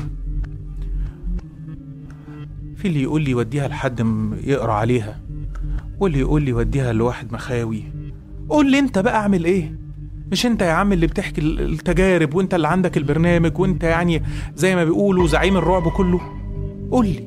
في اللي يقول لي وديها لحد م- يقرا عليها واللي يقول لي وديها لواحد مخاوي قول لي انت بقى اعمل ايه مش انت يا عم اللي بتحكي ال- التجارب وانت اللي عندك البرنامج وانت يعني زي ما بيقولوا زعيم الرعب كله قول لي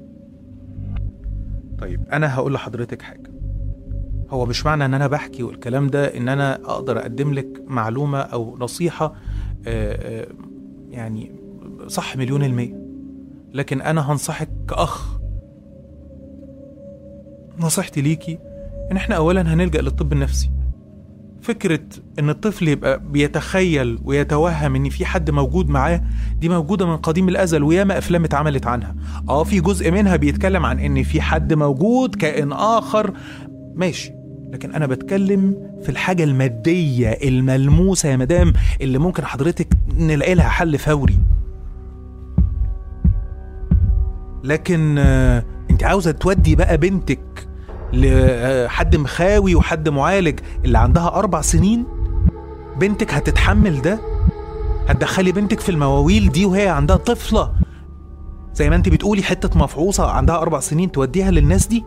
طيب انا هقول لحضرتك حاجه هو مش معنى ان انا بحكي والكلام ده ان انا اقدر اقدم لك معلومه او نصيحه آه، آه، يعني صح مليون المية لكن انا هنصحك كاخ نصيحتي ليكي ان احنا اولا هنلجا للطب النفسي فكرة إن الطفل يبقى بيتخيل ويتوهم إن في حد موجود معاه دي موجودة من قديم الأزل وياما أفلام اتعملت عنها. آه في جزء منها بيتكلم عن إن في حد موجود كائن آخر ماشي لكن أنا بتكلم في الحاجة المادية الملموسة يا مدام اللي ممكن حضرتك نلاقي لها حل فوري. لكن آه، انت عاوزة تودي بقى بنتك لحد مخاوي وحد معالج اللي عندها أربع سنين بنتك هتتحمل ده هتدخلي بنتك في المواويل دي وهي عندها طفلة زي ما انت بتقولي حتة مفعوصة عندها أربع سنين توديها للناس دي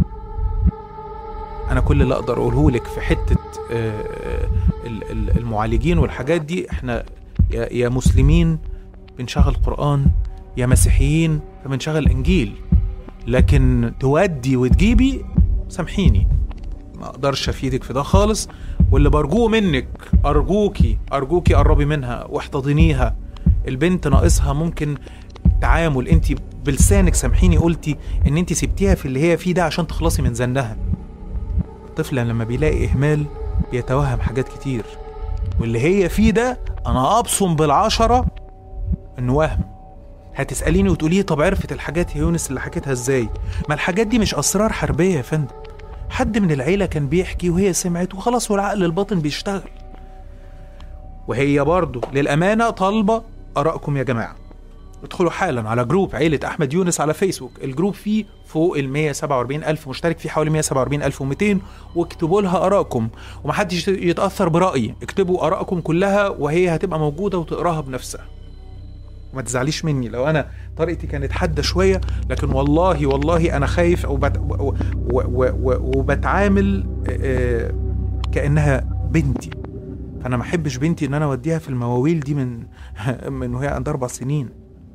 أنا كل اللي أقدر أقوله لك في حتة آه، ال- ال- المعالجين والحاجات دي احنا يا يا مسلمين بنشغل قرآن يا مسيحيين فبنشغل إنجيل لكن تودي وتجيبي سامحيني ما اقدرش افيدك في ده خالص واللي برجوه منك ارجوكي ارجوكي قربي منها واحتضنيها البنت ناقصها ممكن تعامل انت بلسانك سامحيني قلتي ان انت سبتيها في اللي هي فيه ده عشان تخلصي من زنها الطفل لما بيلاقي اهمال بيتوهم حاجات كتير واللي هي فيه ده انا ابصم بالعشرة انه وهم هتسأليني وتقولي طب عرفت الحاجات يا يونس اللي حكيتها ازاي ما الحاجات دي مش اسرار حربية يا فندم حد من العيلة كان بيحكي وهي سمعت وخلاص والعقل الباطن بيشتغل وهي برضه للأمانة طالبة آرائكم يا جماعة ادخلوا حالا على جروب عيلة أحمد يونس على فيسبوك الجروب فيه فوق ال 147 ألف مشترك فيه حوالي 147 ألف و200 واكتبوا لها آرائكم ومحدش يتأثر برأيي اكتبوا آرائكم كلها وهي هتبقى موجودة وتقراها بنفسها وما تزعليش مني لو انا طريقتي كانت حاده شويه لكن والله والله انا خايف وبت و و و و وبتعامل آه، كانها بنتي فانا ما احبش بنتي ان انا اوديها في المواويل دي من من وهي عندها اربع سنين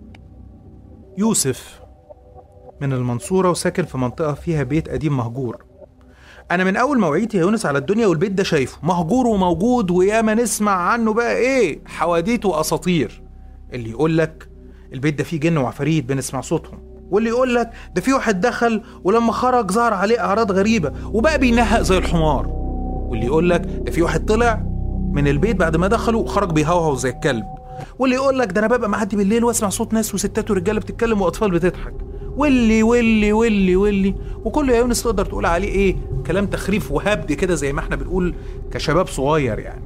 يوسف من المنصوره وساكن في منطقه فيها بيت قديم مهجور انا من اول ما وعيت يا يونس على الدنيا والبيت ده شايفه مهجور وموجود وياما نسمع عنه بقى ايه حواديت واساطير اللي يقول لك البيت ده فيه جن وعفاريت بنسمع صوتهم واللي يقول لك ده في واحد دخل ولما خرج ظهر عليه اعراض غريبه وبقى بينهق زي الحمار واللي يقول لك ده في واحد طلع من البيت بعد ما دخلوا وخرج بيهوهو زي الكلب واللي يقول لك ده انا ببقى معدي بالليل واسمع صوت ناس وستات ورجاله بتتكلم واطفال بتضحك واللي واللي واللي واللي وكله يا يونس تقدر تقول عليه ايه كلام تخريف وهبد كده زي ما احنا بنقول كشباب صغير يعني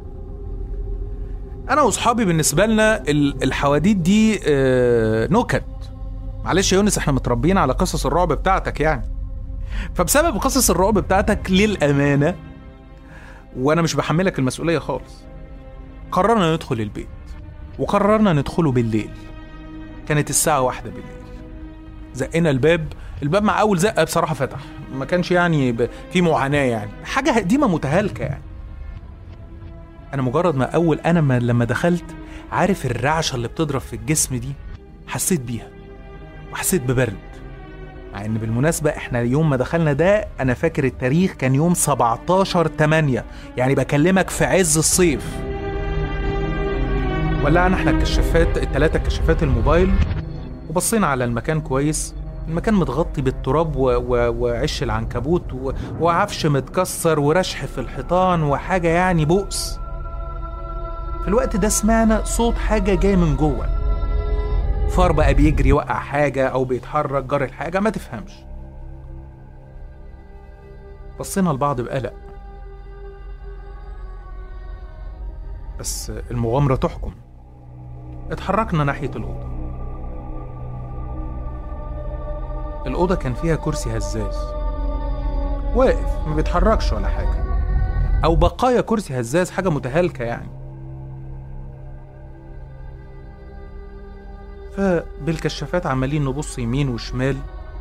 انا واصحابي بالنسبه لنا ال- الحواديت دي آه، نكت معلش يا يونس احنا متربيين على قصص الرعب بتاعتك يعني فبسبب قصص الرعب بتاعتك للامانه وانا مش بحملك المسؤوليه خالص قررنا ندخل البيت وقررنا ندخله بالليل كانت الساعه واحدة بالليل زقنا الباب الباب مع اول زقه بصراحه فتح ما كانش يعني ب... في معاناه يعني حاجه قديمه متهالكه يعني انا مجرد ما اول انا ما لما دخلت عارف الرعشه اللي بتضرب في الجسم دي حسيت بيها وحسيت ببرد مع ان بالمناسبه احنا يوم ما دخلنا ده انا فاكر التاريخ كان يوم 17 8 يعني بكلمك في عز الصيف ولعنا احنا الكشافات الثلاثه كشافات الموبايل وبصينا على المكان كويس المكان متغطي بالتراب و... و... وعش العنكبوت و... وعفش متكسر ورشح في الحيطان وحاجه يعني بؤس في الوقت ده سمعنا صوت حاجة جاية من جوه فار بقى بيجري يوقع حاجة أو بيتحرك جار الحاجة ما تفهمش بصينا لبعض بقلق بس المغامرة تحكم اتحركنا ناحية الأوضة الأوضة كان فيها كرسي هزاز واقف ما بيتحركش ولا حاجة أو بقايا كرسي هزاز حاجة متهالكة يعني فبالكشافات عمالين نبص يمين وشمال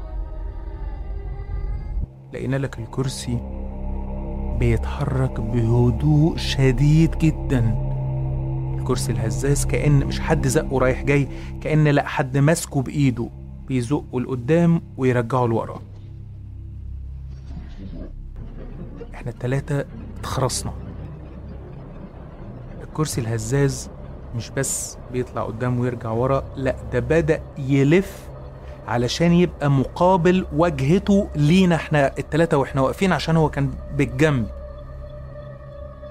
لقينا لك الكرسي بيتحرك بهدوء شديد جدا الكرسي الهزاز كأن مش حد زقه رايح جاي كأن لا حد ماسكه بإيده بيزقه لقدام ويرجعه لورا احنا التلاتة اتخرصنا الكرسي الهزاز مش بس بيطلع قدام ويرجع ورا لا ده بدأ يلف علشان يبقى مقابل واجهته لينا احنا التلاتة واحنا واقفين عشان هو كان بالجنب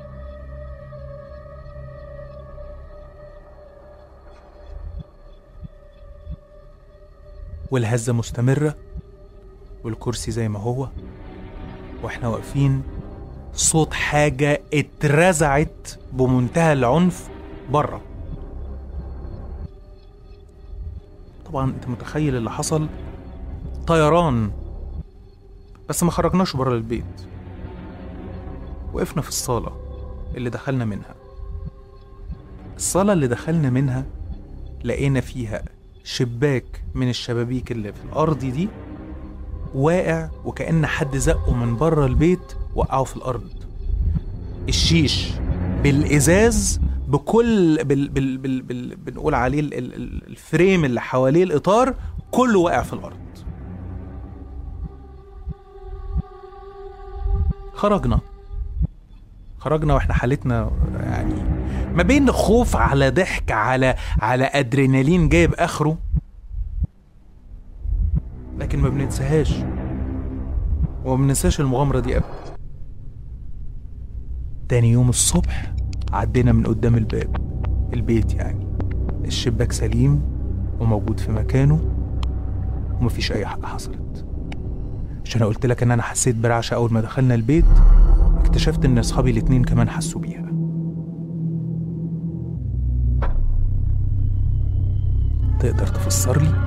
والهزة مستمرة والكرسي زي ما هو واحنا واقفين صوت حاجة اترزعت بمنتهى العنف بره طبعا انت متخيل اللي حصل طيران بس ما خرجناش بره البيت وقفنا في الصالة اللي دخلنا منها الصالة اللي دخلنا منها لقينا فيها شباك من الشبابيك اللي في الأرض دي واقع وكأن حد زقه من بره البيت وقعه في الأرض الشيش بالإزاز بكل بال بال بال بال بنقول عليه ال- ال- ال- الفريم اللي حواليه الإطار كله واقع في الأرض خرجنا خرجنا واحنا حالتنا يعني ما بين خوف على ضحك على على ادرينالين جايب اخره لكن ما بننساهاش وما بننساش المغامرة دي أبدا تاني يوم الصبح عدينا من قدام الباب البيت يعني الشباك سليم وموجود في مكانه ومفيش أي حاجة حصلت مش أنا قلت لك إن أنا حسيت برعشة أول ما دخلنا البيت اكتشفت إن أصحابي الاتنين كمان حسوا بيها تقدر تفسر لي؟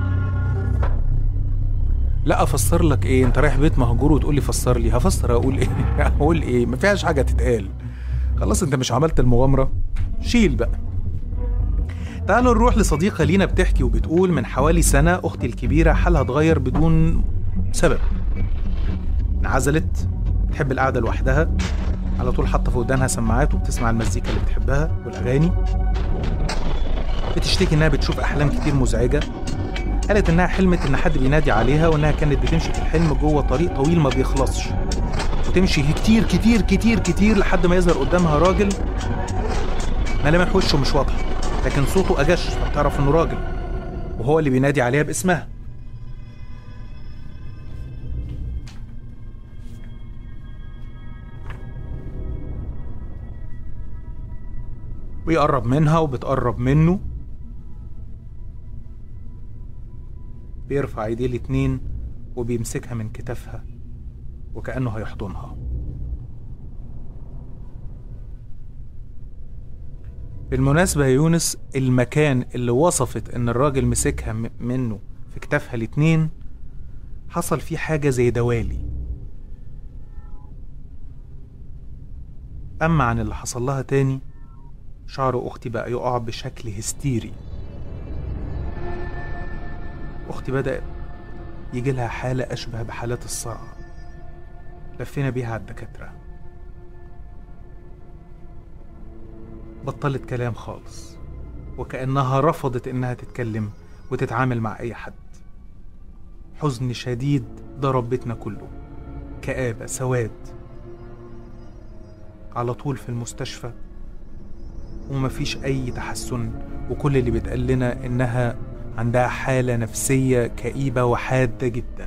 لا افسر لك ايه انت رايح بيت مهجور وتقول لي فسر لي هفسر اقول ايه اقول ايه ما فيهاش حاجه تتقال خلاص انت مش عملت المغامره شيل بقى تعالوا نروح لصديقة لينا بتحكي وبتقول من حوالي سنة أختي الكبيرة حالها اتغير بدون سبب انعزلت بتحب القعدة لوحدها على طول حاطة في ودانها سماعات وبتسمع المزيكا اللي بتحبها والأغاني بتشتكي إنها بتشوف أحلام كتير مزعجة قالت إنها حلمت إن حد بينادي عليها وإنها كانت بتمشي في الحلم جوه طريق طويل ما بيخلصش وتمشي كتير كتير كتير كتير لحد ما يظهر قدامها راجل ملامح وشه مش واضحة لكن صوته أجش فبتعرف إنه راجل وهو اللي بينادي عليها باسمها بيقرب منها وبتقرب منه بيرفع ايديه الاتنين وبيمسكها من كتافها وكأنه هيحضنها بالمناسبة يا يونس المكان اللي وصفت ان الراجل مسكها م- منه في كتافها الاتنين حصل فيه حاجة زي دوالي أما عن اللي حصل لها تاني شعر أختي بقى يقع بشكل هستيري أختي بدأت يجي لها حالة أشبه بحالات الصرع لفينا بيها على الدكاترة بطلت كلام خالص وكأنها رفضت إنها تتكلم وتتعامل مع أي حد حزن شديد ضرب بيتنا كله كآبة سواد على طول في المستشفى ومفيش أي تحسن وكل اللي بيتقال لنا إنها عندها حالة نفسية كئيبة وحادة جدا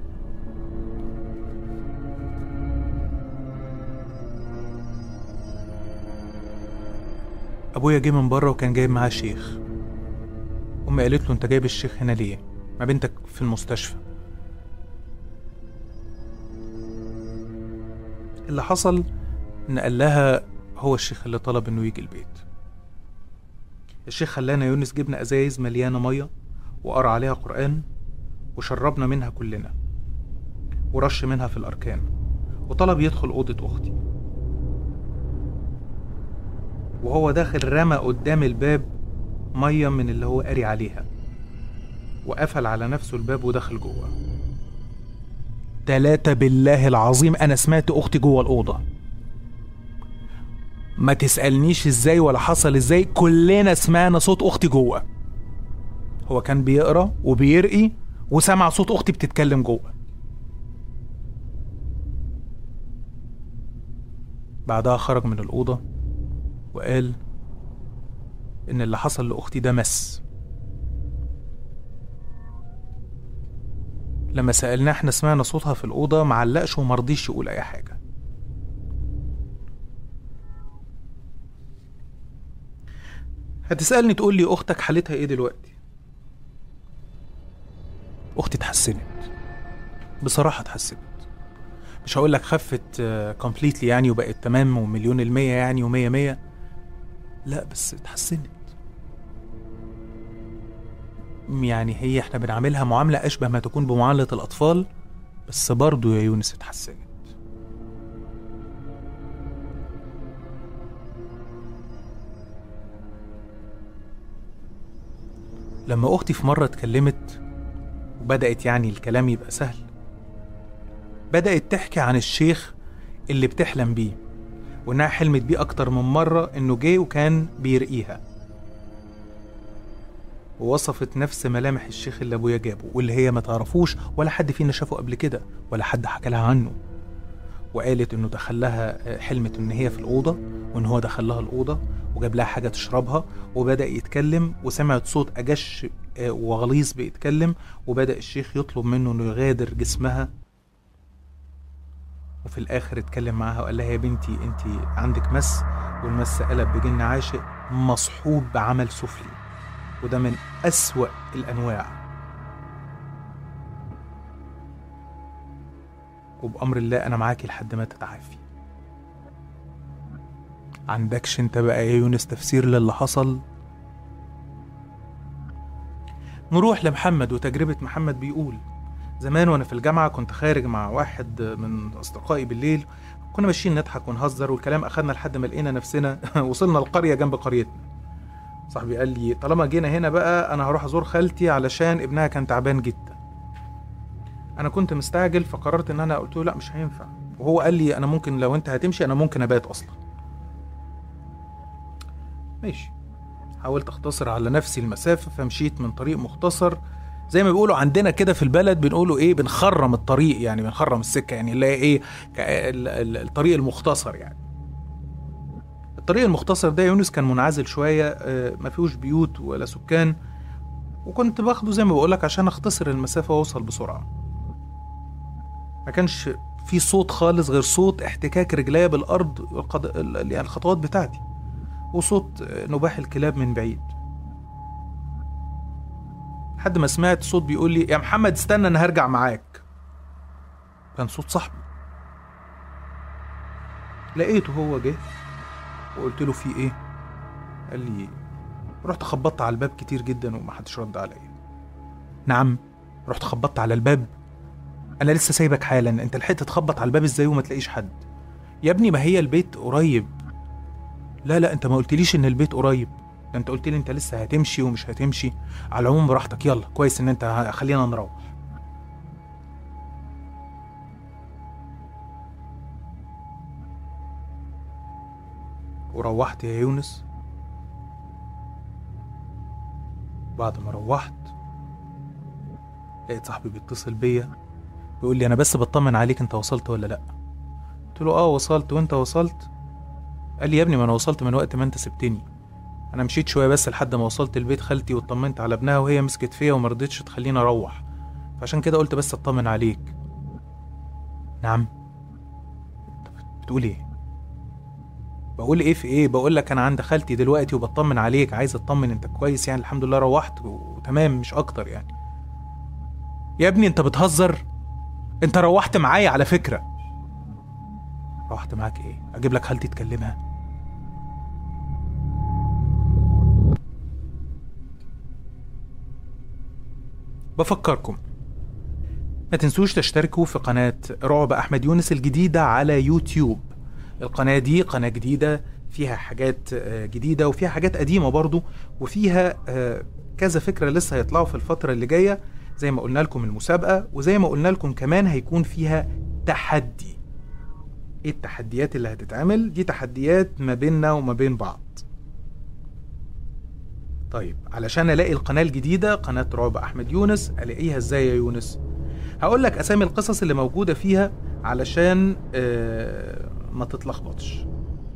أبويا جه من بره وكان جايب معاه شيخ أمي قالت له أنت جايب الشيخ هنا ليه؟ ما بنتك في المستشفى اللي حصل إن قال لها هو الشيخ اللي طلب إنه يجي البيت الشيخ خلانا يونس جبنا ازايز مليانه ميه وقرا عليها قران وشربنا منها كلنا ورش منها في الاركان وطلب يدخل اوضه اختي وهو داخل رمى قدام الباب ميه من اللي هو قاري عليها وقفل على نفسه الباب ودخل جوه تلاتة بالله العظيم انا سمعت اختي جوه الاوضه ما تسألنيش ازاي ولا حصل ازاي كلنا سمعنا صوت اختي جوه هو كان بيقرا وبيرقي وسمع صوت اختي بتتكلم جوه بعدها خرج من الأوضة وقال إن اللي حصل لأختي ده مس لما سألناه احنا سمعنا صوتها في الأوضة معلقش ومرضيش يقول أي حاجة هتسألني تقول لي أختك حالتها إيه دلوقتي؟ اختي اتحسنت بصراحه اتحسنت مش هقول لك خفت كومبليتلي يعني وبقت تمام ومليون المية يعني ومية مية لا بس اتحسنت يعني هي احنا بنعملها معاملة أشبه ما تكون بمعاملة الأطفال بس برضه يا يونس اتحسنت لما أختي في مرة اتكلمت وبدأت يعني الكلام يبقى سهل بدأت تحكي عن الشيخ اللي بتحلم بيه وإنها حلمت بيه أكتر من مرة إنه جه وكان بيرقيها ووصفت نفس ملامح الشيخ اللي أبويا جابه واللي هي ما تعرفوش ولا حد فينا شافه قبل كده ولا حد حكى لها عنه وقالت إنه دخل لها حلمت إن هي في الأوضة وإن هو دخل لها الأوضة وجاب لها حاجة تشربها وبدأ يتكلم وسمعت صوت أجش وغليظ بيتكلم وبدأ الشيخ يطلب منه إنه يغادر جسمها وفي الآخر اتكلم معاها وقال لها يا بنتي أنت عندك مس والمس قلب بجن عاشق مصحوب بعمل سفلي وده من أسوأ الأنواع وبأمر الله أنا معاكي لحد ما تتعافي عندكش انت بقى يا يونس تفسير للي حصل نروح لمحمد وتجربة محمد بيقول زمان وانا في الجامعة كنت خارج مع واحد من اصدقائي بالليل كنا ماشيين نضحك ونهزر والكلام اخدنا لحد ما لقينا نفسنا وصلنا القرية جنب قريتنا صاحبي قال لي طالما جينا هنا بقى انا هروح ازور خالتي علشان ابنها كان تعبان جدا انا كنت مستعجل فقررت ان انا قلت له لا مش هينفع وهو قال لي انا ممكن لو انت هتمشي انا ممكن ابات اصلا ماشي حاولت اختصر على نفسي المسافة فمشيت من طريق مختصر زي ما بيقولوا عندنا كده في البلد بنقولوا ايه بنخرم الطريق يعني بنخرم السكة يعني اللي هي ايه الطريق المختصر يعني الطريق المختصر ده يونس كان منعزل شوية ما فيهوش بيوت ولا سكان وكنت باخده زي ما بقولك عشان اختصر المسافة واوصل بسرعة ما كانش في صوت خالص غير صوت احتكاك رجليا بالارض يعني الخطوات بتاعتي وصوت نباح الكلاب من بعيد لحد ما سمعت صوت بيقول لي يا محمد استنى انا هرجع معاك كان صوت صاحبي لقيته هو جه وقلت له في ايه قال لي رحت خبطت على الباب كتير جدا ومحدش رد عليا نعم رحت خبطت على الباب انا لسه سايبك حالا انت لحقت تخبط على الباب ازاي وما تلاقيش حد يا ابني ما هي البيت قريب لا لا انت ما قلتليش ان البيت قريب ده انت قلت لي انت لسه هتمشي ومش هتمشي على العموم براحتك يلا كويس ان انت خلينا نروح وروحت يا يونس بعد ما روحت لقيت صاحبي بيتصل بيا بيقول لي انا بس بطمن عليك انت وصلت ولا لا قلت له اه وصلت وانت وصلت قال لي يا ابني ما انا وصلت من وقت ما انت سبتني انا مشيت شويه بس لحد ما وصلت البيت خالتي واطمنت على ابنها وهي مسكت فيا وما رضتش تخليني اروح فعشان كده قلت بس اطمن عليك نعم بتقول ايه بقول ايه في ايه بقول لك انا عند خالتي دلوقتي وبطمن عليك عايز اطمن انت كويس يعني الحمد لله روحت وتمام مش اكتر يعني يا ابني انت بتهزر انت روحت معايا على فكره روحت معاك ايه اجيب لك خالتي تكلمها بفكركم ما تنسوش تشتركوا في قناة رعب أحمد يونس الجديدة على يوتيوب القناة دي قناة جديدة فيها حاجات جديدة وفيها حاجات قديمة برضو وفيها كذا فكرة لسه هيطلعوا في الفترة اللي جاية زي ما قلنا لكم المسابقة وزي ما قلنا لكم كمان هيكون فيها تحدي ايه التحديات اللي هتتعمل دي تحديات ما بيننا وما بين بعض طيب علشان الاقي القناه الجديده قناه رعب احمد يونس الاقيها ازاي يا يونس هقول لك اسامي القصص اللي موجوده فيها علشان آه ما تتلخبطش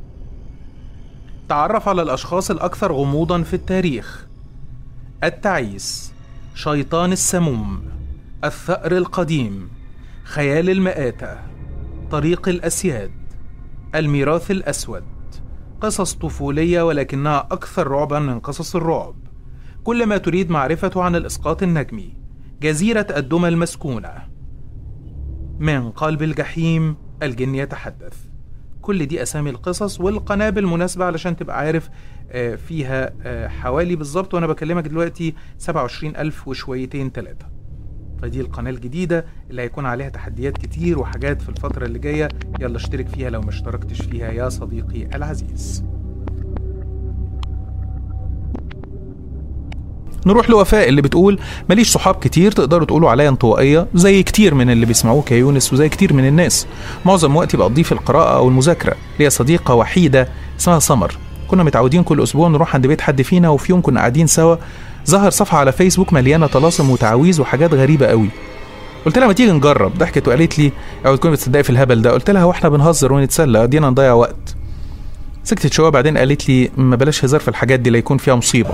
تعرف على الاشخاص الاكثر غموضا في التاريخ التعيس شيطان السموم الثأر القديم خيال المآتة طريق الأسياد الميراث الأسود قصص طفولية ولكنها أكثر رعبا من قصص الرعب كل ما تريد معرفته عن الإسقاط النجمي جزيرة الدمى المسكونة من قلب الجحيم الجن يتحدث كل دي أسامي القصص والقنابل مناسبة علشان تبقى عارف آه، فيها آه، حوالي بالظبط وأنا بكلمك دلوقتي 27 ألف وشويتين تلاتة فدي القناة الجديدة اللي هيكون عليها تحديات كتير وحاجات في الفترة اللي جاية يلا اشترك فيها لو ما اشتركتش فيها يا صديقي العزيز نروح لوفاء اللي بتقول ماليش صحاب كتير تقدروا تقولوا عليا انطوائية زي كتير من اللي بيسمعوك يا يونس وزي كتير من الناس معظم وقتي بقضيه في القراءة أو المذاكرة ليا صديقة وحيدة اسمها سمر كنا متعودين كل أسبوع نروح عند بيت حد فينا وفي يوم كنا قاعدين سوا ظهر صفحة على فيسبوك مليانة طلاسم وتعاويذ وحاجات غريبة قوي قلت لها ما تيجي نجرب ضحكت وقالت لي اوعي تكوني بتصدقي في الهبل ده قلت لها هو احنا بنهزر ونتسلى ادينا نضيع وقت سكتت شويه بعدين قالت لي ما بلاش هزار في الحاجات دي لا يكون فيها مصيبه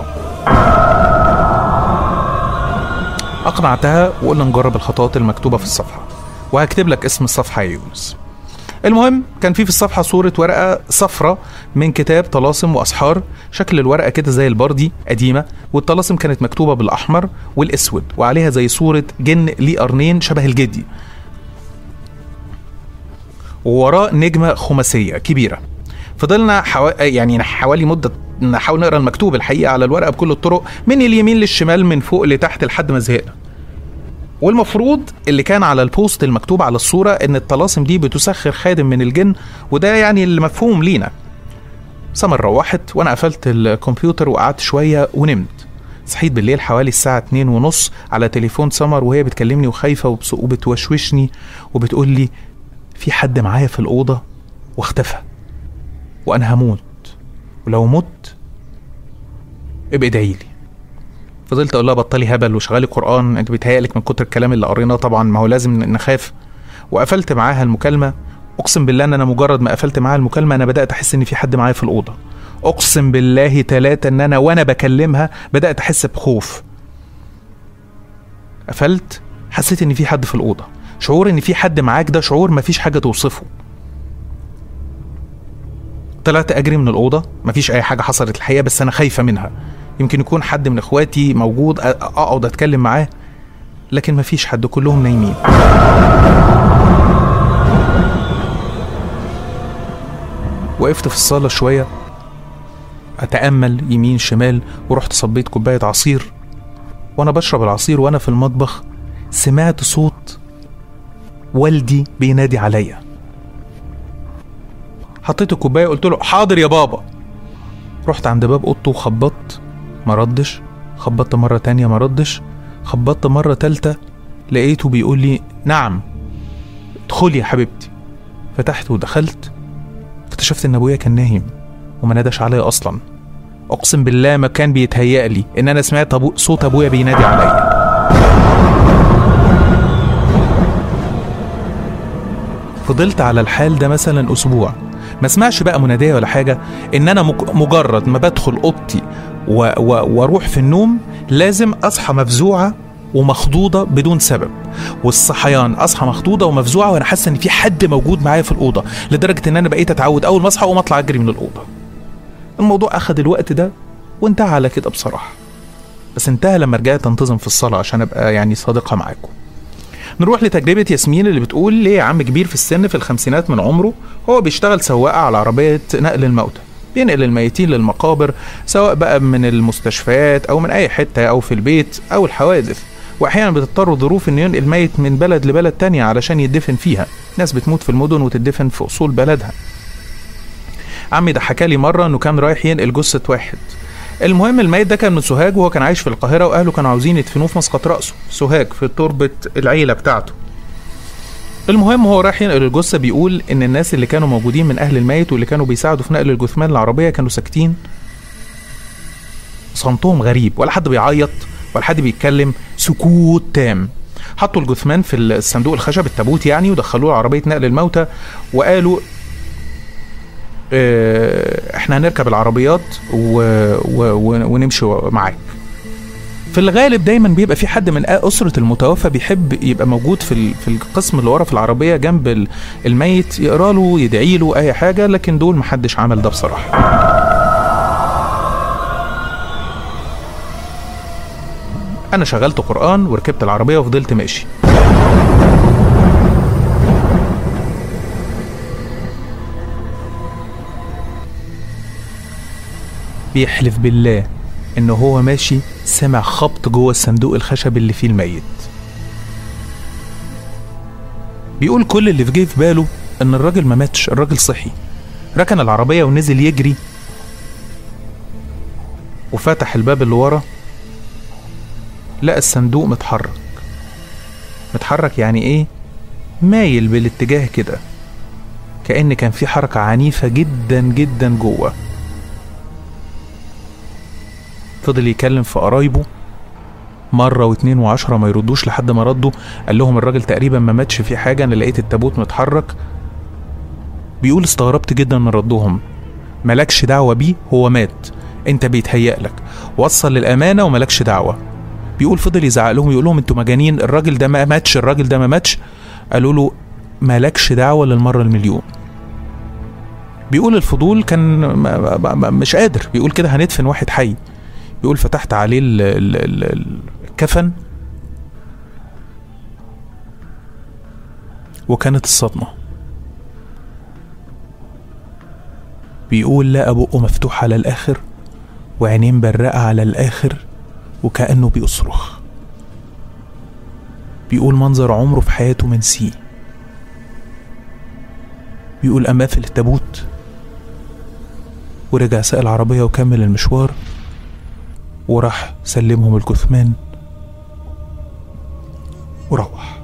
اقنعتها وقلنا نجرب الخطوات المكتوبه في الصفحه وهكتب لك اسم الصفحه يا يونس المهم كان في في الصفحه صوره ورقه صفرة من كتاب طلاسم واسحار شكل الورقه كده زي البردي قديمه والطلاسم كانت مكتوبه بالاحمر والاسود وعليها زي صوره جن ليه قرنين شبه الجدي ووراه نجمه خماسيه كبيره فضلنا حوا... يعني حوالي مده نحاول نقرا المكتوب الحقيقه على الورقه بكل الطرق من اليمين للشمال من فوق لتحت لحد ما زهقنا والمفروض اللي كان على البوست المكتوب على الصورة إن الطلاسم دي بتسخر خادم من الجن وده يعني المفهوم لينا سمر روحت وأنا قفلت الكمبيوتر وقعدت شوية ونمت صحيت بالليل حوالي الساعة اتنين ونص على تليفون سمر وهي بتكلمني وخايفة وبس- وبتوشوشني وبتقول لي في حد معايا في الأوضة واختفى وأنا هموت ولو مت ابقى ادعيلي فضلت اقول لها بطلي هبل وشغالي قران انت بيتهيألك من كتر الكلام اللي قريناه طبعا ما هو لازم نخاف وقفلت معاها المكالمه اقسم بالله ان انا مجرد ما قفلت معاها المكالمه انا بدات احس ان في حد معايا في الاوضه اقسم بالله ثلاثة ان انا وانا بكلمها بدات احس بخوف قفلت حسيت ان في حد في الاوضه شعور ان في حد معاك ده شعور مفيش حاجه توصفه طلعت اجري من الاوضه مفيش اي حاجه حصلت الحقيقه بس انا خايفه منها يمكن يكون حد من اخواتي موجود أ- اقعد اتكلم معاه لكن مفيش حد كلهم نايمين وقفت في الصاله شويه اتامل يمين شمال ورحت صبيت كوبايه عصير وانا بشرب العصير وانا في المطبخ سمعت صوت والدي بينادي عليا حطيت الكوبايه قلت له حاضر يا بابا رحت عند باب اوضته وخبطت ما ردش خبطت مرة تانية ما ردش خبطت مرة تالتة لقيته بيقول لي نعم ادخلي يا حبيبتي فتحت ودخلت اكتشفت ان ابويا كان نايم وما ناداش عليا اصلا اقسم بالله ما كان بيتهيأ لي ان انا سمعت أبو صوت ابويا بينادي عليا فضلت على الحال ده مثلا اسبوع ما اسمعش بقى منادية ولا حاجة ان انا مج- مجرد ما بدخل اوضتي و- و- واروح في النوم لازم اصحى مفزوعة ومخضوضة بدون سبب والصحيان اصحى مخضوضة ومفزوعة وانا حاسة ان في حد موجود معايا في الأوضة لدرجة ان انا بقيت اتعود اول ما اصحى اقوم اطلع اجري من الأوضة الموضوع اخد الوقت ده وانتهى على كده بصراحة بس انتهى لما رجعت انتظم في الصلاة عشان ابقى يعني صادقة معاكم نروح لتجربة ياسمين اللي بتقول ليه عم كبير في السن في الخمسينات من عمره هو بيشتغل سواق على عربية نقل الموتى بينقل الميتين للمقابر سواء بقى من المستشفيات أو من أي حتة أو في البيت أو الحوادث وأحيانا بتضطر ظروف إنه ينقل ميت من بلد لبلد تانية علشان يدفن فيها ناس بتموت في المدن وتدفن في أصول بلدها عمي ده حكالي مرة إنه كان رايح ينقل جثة واحد المهم الميت ده كان من سوهاج وهو كان عايش في القاهرة وأهله كانوا عاوزين يدفنوه في مسقط رأسه في سوهاج في تربة العيلة بتاعته المهم هو رايح ينقل الجثة بيقول إن الناس اللي كانوا موجودين من أهل الميت واللي كانوا بيساعدوا في نقل الجثمان العربية كانوا ساكتين صمتهم غريب ولا حد بيعيط ولا حد بيتكلم سكوت تام حطوا الجثمان في الصندوق الخشب التابوت يعني ودخلوه عربية نقل الموتى وقالوا آه، احنا هنركب العربيات و... و... و... ونمشي معاك في الغالب دايما بيبقى في حد من أسرة المتوفى بيحب يبقى موجود في ال- في القسم اللي ورا في العربية جنب ال- الميت يقرا له يدعي له أي حاجة لكن دول محدش عمل ده بصراحة انا شغلت قران وركبت العربيه وفضلت ماشي بيحلف بالله ان هو ماشي سمع خبط جوه الصندوق الخشب اللي فيه الميت بيقول كل اللي في جه في باله ان الراجل ما ماتش الراجل صحي ركن العربية ونزل يجري وفتح الباب اللي ورا لقى الصندوق متحرك متحرك يعني ايه مايل بالاتجاه كده كأن كان في حركة عنيفة جدا جدا جوه فضل يكلم في قرايبه مرة واتنين وعشرة ما يردوش لحد ما ردوا قال لهم الراجل تقريبا ما ماتش في حاجة أنا لقيت التابوت متحرك بيقول استغربت جدا من ردهم ملكش دعوة بيه هو مات انت بيتهيأ لك وصل للأمانة وملكش دعوة بيقول فضل يزعق لهم يقول لهم انتوا مجانين الراجل ده ما ماتش الراجل ده ما ماتش قالوا له مالكش دعوة للمرة المليون بيقول الفضول كان ما- ما- ما- مش قادر بيقول كده هندفن واحد حي بيقول فتحت عليه ال- ال- ال- ال- الكفن وكانت الصدمة بيقول لقى بقه مفتوح على الآخر وعينين برقة على الآخر وكأنه بيصرخ بيقول منظر عمره في حياته منسيه بيقول قام قافل التابوت ورجع ساق العربية وكمل المشوار وراح سلمهم الجثمان وروح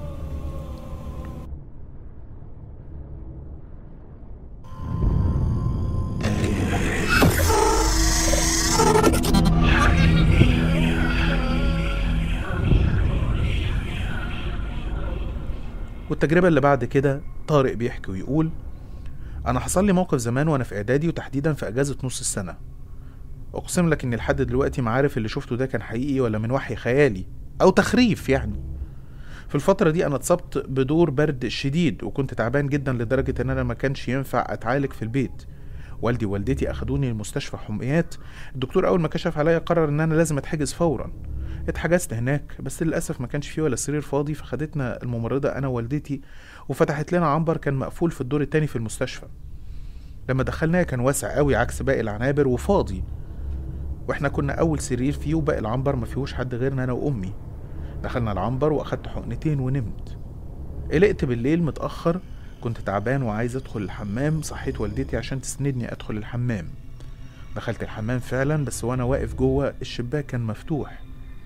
والتجربة اللي بعد كده طارق بيحكي ويقول أنا حصل لي موقف زمان وأنا في إعدادي وتحديدا في أجازة نص السنة أقسم لك إني لحد دلوقتي ما عارف اللي شفته ده كان حقيقي ولا من وحي خيالي أو تخريف يعني في الفترة دي أنا اتصبت بدور برد شديد وكنت تعبان جدا لدرجة إن أنا ما كانش ينفع أتعالج في البيت والدي ووالدتي أخدوني المستشفى حميات الدكتور أول ما كشف عليا قرر إن أنا لازم أتحجز فورا اتحجزت هناك بس للأسف ما كانش فيه ولا سرير فاضي فخدتنا الممرضة أنا ووالدتي وفتحت لنا عنبر كان مقفول في الدور التاني في المستشفى لما دخلناه كان واسع قوي عكس باقي العنابر وفاضي واحنا كنا اول سرير فيه وباقي العنبر ما فيهوش حد غيرنا انا وامي دخلنا العنبر واخدت حقنتين ونمت قلقت بالليل متاخر كنت تعبان وعايز ادخل الحمام صحيت والدتي عشان تسندني ادخل الحمام دخلت الحمام فعلا بس وانا واقف جوه الشباك كان مفتوح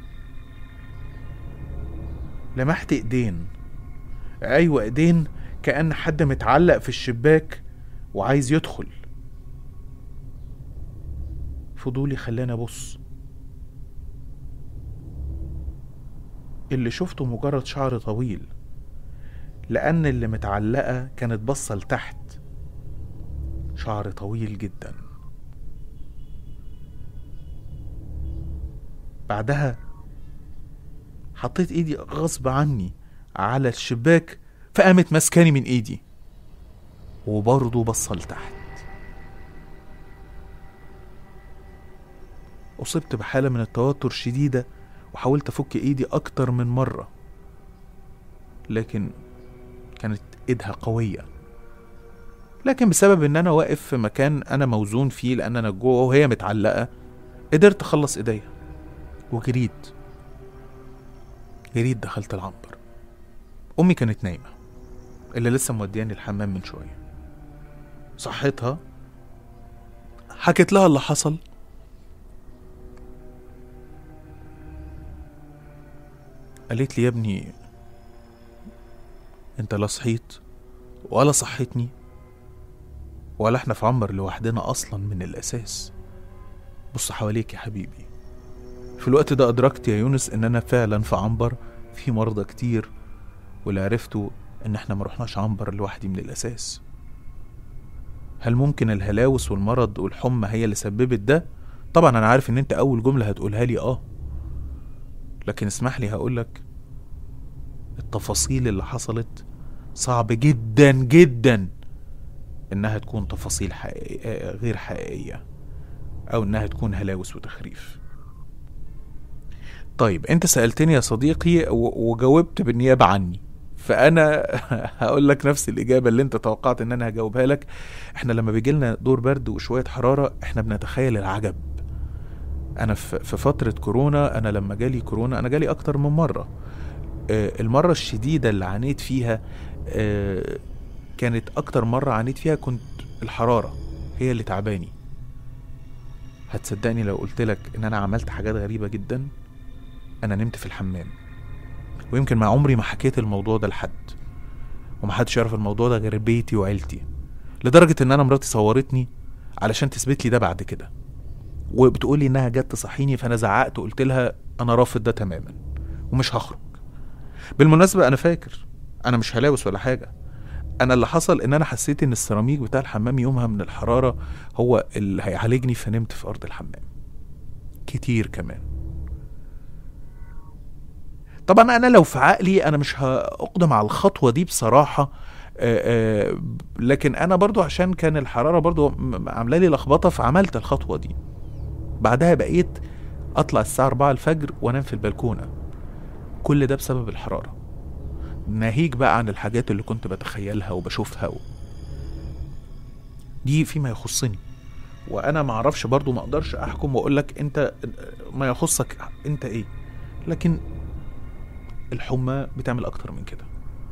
لمحت ايدين ايوه ايدين كأن حد متعلق في الشباك وعايز يدخل فضولي خلاني ابص اللي شفته مجرد شعر طويل لأن اللي متعلقة كانت باصة لتحت شعر طويل جدا بعدها حطيت ايدي غصب عني على الشباك فقامت ماسكاني من ايدي وبرضه بصة لتحت أصبت بحالة من التوتر شديدة وحاولت أفك إيدي أكتر من مرة لكن كانت إيدها قوية لكن بسبب إن أنا واقف في مكان أنا موزون فيه لأن أنا جوه وهي متعلقة قدرت أخلص إيديا وجريت جريت دخلت العنبر أمي كانت نايمة اللي لسه مودياني الحمام من شوية صحتها حكيت لها اللي حصل قالت لي يا ابني انت لا صحيت ولا صحتني ولا احنا في عنبر لوحدنا اصلا من الاساس بص حواليك يا حبيبي في الوقت ده ادركت يا يونس ان انا فعلا في عنبر في مرضى كتير واللي عرفته ان احنا ما رحناش عنبر لوحدي من الاساس هل ممكن الهلاوس والمرض والحمى هي اللي سببت ده طبعا انا عارف ان انت اول جمله هتقولها لي اه لكن اسمح لي هقولك التفاصيل اللي حصلت صعب جدا جدا انها تكون تفاصيل حقيقية غير حقيقية او انها تكون هلاوس وتخريف طيب انت سألتني يا صديقي و- وجاوبت بالنيابة عني فانا هقول لك نفس الاجابه اللي انت توقعت ان انا هجاوبها لك احنا لما بيجي لنا دور برد وشويه حراره احنا بنتخيل العجب انا في في فتره كورونا انا لما جالي كورونا انا جالي اكتر من مره آه، المره الشديده اللي عانيت فيها آه، كانت اكتر مره عانيت فيها كنت الحراره هي اللي تعباني هتصدقني لو قلت لك ان انا عملت حاجات غريبه جدا انا نمت في الحمام ويمكن مع عمري ما حكيت الموضوع ده لحد ومحدش يعرف الموضوع ده غير بيتي وعيلتي لدرجة ان انا مراتي صورتني علشان تثبت لي ده بعد كده وبتقولي انها جت تصحيني فانا زعقت وقلت لها انا رافض ده تماما ومش هخرج بالمناسبة انا فاكر انا مش هلاوس ولا حاجة انا اللي حصل ان انا حسيت ان السيراميك بتاع الحمام يومها من الحرارة هو اللي هيعالجني فنمت في ارض الحمام كتير كمان طبعا انا لو في عقلي انا مش هاقدم على الخطوه دي بصراحه آه، آه، لكن انا برضو عشان كان الحراره برضو م- عامله لي لخبطه فعملت الخطوه دي بعدها بقيت اطلع الساعه 4 الفجر وانام في البلكونه كل ده بسبب الحراره ناهيك بقى عن الحاجات اللي كنت بتخيلها وبشوفها و... دي فيما يخصني وانا ما اعرفش برضو ما اقدرش احكم واقول لك انت ما يخصك انت ايه لكن الحمى بتعمل اكتر من كده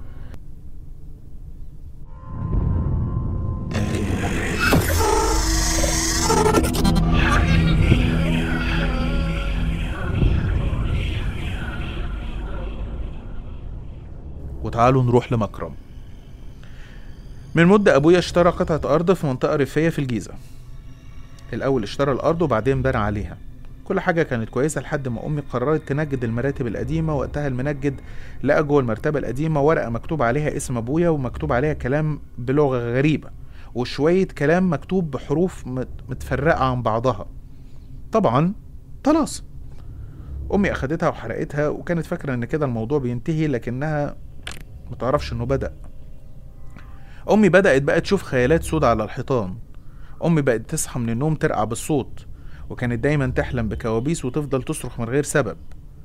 وتعالوا نروح لمكرم من مدة أبويا اشترى قطعة أرض في منطقة ريفية في الجيزة الأول اشترى الأرض وبعدين بنى عليها كل حاجة كانت كويسة لحد ما أمي قررت تنجد المراتب القديمة وقتها المنجد لقى جوه المرتبة القديمة ورقة مكتوب عليها اسم أبويا ومكتوب عليها كلام بلغة غريبة وشوية كلام مكتوب بحروف مت- متفرقة عن بعضها طبعا طلاسم أمي أخدتها وحرقتها وكانت فاكرة إن كده الموضوع بينتهي لكنها متعرفش إنه بدأ أمي بدأت بقى تشوف خيالات سودة على الحيطان أمي بقت تصحى من النوم ترقع بالصوت وكانت دايما تحلم بكوابيس وتفضل تصرخ من غير سبب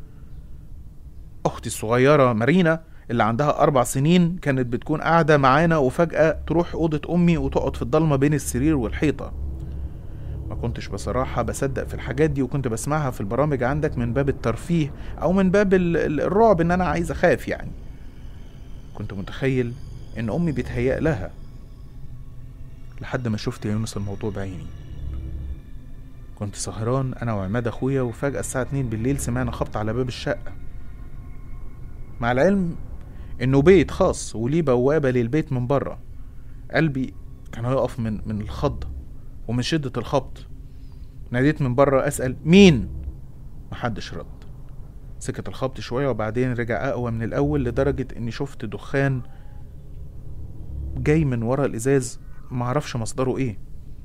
أختي الصغيرة مارينا اللي عندها أربع سنين كانت بتكون قاعدة معانا وفجأة تروح أوضة أمي وتقعد في الضلمة بين السرير والحيطة ما كنتش بصراحة بصدق في الحاجات دي وكنت بسمعها في البرامج عندك من باب الترفيه أو من باب ال- ال- الرعب إن أنا عايز أخاف يعني كنت متخيل إن أمي بيتهيأ لها لحد ما شفت يا يونس الموضوع بعيني كنت سهران انا وعماد اخويا وفجأة الساعة 2 بالليل سمعنا خبط على باب الشقة مع العلم انه بيت خاص وليه بوابة للبيت من بره قلبي كان هيقف من من الخضة ومن شدة الخبط ناديت من بره اسأل مين محدش رد سكت الخبط شوية وبعدين رجع أقوى من الأول لدرجة إني شفت دخان جاي من ورا الإزاز معرفش مصدره إيه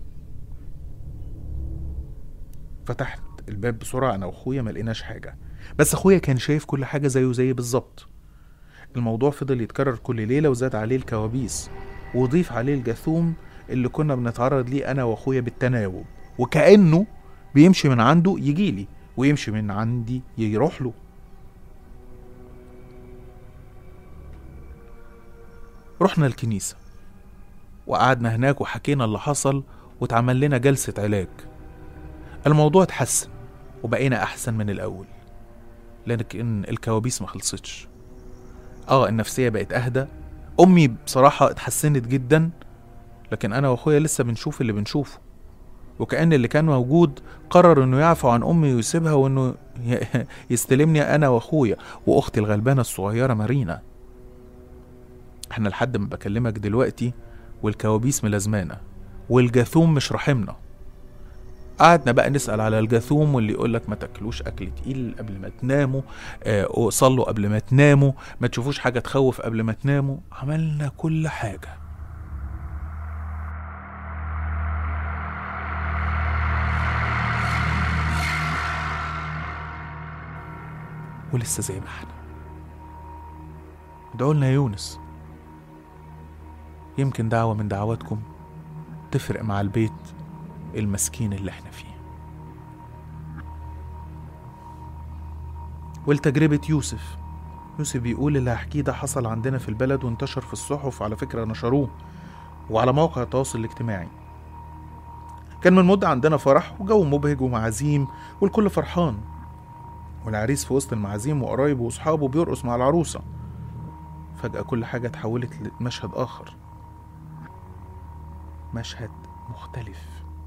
فتحت الباب بسرعة أنا وأخويا ما لقيناش حاجة بس أخويا كان شايف كل حاجة زيه زي بالظبط الموضوع فضل يتكرر كل ليلة وزاد عليه الكوابيس وضيف عليه الجاثوم اللي كنا بنتعرض ليه أنا وأخويا بالتناوب وكأنه بيمشي من عنده يجيلي ويمشي من عندي يروح له رحنا الكنيسة وقعدنا هناك وحكينا اللي حصل واتعمل لنا جلسة علاج الموضوع اتحسن وبقينا أحسن من الأول لكن الكوابيس ما خلصتش اه النفسية بقت أهدى أمي بصراحة اتحسنت جدا لكن أنا وأخويا لسه بنشوف اللي بنشوفه وكأن اللي كان موجود قرر إنه يعفو عن أمي ويسيبها وإنه ي- يستلمني أنا وأخويا وأختي الغلبانة الصغيرة مارينا احنا لحد ما بكلمك دلوقتي والكوابيس ملازمانا والجاثوم مش رحمنا قعدنا بقى نسأل على الجاثوم واللي يقول لك ما تاكلوش أكل تقيل قبل ما تناموا آه صلوا قبل ما تناموا ما تشوفوش حاجة تخوف قبل ما تناموا عملنا كل حاجة ولسه زي ما احنا ادعوا لنا يا يونس يمكن دعوة من دعواتكم تفرق مع البيت المسكين اللي احنا فيه ولتجربة يوسف يوسف بيقول اللي هحكيه ده حصل عندنا في البلد وانتشر في الصحف على فكرة نشروه وعلى مواقع التواصل الاجتماعي كان من مدة عندنا فرح وجو مبهج ومعازيم والكل فرحان والعريس في وسط المعازيم وقرايبه وأصحابه بيرقص مع العروسة فجأة كل حاجة اتحولت لمشهد آخر مشهد مختلف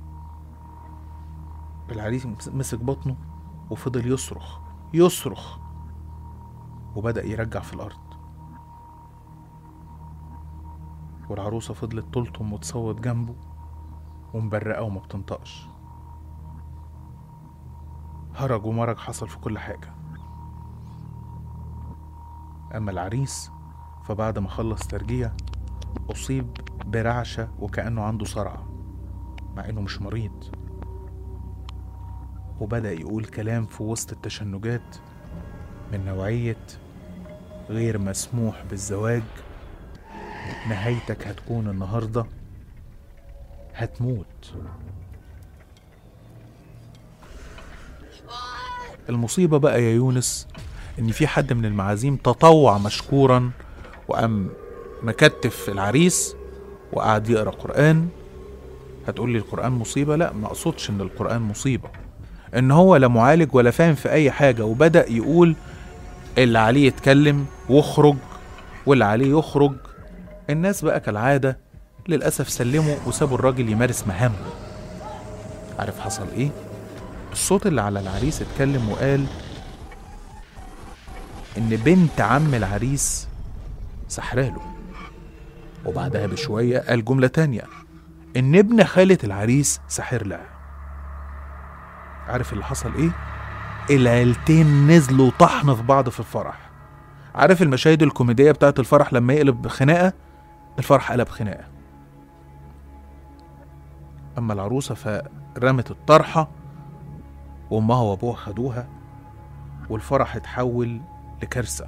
العريس مسك بطنه وفضل يصرخ يصرخ وبدأ يرجع في الأرض والعروسة فضلت تلطم وتصوت جنبه ومبرقة وما بتنطقش هرج ومرج حصل في كل حاجة أما العريس فبعد ما خلص ترجيع أصيب برعشة وكأنه عنده صرع مع إنه مش مريض وبدأ يقول كلام في وسط التشنجات من نوعية غير مسموح بالزواج نهايتك هتكون النهارده هتموت المصيبة بقى يا يونس إن في حد من المعازيم تطوع مشكورا وقام مكتف العريس وقعد يقرا قرآن هتقول لي القرآن مصيبة لا ما أقصدش إن القرآن مصيبة إن هو لا معالج ولا فاهم في أي حاجة وبدأ يقول اللي عليه يتكلم واخرج واللي عليه يخرج الناس بقى كالعادة للأسف سلموا وسابوا الراجل يمارس مهامه عارف حصل إيه؟ الصوت اللي على العريس اتكلم وقال إن بنت عم العريس سحراله وبعدها بشوية قال جملة تانية إن ابن خالة العريس ساحر لها عارف اللي حصل إيه؟ العيلتين نزلوا طحن في بعض في الفرح عارف المشاهد الكوميدية بتاعت الفرح لما يقلب بخناقة الفرح قلب خناقة أما العروسة فرمت الطرحة وأمها وأبوها خدوها والفرح اتحول لكارثة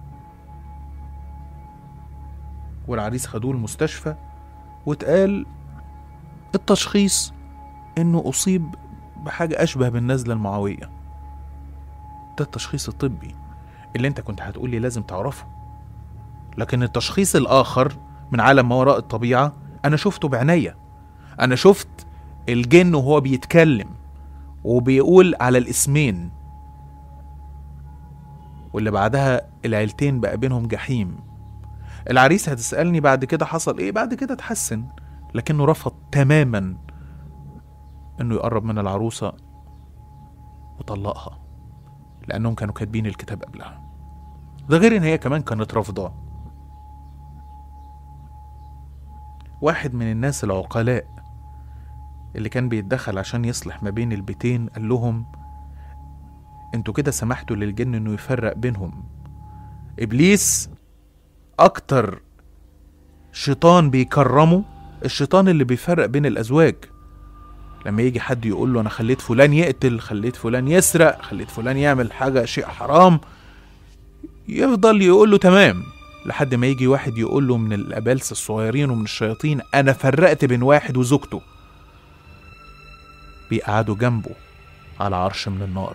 والعريس خدوه المستشفى واتقال التشخيص إنه أصيب بحاجة أشبه بالنزلة المعوية ده التشخيص الطبي اللي أنت كنت هتقولي لازم تعرفه لكن التشخيص الآخر من عالم ما وراء الطبيعة أنا شفته بعينيا أنا شفت الجن وهو بيتكلم وبيقول على الاسمين واللي بعدها العيلتين بقى بينهم جحيم العريس هتسألني بعد كده حصل ايه بعد كده اتحسن لكنه رفض تماما انه يقرب من العروسة وطلقها لانهم كانوا كاتبين الكتاب قبلها ده غير ان هي كمان كانت رافضاه واحد من الناس العقلاء اللي كان بيتدخل عشان يصلح ما بين البيتين قال لهم انتوا كده سمحتوا للجن انه يفرق بينهم ابليس اكتر شيطان بيكرمه الشيطان اللي بيفرق بين الازواج لما يجي حد يقول له انا خليت فلان يقتل خليت فلان يسرق خليت فلان يعمل حاجه شيء حرام يفضل يقول له تمام لحد ما يجي واحد يقول له من الابالسه الصغيرين ومن الشياطين انا فرقت بين واحد وزوجته بيقعدوا جنبه على عرش من النار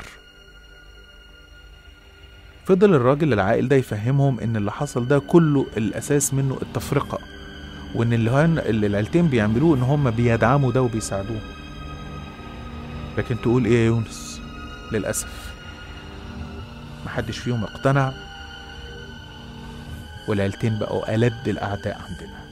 فضل الراجل العاقل ده يفهمهم ان اللي حصل ده كله الاساس منه التفرقه وان اللي هن اللي العيلتين بيعملوه ان هم بيدعموا ده وبيساعدوه لكن تقول ايه يا يونس للاسف محدش فيهم اقتنع والعيلتين بقوا ألد الأعداء عندنا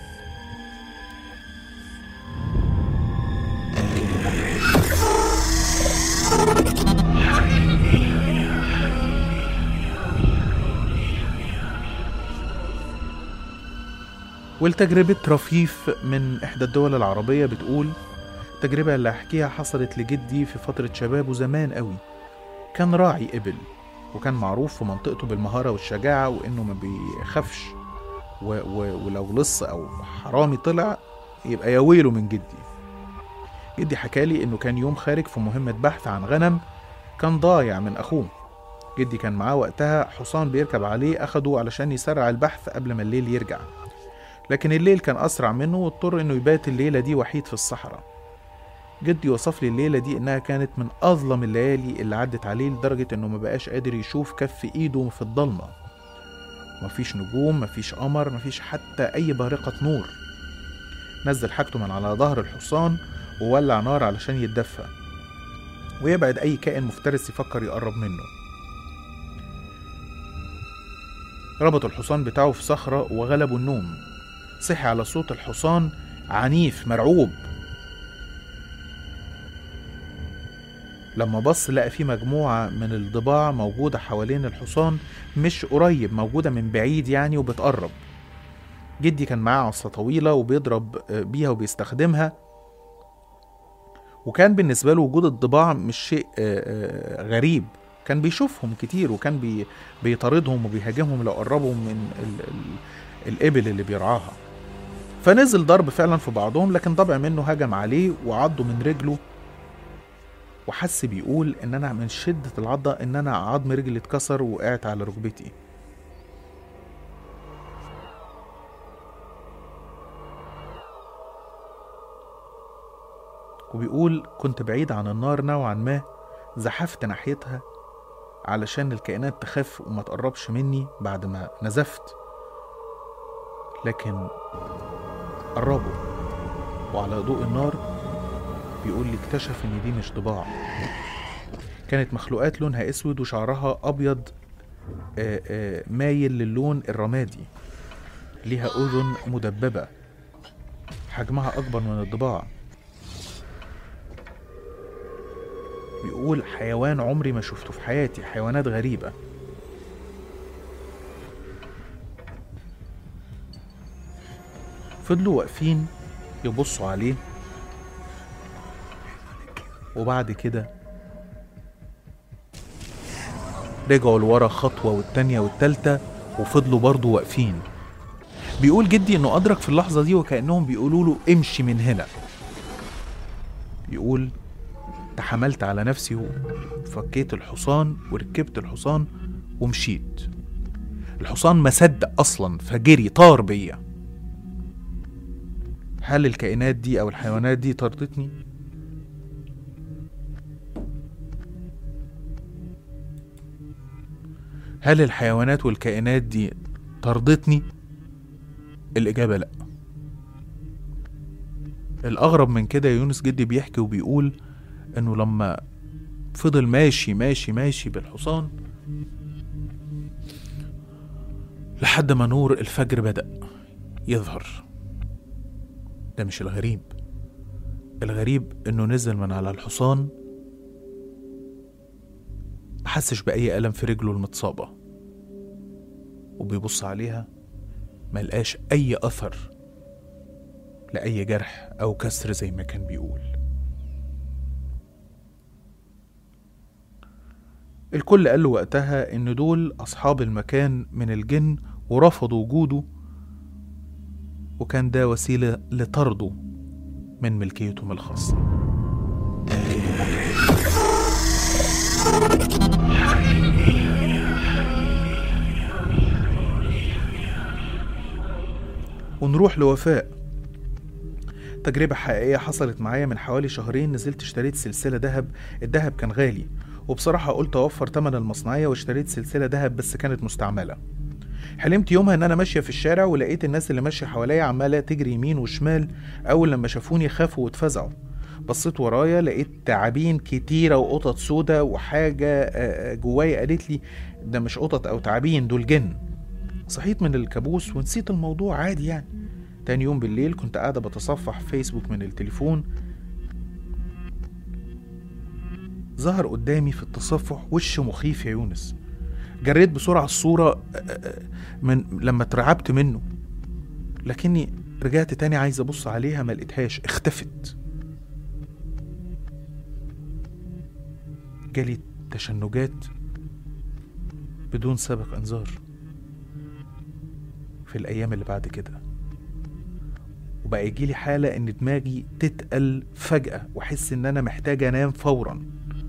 والتجربة رفيف من إحدى الدول العربية بتقول التجربة اللي هحكيها حصلت لجدي في فترة شبابه زمان قوي كان راعي إبل وكان معروف في منطقته بالمهارة والشجاعة وإنه ما بيخافش و و ولو لص أو حرامي طلع يبقى يا ويله من جدي جدي حكالي إنه كان يوم خارج في مهمة بحث عن غنم كان ضايع من أخوه جدي كان معاه وقتها حصان بيركب عليه أخده علشان يسرع البحث قبل ما الليل يرجع لكن الليل كان أسرع منه واضطر إنه يبات الليلة دي وحيد في الصحراء جدي وصف لي الليلة دي إنها كانت من أظلم الليالي اللي عدت عليه لدرجة إنه ما بقاش قادر يشوف كف إيده في الضلمة مفيش نجوم مفيش قمر مفيش حتى أي بارقة نور نزل حاجته من على ظهر الحصان وولع نار علشان يتدفى ويبعد أي كائن مفترس يفكر يقرب منه ربط الحصان بتاعه في صخرة وغلبه النوم صحي على صوت الحصان عنيف مرعوب لما بص لقى في مجموعة من الضباع موجودة حوالين الحصان مش قريب موجودة من بعيد يعني وبتقرب جدي كان معاه عصا طويلة وبيضرب آه، بيها وبيستخدمها وكان بالنسبة له وجود الضباع مش شيء آه، آه، غريب كان بيشوفهم كتير وكان بي بيطاردهم وبيهاجمهم لو قربوا من ال ال الإبل اللي بيرعاها فنزل ضرب فعلا في بعضهم لكن ضبع منه هجم عليه وعضه من رجله وحس بيقول ان انا من شدة العضة ان انا عظم رجلي اتكسر وقعت على ركبتي وبيقول كنت بعيد عن النار نوعا ما زحفت ناحيتها علشان الكائنات تخاف وما تقربش مني بعد ما نزفت لكن قربوا وعلى ضوء النار بيقول لي اكتشف ان دي مش ضباع كانت مخلوقات لونها اسود وشعرها ابيض آه، آه، مايل للون الرمادي ليها اذن مدببه حجمها اكبر من الضباع بيقول حيوان عمري ما شفته في حياتي حيوانات غريبه فضلوا واقفين يبصوا عليه وبعد كده رجعوا لورا خطوة والتانية والتالتة وفضلوا برضو واقفين بيقول جدي انه ادرك في اللحظة دي وكأنهم بيقولوا له امشي من هنا يقول تحملت على نفسي وفكيت الحصان وركبت الحصان ومشيت الحصان ما صدق اصلا فجري طار بيا هل الكائنات دي او الحيوانات دي طردتني هل الحيوانات والكائنات دي طردتني الإجابة لأ الأغرب من كده يونس جدي بيحكي وبيقول إنه لما فضل ماشي ماشي ماشي بالحصان لحد ما نور الفجر بدأ يظهر ده مش الغريب الغريب إنه نزل من على الحصان محسش بأي ألم في رجله المتصابة وبيبص عليها ملقاش أي أثر لأي جرح أو كسر زي ما كان بيقول الكل قال له وقتها إن دول أصحاب المكان من الجن ورفضوا وجوده وكان ده وسيلة لطرده من ملكيتهم الخاصة ونروح لوفاء تجربة حقيقية حصلت معايا من حوالي شهرين نزلت اشتريت سلسلة دهب الدهب كان غالي وبصراحة قلت أوفر تمن المصنعية واشتريت سلسلة دهب بس كانت مستعملة حلمت يومها ان انا ماشية في الشارع ولقيت الناس اللي ماشية حواليا عمالة تجري يمين وشمال اول لما شافوني خافوا واتفزعوا بصيت ورايا لقيت تعابين كتيرة وقطط سودة وحاجة آه، آه، جوايا قالت لي ده مش قطط أو تعابين دول جن صحيت من الكابوس ونسيت الموضوع عادي يعني تاني يوم بالليل كنت قاعدة بتصفح فيسبوك من التليفون ظهر قدامي في التصفح وش مخيف يا يونس جريت بسرعة الصورة آه، آه، من لما اترعبت منه لكني رجعت تاني عايز ابص عليها ما لقيتهاش اختفت جالي تشنجات بدون سابق انذار في الايام اللي بعد كده وبقى يجيلي حالة ان دماغي تتقل فجأة واحس ان انا محتاج انام فورا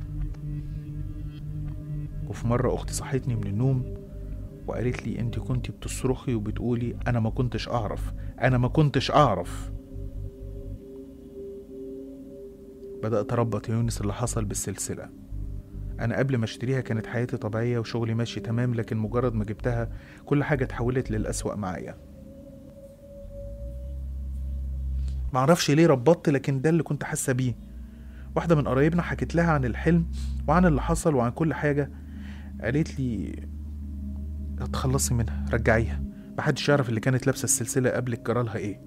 وفي مرة اختي صحتني من النوم وقالت لي انت كنتي بتصرخي وبتقولي انا ما كنتش اعرف انا ما كنتش اعرف بدأت أربط يا يونس اللي حصل بالسلسلة أنا قبل ما أشتريها كانت حياتي طبيعية وشغلي ماشي تمام لكن مجرد ما جبتها كل حاجة اتحولت للأسوأ معايا معرفش ليه ربطت لكن ده اللي كنت حاسة بيه واحدة من قرايبنا حكت لها عن الحلم وعن اللي حصل وعن كل حاجة قالت لي اتخلصي منها رجعيها محدش يعرف اللي كانت لابسة السلسلة قبلك جرالها ايه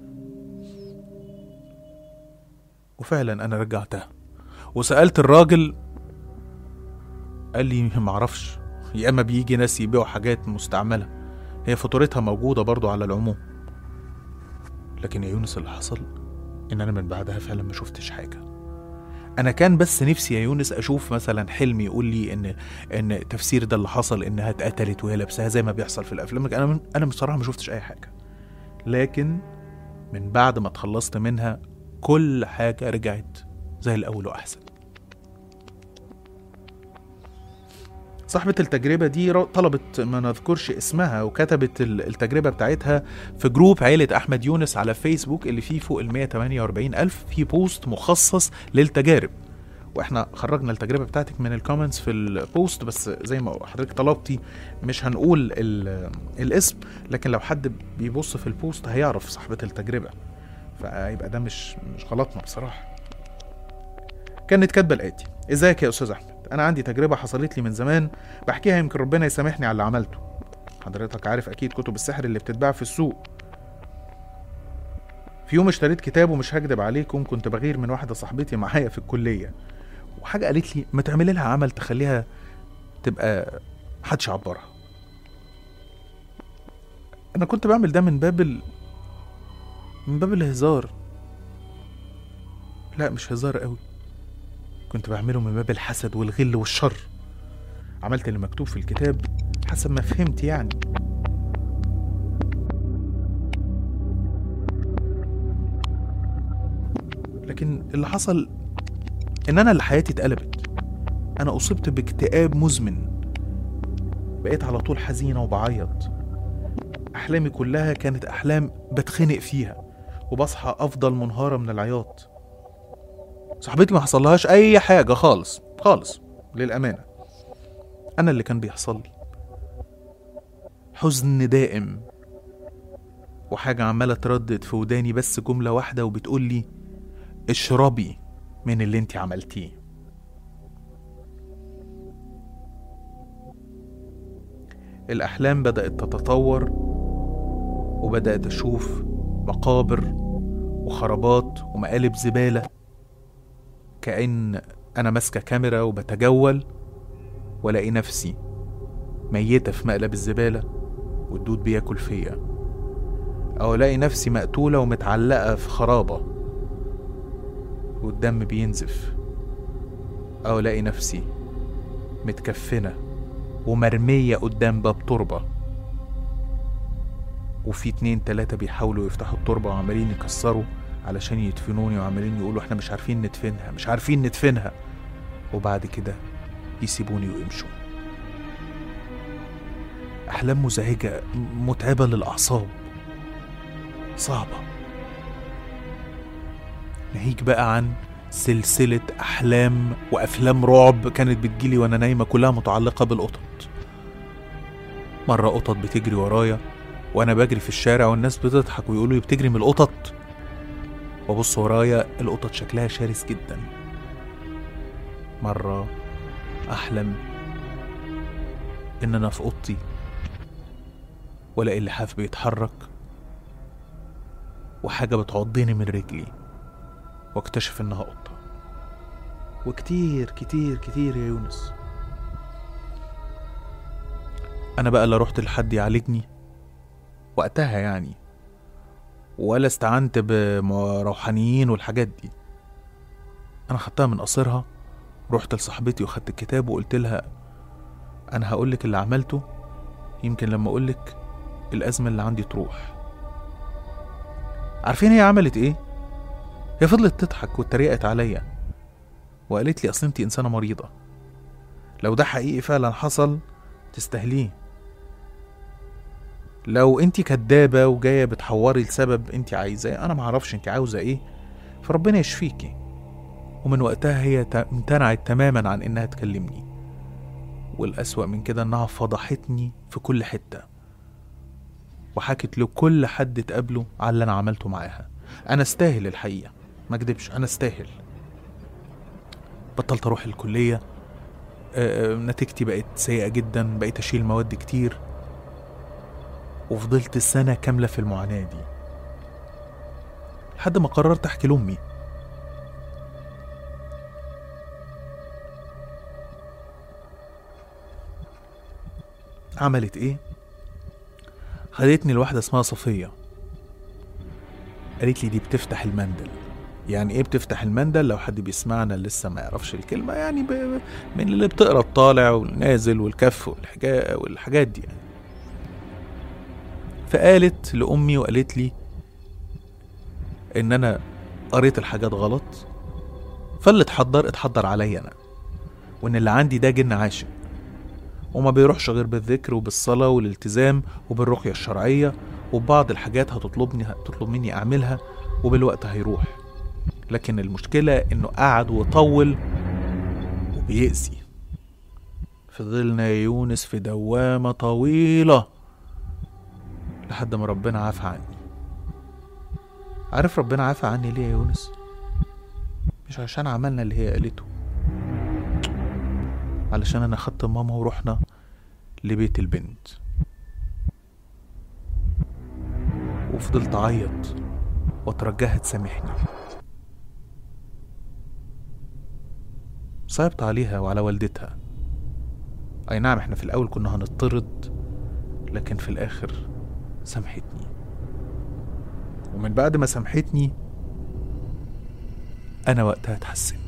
وفعلا انا رجعتها وسألت الراجل قال لي معرفش يا اما بيجي ناس يبيعوا حاجات مستعملة هي فاتورتها موجودة برضو على العموم لكن يا يونس اللي حصل ان انا من بعدها فعلا ما شفتش حاجة انا كان بس نفسي يا يونس اشوف مثلا حلم يقول لي ان ان تفسير ده اللي حصل انها اتقتلت وهي لابساها زي ما بيحصل في الافلام لكن انا انا بصراحه ما شفتش اي حاجه لكن من بعد ما اتخلصت منها كل حاجه رجعت زي الاول واحسن صاحبة التجربة دي را- طلبت ما نذكرش اسمها وكتبت ال- التجربة بتاعتها في جروب عيلة أحمد يونس على فيسبوك اللي فيه فوق ال 148 ألف في بوست مخصص للتجارب واحنا خرجنا التجربة بتاعتك من الكومنتس في البوست بس زي ما حضرتك طلبتي مش هنقول ال- الاسم لكن لو حد بيبص في البوست هيعرف صاحبة التجربة فيبقى ده مش مش غلطنا بصراحة كانت كاتبة الآتي ازيك يا أستاذ أحمد أنا عندي تجربة حصلت لي من زمان بحكيها يمكن ربنا يسامحني على اللي عملته حضرتك عارف أكيد كتب السحر اللي بتتباع في السوق في يوم اشتريت كتاب ومش هكدب عليكم كنت بغير من واحدة صاحبتي معايا في الكلية وحاجة قالت لي ما تعملي لها عمل تخليها تبقى محدش يعبرها أنا كنت بعمل ده من باب ال... من باب الهزار لا مش هزار قوي كنت بعمله من باب الحسد والغل والشر عملت اللي مكتوب في الكتاب حسب ما فهمت يعني لكن اللي حصل ان انا اللي حياتي اتقلبت انا اصبت باكتئاب مزمن بقيت على طول حزينه وبعيط احلامي كلها كانت احلام بتخنق فيها وبصحى افضل منهاره من العياط صاحبتي ما حصلهاش اي حاجه خالص خالص للامانه انا اللي كان بيحصل لي حزن دائم وحاجه عماله تردد في وداني بس جمله واحده وبتقول لي اشربي من اللي انت عملتيه الأحلام بدأت تتطور وبدأت أشوف مقابر وخرابات ومقالب زبالة كأن أنا ماسكة كاميرا وبتجول ولاقي نفسي ميتة في مقلب الزبالة والدود بياكل فيا أو ألاقي نفسي مقتولة ومتعلقة في خرابة والدم بينزف أو ألاقي نفسي متكفنة ومرمية قدام باب تربة وفي اتنين تلاتة بيحاولوا يفتحوا التربة وعمالين يكسروا علشان يدفنوني وعمالين يقولوا احنا مش عارفين ندفنها مش عارفين ندفنها وبعد كده يسيبوني ويمشوا أحلام مزعجة متعبة للأعصاب صعبة ناهيك بقى عن سلسلة أحلام وأفلام رعب كانت بتجيلي وأنا نايمة كلها متعلقة بالقطط مرة قطط بتجري ورايا وأنا بجري في الشارع والناس بتضحك ويقولوا لي بتجري من القطط وأبص ورايا القطط شكلها شرس جدا مرة أحلم إن أنا في أوضتي وألاقي اللحاف بيتحرك وحاجة بتعضني من رجلي واكتشف انها قطة وكتير كتير كتير يا يونس انا بقى لا رحت لحد يعالجني وقتها يعني ولا استعنت بروحانيين والحاجات دي انا خدتها من قصرها رحت لصاحبتي وخدت الكتاب وقلت لها انا هقولك اللي عملته يمكن لما اقولك الازمه اللي عندي تروح عارفين هي عملت ايه هي فضلت تضحك واتريقت عليا وقالت لي اصل انتي انسانه مريضه لو ده حقيقي فعلا حصل تستاهليه لو انتي كدابه وجايه بتحوري لسبب انتي عايزاه انا معرفش انتي عاوزه ايه فربنا يشفيكي ومن وقتها هي ت- امتنعت تماما عن انها تكلمني والأسوأ من كده انها فضحتني في كل حتة وحكت لكل حد تقابله على اللي انا عملته معاها انا استاهل الحقيقة ما اكدبش انا استاهل بطلت اروح الكلية آه، آه، نتيجتي بقت سيئة جدا بقيت اشيل مواد كتير وفضلت سنة كاملة في المعاناة دي لحد ما قررت احكي لامي عملت ايه خدتني لواحدة اسمها صفية قالت لي دي بتفتح المندل يعني ايه بتفتح المندل لو حد بيسمعنا لسه ما يعرفش الكلمة يعني ب... من اللي بتقرا الطالع والنازل والكف والحاجات والحاجات دي يعني فقالت لأمي وقالت لي إن أنا قريت الحاجات غلط فاللي اتحضر اتحضر عليا أنا وإن اللي عندي ده جن عاشق وما بيروحش غير بالذكر وبالصلاة والالتزام وبالرقية الشرعية وبعض الحاجات هتطلبني هتطلب مني أعملها وبالوقت هيروح لكن المشكلة إنه قعد وطول وبيأذي فضلنا يا يونس في دوامة طويلة لحد ما ربنا عافى عني عارف ربنا عافى عني ليه يا يونس مش عشان عملنا اللي هي قالته علشان انا خدت ماما ورحنا لبيت البنت وفضلت اعيط واترجاها تسامحني صعبت عليها وعلى والدتها اي نعم احنا في الاول كنا هنطرد لكن في الاخر سامحتني ومن بعد ما سامحتني انا وقتها اتحسنت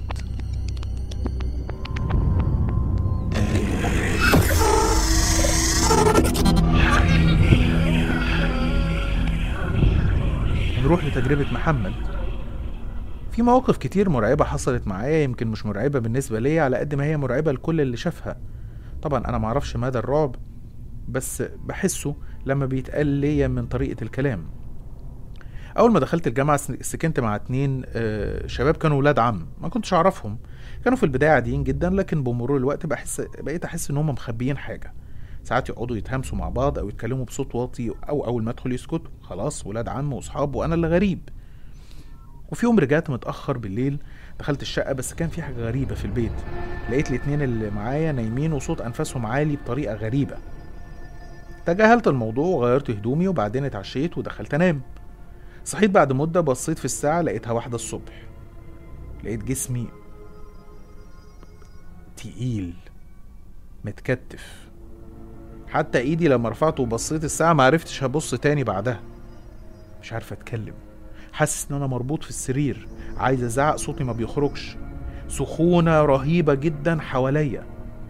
نروح لتجربة محمد في مواقف كتير مرعبة حصلت معايا يمكن مش مرعبة بالنسبة ليا على قد ما هي مرعبة لكل اللي شافها طبعا أنا معرفش مدى الرعب بس بحسه لما بيتقال ليا من طريقة الكلام أول ما دخلت الجامعة سن- سكنت مع اتنين آه، شباب كانوا ولاد عم ما كنتش أعرفهم كانوا في البداية عاديين جدا لكن بمرور الوقت بحس بقيت أحس إن هم مخبيين حاجة ساعات يقعدوا يتهامسوا مع بعض أو يتكلموا بصوت واطي أو أول ما أدخل يسكتوا خلاص ولاد عم وأصحاب وأنا اللي غريب وفي يوم رجعت متأخر بالليل دخلت الشقة بس كان في حاجة غريبة في البيت لقيت الاتنين اللي معايا نايمين وصوت أنفاسهم عالي بطريقة غريبة تجاهلت الموضوع وغيرت هدومي وبعدين اتعشيت ودخلت انام صحيت بعد مدة بصيت في الساعة لقيتها واحدة الصبح لقيت جسمي تقيل متكتف حتى ايدي لما رفعت وبصيت الساعة معرفتش هبص تاني بعدها مش عارف اتكلم حاسس ان انا مربوط في السرير عايز ازعق صوتي ما بيخرجش سخونة رهيبة جدا حواليا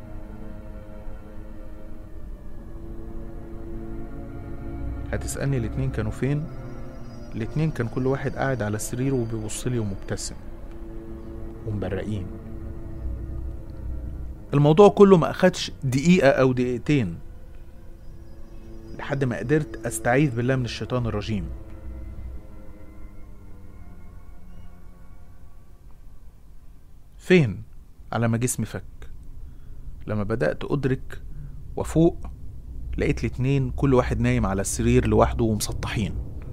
هتسألني الاتنين كانوا فين؟ الاتنين كان كل واحد قاعد على سريره وبيبصلي ومبتسم ومبرقين الموضوع كله ما أخدش دقيقة أو دقيقتين لحد ما قدرت أستعيذ بالله من الشيطان الرجيم فين؟ على ما جسمي فك لما بدأت أدرك وفوق لقيت الاتنين كل واحد نايم على السرير لوحده ومسطحين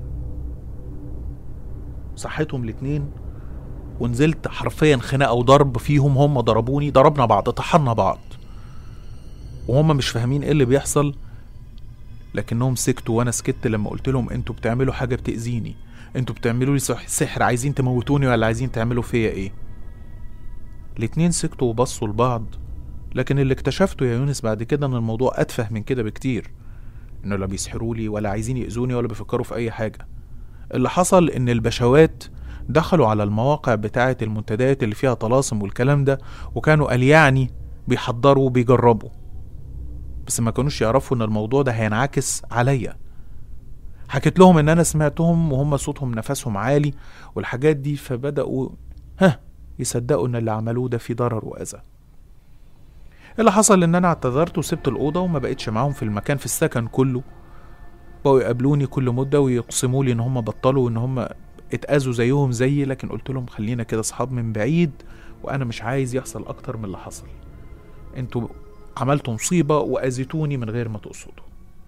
صحيتهم الاتنين ونزلت حرفيا خناقة وضرب فيهم هم ضربوني ضربنا بعض طحنا بعض وهم مش فاهمين ايه اللي بيحصل لكنهم سكتوا وانا سكت لما قلت لهم انتوا بتعملوا حاجة بتأذيني انتوا بتعملوا لي سح- سحر عايزين تموتوني ولا عايزين تعملوا فيا ايه الاتنين سكتوا وبصوا لبعض لكن اللي اكتشفته يا يونس بعد كده ان الموضوع اتفه من كده بكتير انه لا بيسحروا لي ولا عايزين يأذوني ولا بيفكروا في اي حاجة اللي حصل ان البشوات دخلوا على المواقع بتاعة المنتديات اللي فيها طلاسم والكلام ده وكانوا قال يعني بيحضروا وبيجربوا بس ما كانوش يعرفوا ان الموضوع ده هينعكس عليا حكيت لهم ان انا سمعتهم وهم صوتهم نفسهم عالي والحاجات دي فبدأوا ها يصدقوا ان اللي عملوه ده فيه ضرر واذى اللي حصل ان انا اعتذرت وسبت الاوضه وما بقتش معاهم في المكان في السكن كله بقوا يقابلوني كل مده ويقسموا لي ان هم بطلوا وان هم اتاذوا زيهم زيي لكن قلت لهم خلينا كده اصحاب من بعيد وانا مش عايز يحصل اكتر من اللي حصل انتوا عملتوا مصيبة واذيتوني من غير ما تقصدوا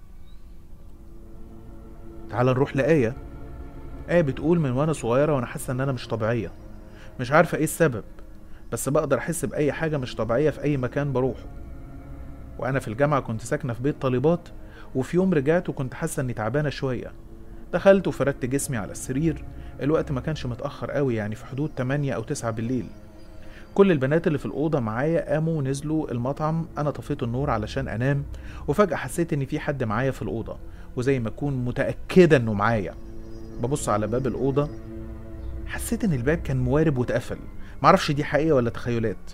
تعال نروح لآية آية بتقول من وانا صغيرة وانا حاسة ان انا مش طبيعية مش عارفة ايه السبب بس بقدر احس باي حاجة مش طبيعية في اي مكان بروحه وانا في الجامعة كنت ساكنة في بيت طالبات وفي يوم رجعت وكنت حاسة اني تعبانة شوية دخلت وفردت جسمي على السرير الوقت ما كانش متأخر قوي يعني في حدود 8 أو 9 بالليل كل البنات اللي في الأوضة معايا قاموا ونزلوا المطعم أنا طفيت النور علشان أنام وفجأة حسيت إن في حد معايا في الأوضة وزي ما أكون متأكدة إنه معايا ببص على باب الأوضة حسيت إن الباب كان موارب واتقفل معرفش دي حقيقة ولا تخيلات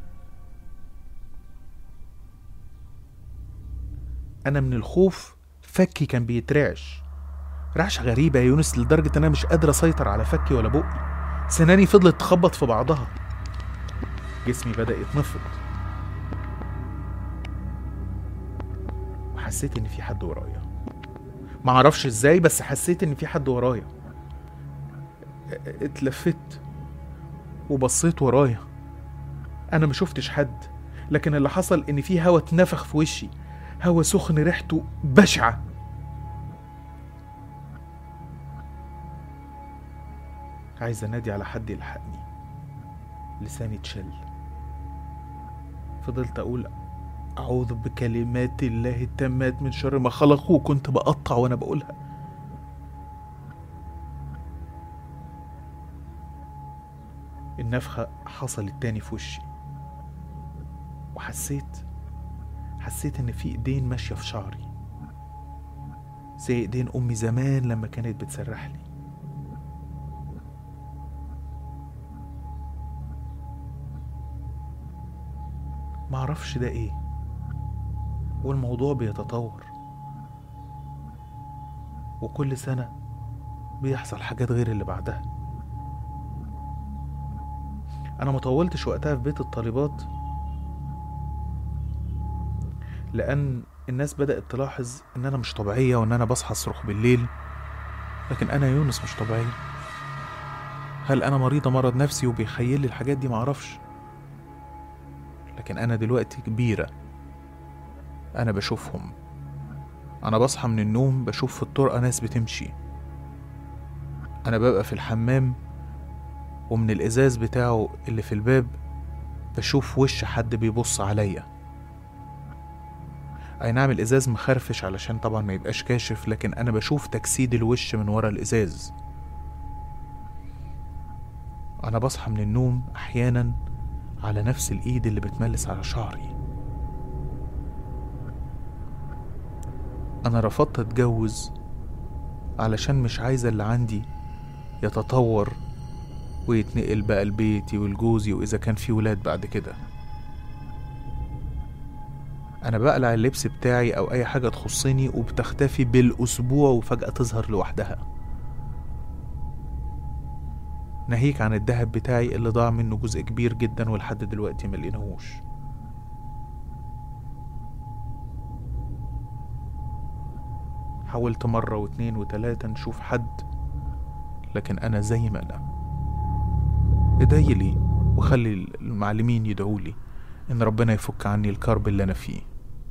أنا من الخوف فكي كان بيترعش رعشة غريبة يا يونس لدرجة إن أنا مش قادر أسيطر على فكي ولا بقي سناني فضلت تخبط في بعضها جسمي بدأ يتنفض وحسيت إن في حد ورايا معرفش إزاي بس حسيت إن في حد ورايا اتلفت وبصيت ورايا أنا ما شفتش حد لكن اللي حصل إن في هوا اتنفخ في وشي هوا سخن ريحته بشعة عايز انادي على حد يلحقني لساني اتشل فضلت اقول اعوذ بكلمات الله التامات من شر ما خلق وكنت بقطع وانا بقولها النفخة حصلت تاني في وشي وحسيت حسيت ان في ايدين ماشية في شعري زي ايدين امي زمان لما كانت بتسرح لي معرفش ده ايه والموضوع بيتطور وكل سنة بيحصل حاجات غير اللي بعدها أنا مطولتش وقتها في بيت الطالبات لأن الناس بدأت تلاحظ إن أنا مش طبيعية وإن أنا بصحى أصرخ بالليل لكن أنا يونس مش طبيعي هل أنا مريضة مرض نفسي وبيخيل لي الحاجات دي معرفش لكن أنا دلوقتي كبيرة أنا بشوفهم أنا بصحى من النوم بشوف في الطرقة ناس بتمشي أنا ببقى في الحمام ومن الإزاز بتاعه اللي في الباب بشوف وش حد بيبص عليا أي نعم الإزاز مخرفش علشان طبعا ما يبقاش كاشف لكن أنا بشوف تجسيد الوش من ورا الإزاز أنا بصحى من النوم أحيانا على نفس الإيد اللي بتملس على شعري أنا رفضت أتجوز علشان مش عايزة اللي عندي يتطور ويتنقل بقى لبيتي ولجوزي وإذا كان في ولاد بعد كده أنا بقلع اللبس بتاعي أو أي حاجة تخصني وبتختفي بالأسبوع وفجأة تظهر لوحدها ناهيك عن الذهب بتاعي اللي ضاع منه جزء كبير جدا ولحد دلوقتي ملقيناهوش حاولت مرة واتنين وتلاتة نشوف حد لكن أنا زي ما أنا ادعي لي وخلي المعلمين يدعوا لي إن ربنا يفك عني الكرب اللي أنا فيه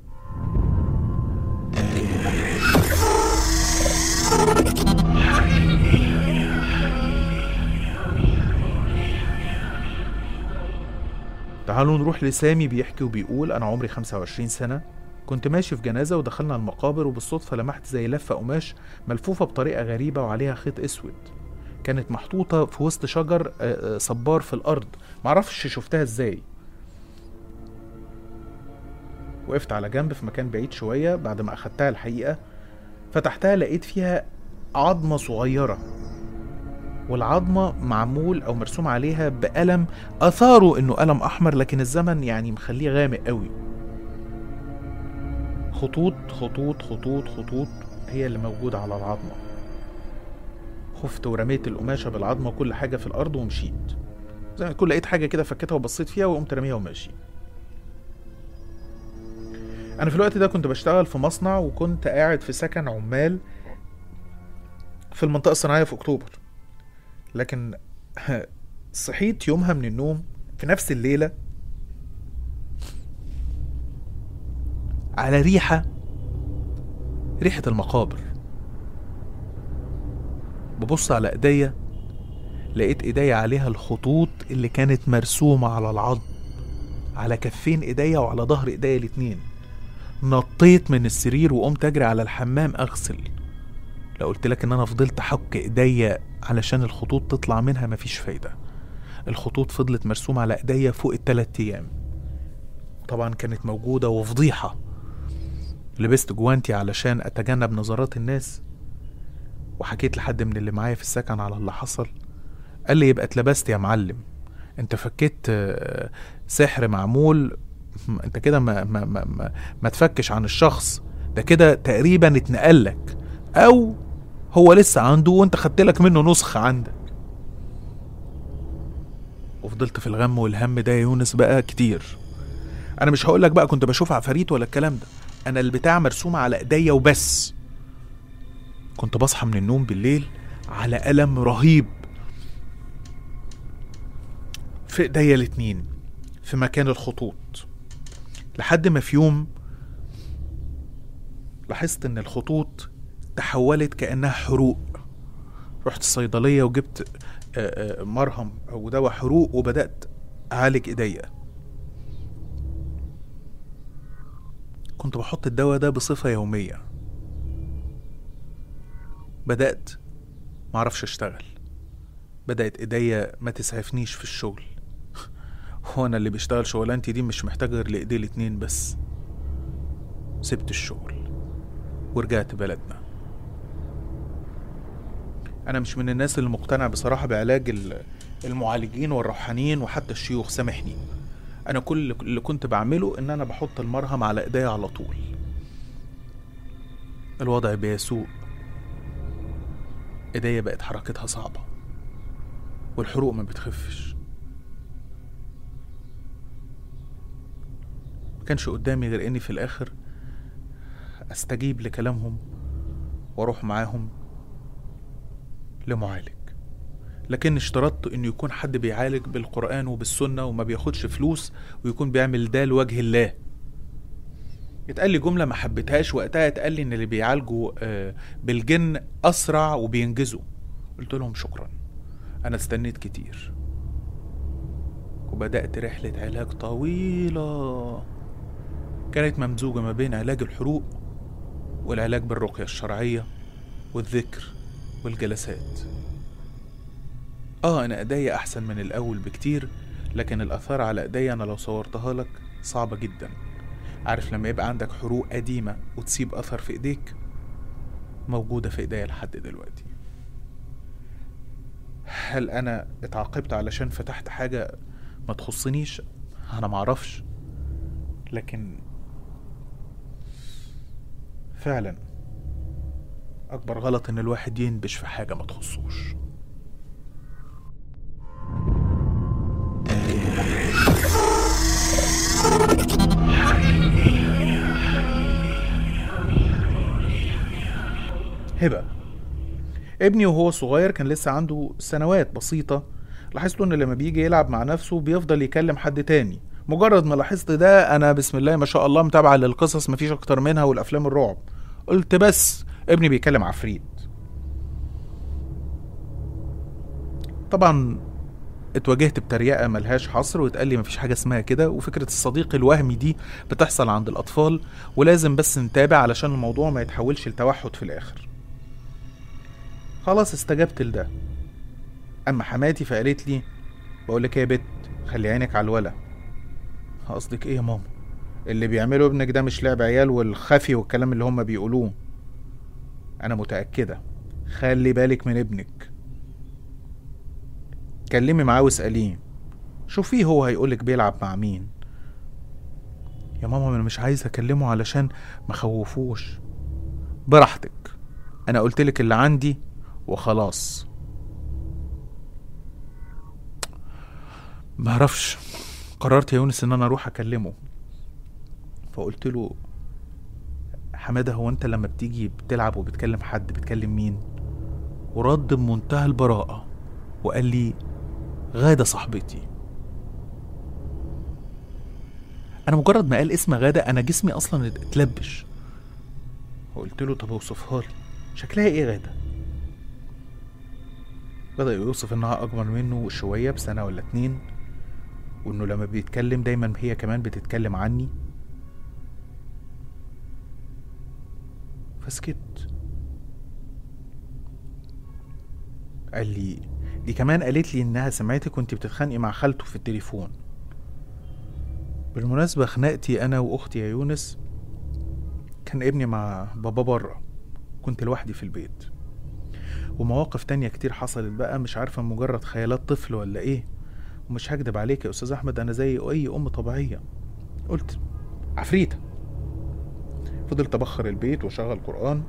تعالوا نروح لسامي بيحكي وبيقول أنا عمري 25 سنة كنت ماشي في جنازة ودخلنا المقابر وبالصدفة لمحت زي لفة قماش ملفوفة بطريقة غريبة وعليها خيط أسود كانت محطوطة في وسط شجر آه، آه، صبار في الأرض معرفش شفتها ازاي وقفت على جنب في مكان بعيد شوية بعد ما أخدتها الحقيقة فتحتها لقيت فيها عظمة صغيرة والعظمة معمول أو مرسوم عليها بقلم أثاره إنه قلم أحمر لكن الزمن يعني مخليه غامق قوي خطوط خطوط خطوط خطوط هي اللي موجودة على العظمة خفت ورميت القماشة بالعظمة وكل حاجة في الأرض ومشيت زي ما تكون لقيت حاجة كده فكيتها وبصيت فيها وقمت راميها وماشي أنا في الوقت ده كنت بشتغل في مصنع وكنت قاعد في سكن عمال في المنطقة الصناعية في أكتوبر لكن صحيت يومها من النوم في نفس الليله على ريحه ريحه المقابر ببص على ايديا لقيت ايديا عليها الخطوط اللي كانت مرسومه على العظم على كفين ايديا وعلى ظهر ايديا الاتنين نطيت من السرير وقمت اجري على الحمام اغسل لو قلت لك ان انا فضلت احك ايديا علشان الخطوط تطلع منها مفيش فايده الخطوط فضلت مرسومه على ايديا فوق التلات ايام طبعا كانت موجوده وفضيحه لبست جوانتي علشان اتجنب نظرات الناس وحكيت لحد من اللي معايا في السكن على اللي حصل قال لي يبقى اتلبست يا معلم انت فكيت آه، سحر معمول م- انت كده ما ما ما ما, ما تفكش عن الشخص ده كده تقريبا اتنقل لك او هو لسه عنده وانت خدت لك منه نسخة عندك وفضلت في الغم والهم ده يا يونس بقى كتير انا مش هقول لك بقى كنت بشوف عفاريت ولا الكلام ده انا البتاع مرسومة على ايديا وبس كنت بصحى من النوم بالليل على ألم رهيب في ايديا الاتنين في مكان الخطوط لحد ما في يوم لاحظت ان الخطوط تحولت كأنها حروق رحت الصيدلية وجبت آه، آه، مرهم أو دواء حروق وبدأت أعالج إيديا كنت بحط الدواء ده بصفة يومية بدأت معرفش أشتغل بدأت إيديا ما تسعفنيش في الشغل هو أنا اللي بيشتغل شغلانتي دي مش محتاج غير لإيديه الاتنين بس سبت الشغل ورجعت بلدنا أنا مش من الناس اللي مقتنع بصراحة بعلاج ال- المعالجين والروحانيين وحتى الشيوخ سامحني أنا كل اللي كنت بعمله إن أنا بحط المرهم على إيديا على طول الوضع بيسوء ايديا بقت حركتها صعبة والحروق ما بتخفش ما كانش قدامي غير اني في الاخر استجيب لكلامهم واروح معاهم لمعالج لكن اشترطت انه يكون حد بيعالج بالقرآن وبالسنة وما بياخدش فلوس ويكون بيعمل ده لوجه الله اتقال لي جملة ما حبيتهاش وقتها اتقال لي ان اللي بيعالجوا آه، بالجن اسرع وبينجزوا قلت لهم شكرا انا استنيت كتير وبدأت رحلة علاج طويلة كانت ممزوجة ما بين علاج الحروق والعلاج بالرقية الشرعية والذكر والجلسات اه انا ايديا احسن من الاول بكتير لكن الاثار على ايديا انا لو صورتها لك صعبة جدا عارف لما يبقى عندك حروق قديمة وتسيب أثر في إيديك موجودة في إيديا لحد دلوقتي هل أنا اتعاقبت علشان فتحت حاجة ما تخصنيش أنا معرفش لكن فعلا أكبر غلط إن الواحد ينبش في حاجة ما تخصوش هبة ابني وهو صغير كان لسه عنده سنوات بسيطة لاحظت ان لما بيجي يلعب مع نفسه بيفضل يكلم حد تاني مجرد ما لاحظت ده انا بسم الله ما شاء الله متابعة للقصص مفيش اكتر منها والافلام الرعب قلت بس ابني بيكلم عفريت طبعا اتواجهت بتريقة ملهاش حصر واتقال لي مفيش حاجة اسمها كده وفكرة الصديق الوهمي دي بتحصل عند الأطفال ولازم بس نتابع علشان الموضوع ما يتحولش لتوحد في الآخر خلاص استجبت لده أما حماتي فقالت لي بقول لك إيه يا بت خلي عينك على الولا قصدك إيه يا ماما اللي بيعمله ابنك ده مش لعب عيال والخفي والكلام اللي هم بيقولوه أنا متأكدة خلي بالك من ابنك كلمي معاه واسأليه شوفيه هو هيقولك بيلعب مع مين يا ماما انا مش عايز اكلمه علشان ما خوفوش براحتك انا قلتلك اللي عندي وخلاص ما اعرفش قررت يا يونس ان انا اروح اكلمه فقلت له حماده هو انت لما بتيجي بتلعب وبتكلم حد بتكلم مين ورد بمنتهى البراءه وقال لي غادة صاحبتي انا مجرد ما قال اسم غاده انا جسمي اصلا اتلبش وقلت له طب اوصفها لي شكلها ايه غاده بدأ يوصف انها اكبر منه شويه بسنه ولا اتنين وانه لما بيتكلم دايما هي كمان بتتكلم عني فسكت قال لي دي كمان قالت لي انها سمعتك وانت بتتخانقي مع خالته في التليفون بالمناسبة خناقتي انا واختي يا يونس كان ابني مع بابا بره كنت لوحدي في البيت ومواقف تانية كتير حصلت بقى مش عارفة مجرد خيالات طفل ولا ايه ومش هكدب عليك يا استاذ احمد انا زي اي ام طبيعية قلت عفريتة فضلت ابخر البيت واشغل قرآن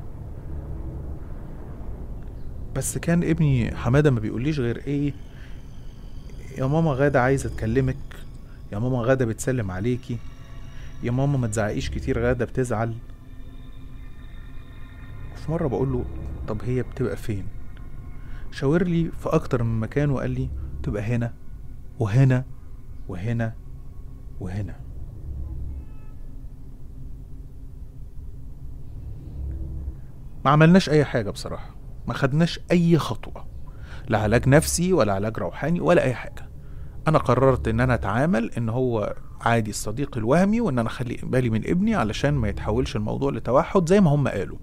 بس كان ابني حمادة ما بيقوليش غير ايه يا ماما غادة عايزة تكلمك يا ماما غادة بتسلم عليكي يا ماما ما تزعقيش كتير غادة بتزعل وفي مرة بقول له طب هي بتبقى فين شاور لي في أكتر من مكان وقال لي تبقى هنا وهنا وهنا وهنا ما عملناش أي حاجة بصراحة ما خدناش أي خطوة لا علاج نفسي ولا علاج روحاني ولا أي حاجة أنا قررت إن أنا أتعامل إن هو عادي الصديق الوهمي وإن أنا أخلي بالي من ابني علشان ما يتحولش الموضوع لتوحد زي ما هم قالوا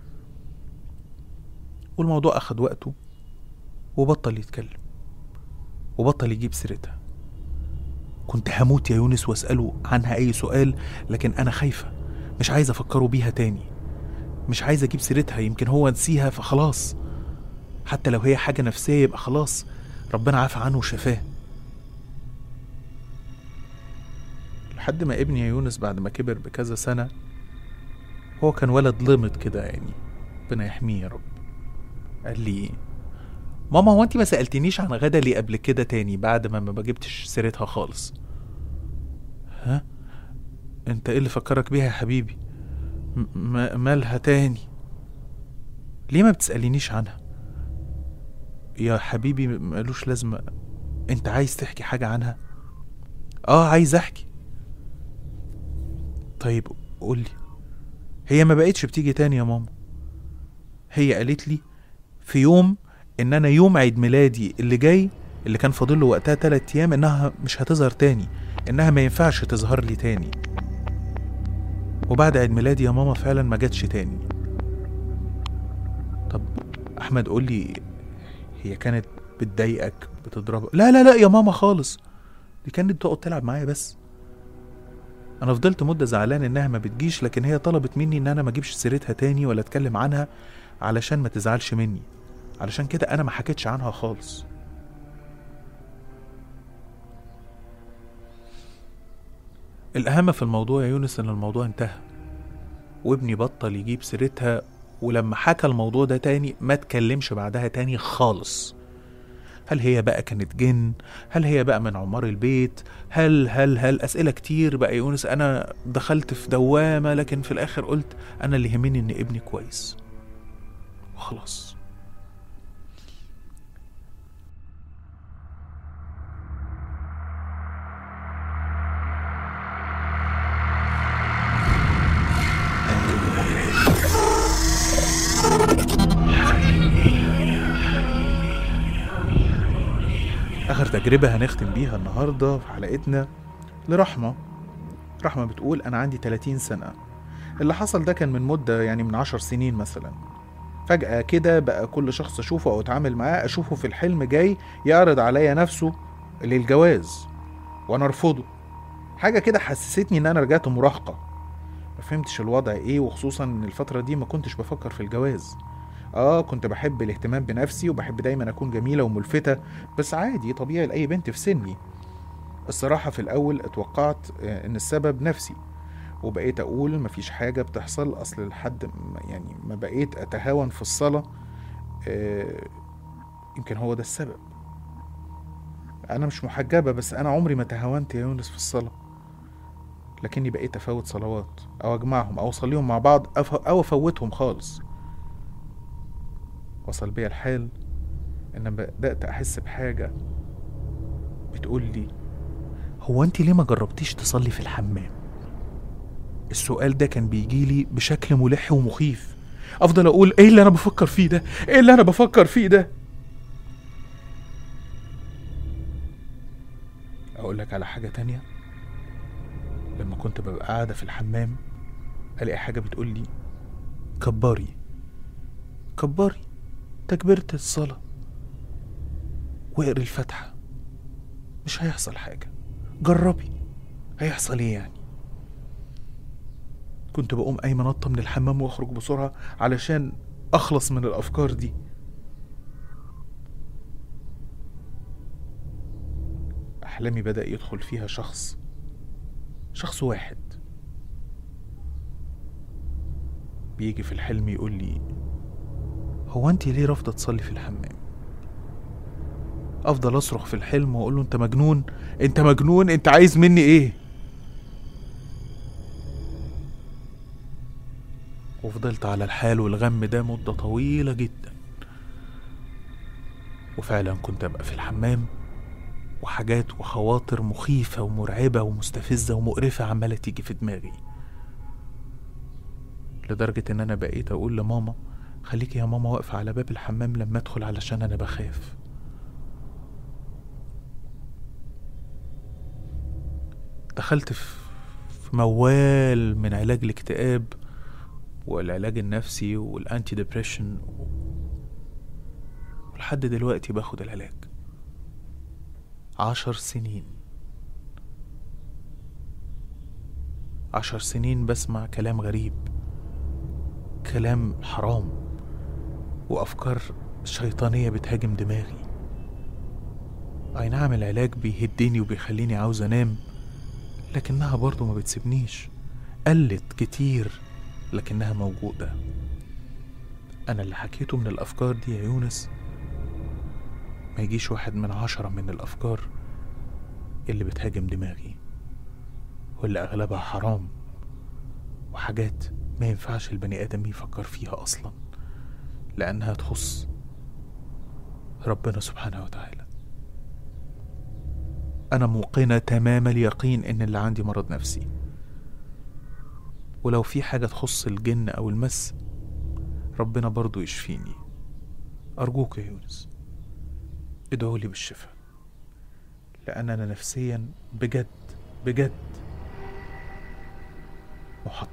والموضوع أخد وقته وبطل يتكلم وبطل يجيب سيرتها كنت هموت يا يونس واسأله عنها أي سؤال لكن أنا خايفة مش عايز أفكره بيها تاني مش عايز أجيب سيرتها يمكن هو نسيها فخلاص حتى لو هي حاجة نفسية يبقى خلاص ربنا عافى عنه وشفاه لحد ما ابني يا يونس بعد ما كبر بكذا سنة هو كان ولد لمط كده يعني ربنا يحميه يا رب قال لي ماما هو انت ما سألتنيش عن غدا ليه قبل كده تاني بعد ما ما جبتش سيرتها خالص ها انت ايه اللي فكرك بيها يا حبيبي م- م- مالها تاني ليه ما بتسألينيش عنها يا حبيبي مالوش لازمة انت عايز تحكي حاجة عنها اه عايز احكي طيب قولي هي ما بقتش بتيجي تاني يا ماما هي قالت لي في يوم ان انا يوم عيد ميلادي اللي جاي اللي كان فاضل له وقتها تلات ايام انها مش هتظهر تاني انها ما ينفعش تظهر لي تاني وبعد عيد ميلادي يا ماما فعلا ما جاتش تاني طب احمد قول لي هي كانت بتضايقك بتضربك لا لا لا يا ماما خالص دي كانت تقعد تلعب معايا بس انا فضلت مده زعلان انها ما بتجيش لكن هي طلبت مني ان انا ما اجيبش سيرتها تاني ولا اتكلم عنها علشان ما تزعلش مني علشان كده انا ما حكيتش عنها خالص الاهم في الموضوع يا يونس ان الموضوع انتهى وابني بطل يجيب سيرتها ولما حكى الموضوع ده تاني ما اتكلمش بعدها تاني خالص هل هي بقى كانت جن هل هي بقى من عمار البيت هل هل هل اسئله كتير بقى يونس انا دخلت في دوامه لكن في الاخر قلت انا اللي يهمني ان ابني كويس وخلاص آخر تجربة هنختم بيها النهاردة في حلقتنا لرحمة رحمة بتقول أنا عندي 30 سنة اللي حصل ده كان من مدة يعني من 10 سنين مثلا فجأة كده بقى كل شخص أشوفه أو أتعامل معاه أشوفه في الحلم جاي يعرض عليا نفسه للجواز وأنا أرفضه حاجة كده حسستني إن أنا رجعت مراهقة ما فهمتش الوضع إيه وخصوصا إن الفترة دي ما كنتش بفكر في الجواز اه كنت بحب الاهتمام بنفسي وبحب دايما اكون جميله وملفته بس عادي طبيعي لاي بنت في سني الصراحه في الاول اتوقعت آه، ان السبب نفسي وبقيت اقول مفيش حاجه بتحصل اصل لحد ما- يعني ما بقيت اتهاون في الصلاه آه، يمكن هو ده السبب انا مش محجبه بس انا عمري ما تهاونت يا يونس في الصلاه لكني بقيت افوت صلوات او اجمعهم او اصليهم مع بعض أف- او افوتهم خالص وصل بيا الحال ان بدات احس بحاجه بتقول لي هو انت ليه ما جربتيش تصلي في الحمام السؤال ده كان بيجيلي بشكل ملح ومخيف افضل اقول ايه اللي انا بفكر فيه ده ايه اللي انا بفكر فيه ده اقول لك على حاجه تانية لما كنت ببقى قاعده في الحمام الاقي حاجه بتقول لي كبري كبري تكبيره الصلاه واقري الفاتحه مش هيحصل حاجه جربي هيحصل ايه يعني كنت بقوم قايمه نطه من الحمام واخرج بسرعه علشان اخلص من الافكار دي احلامي بدا يدخل فيها شخص شخص واحد بيجي في الحلم يقول لي هو انت ليه رافضه تصلي في الحمام افضل اصرخ في الحلم واقول له انت مجنون انت مجنون انت عايز مني ايه وفضلت على الحال والغم ده مدة طويلة جدا وفعلا كنت أبقى في الحمام وحاجات وخواطر مخيفة ومرعبة ومستفزة ومقرفة عمالة تيجي في دماغي لدرجة إن أنا بقيت أقول لماما خليكي يا ماما واقفة على باب الحمام لما أدخل علشان أنا بخاف دخلت في في موال من علاج الاكتئاب والعلاج النفسي والانتي ديبريشن ولحد دلوقتي باخد العلاج عشر سنين عشر سنين بسمع كلام غريب كلام حرام وأفكار شيطانية بتهاجم دماغي أي نعم العلاج بيهدني وبيخليني عاوز أنام لكنها برضه ما بتسيبنيش قلت كتير لكنها موجودة أنا اللي حكيته من الأفكار دي يا يونس ما يجيش واحد من عشرة من الأفكار اللي بتهاجم دماغي واللي أغلبها حرام وحاجات ما ينفعش البني آدم يفكر فيها أصلا لأنها تخص ربنا سبحانه وتعالى أنا موقنة تمام اليقين إن اللي عندي مرض نفسي ولو في حاجة تخص الجن أو المس ربنا برضو يشفيني أرجوك يا يونس ادعوا لي بالشفاء لأن أنا نفسيا بجد بجد محطم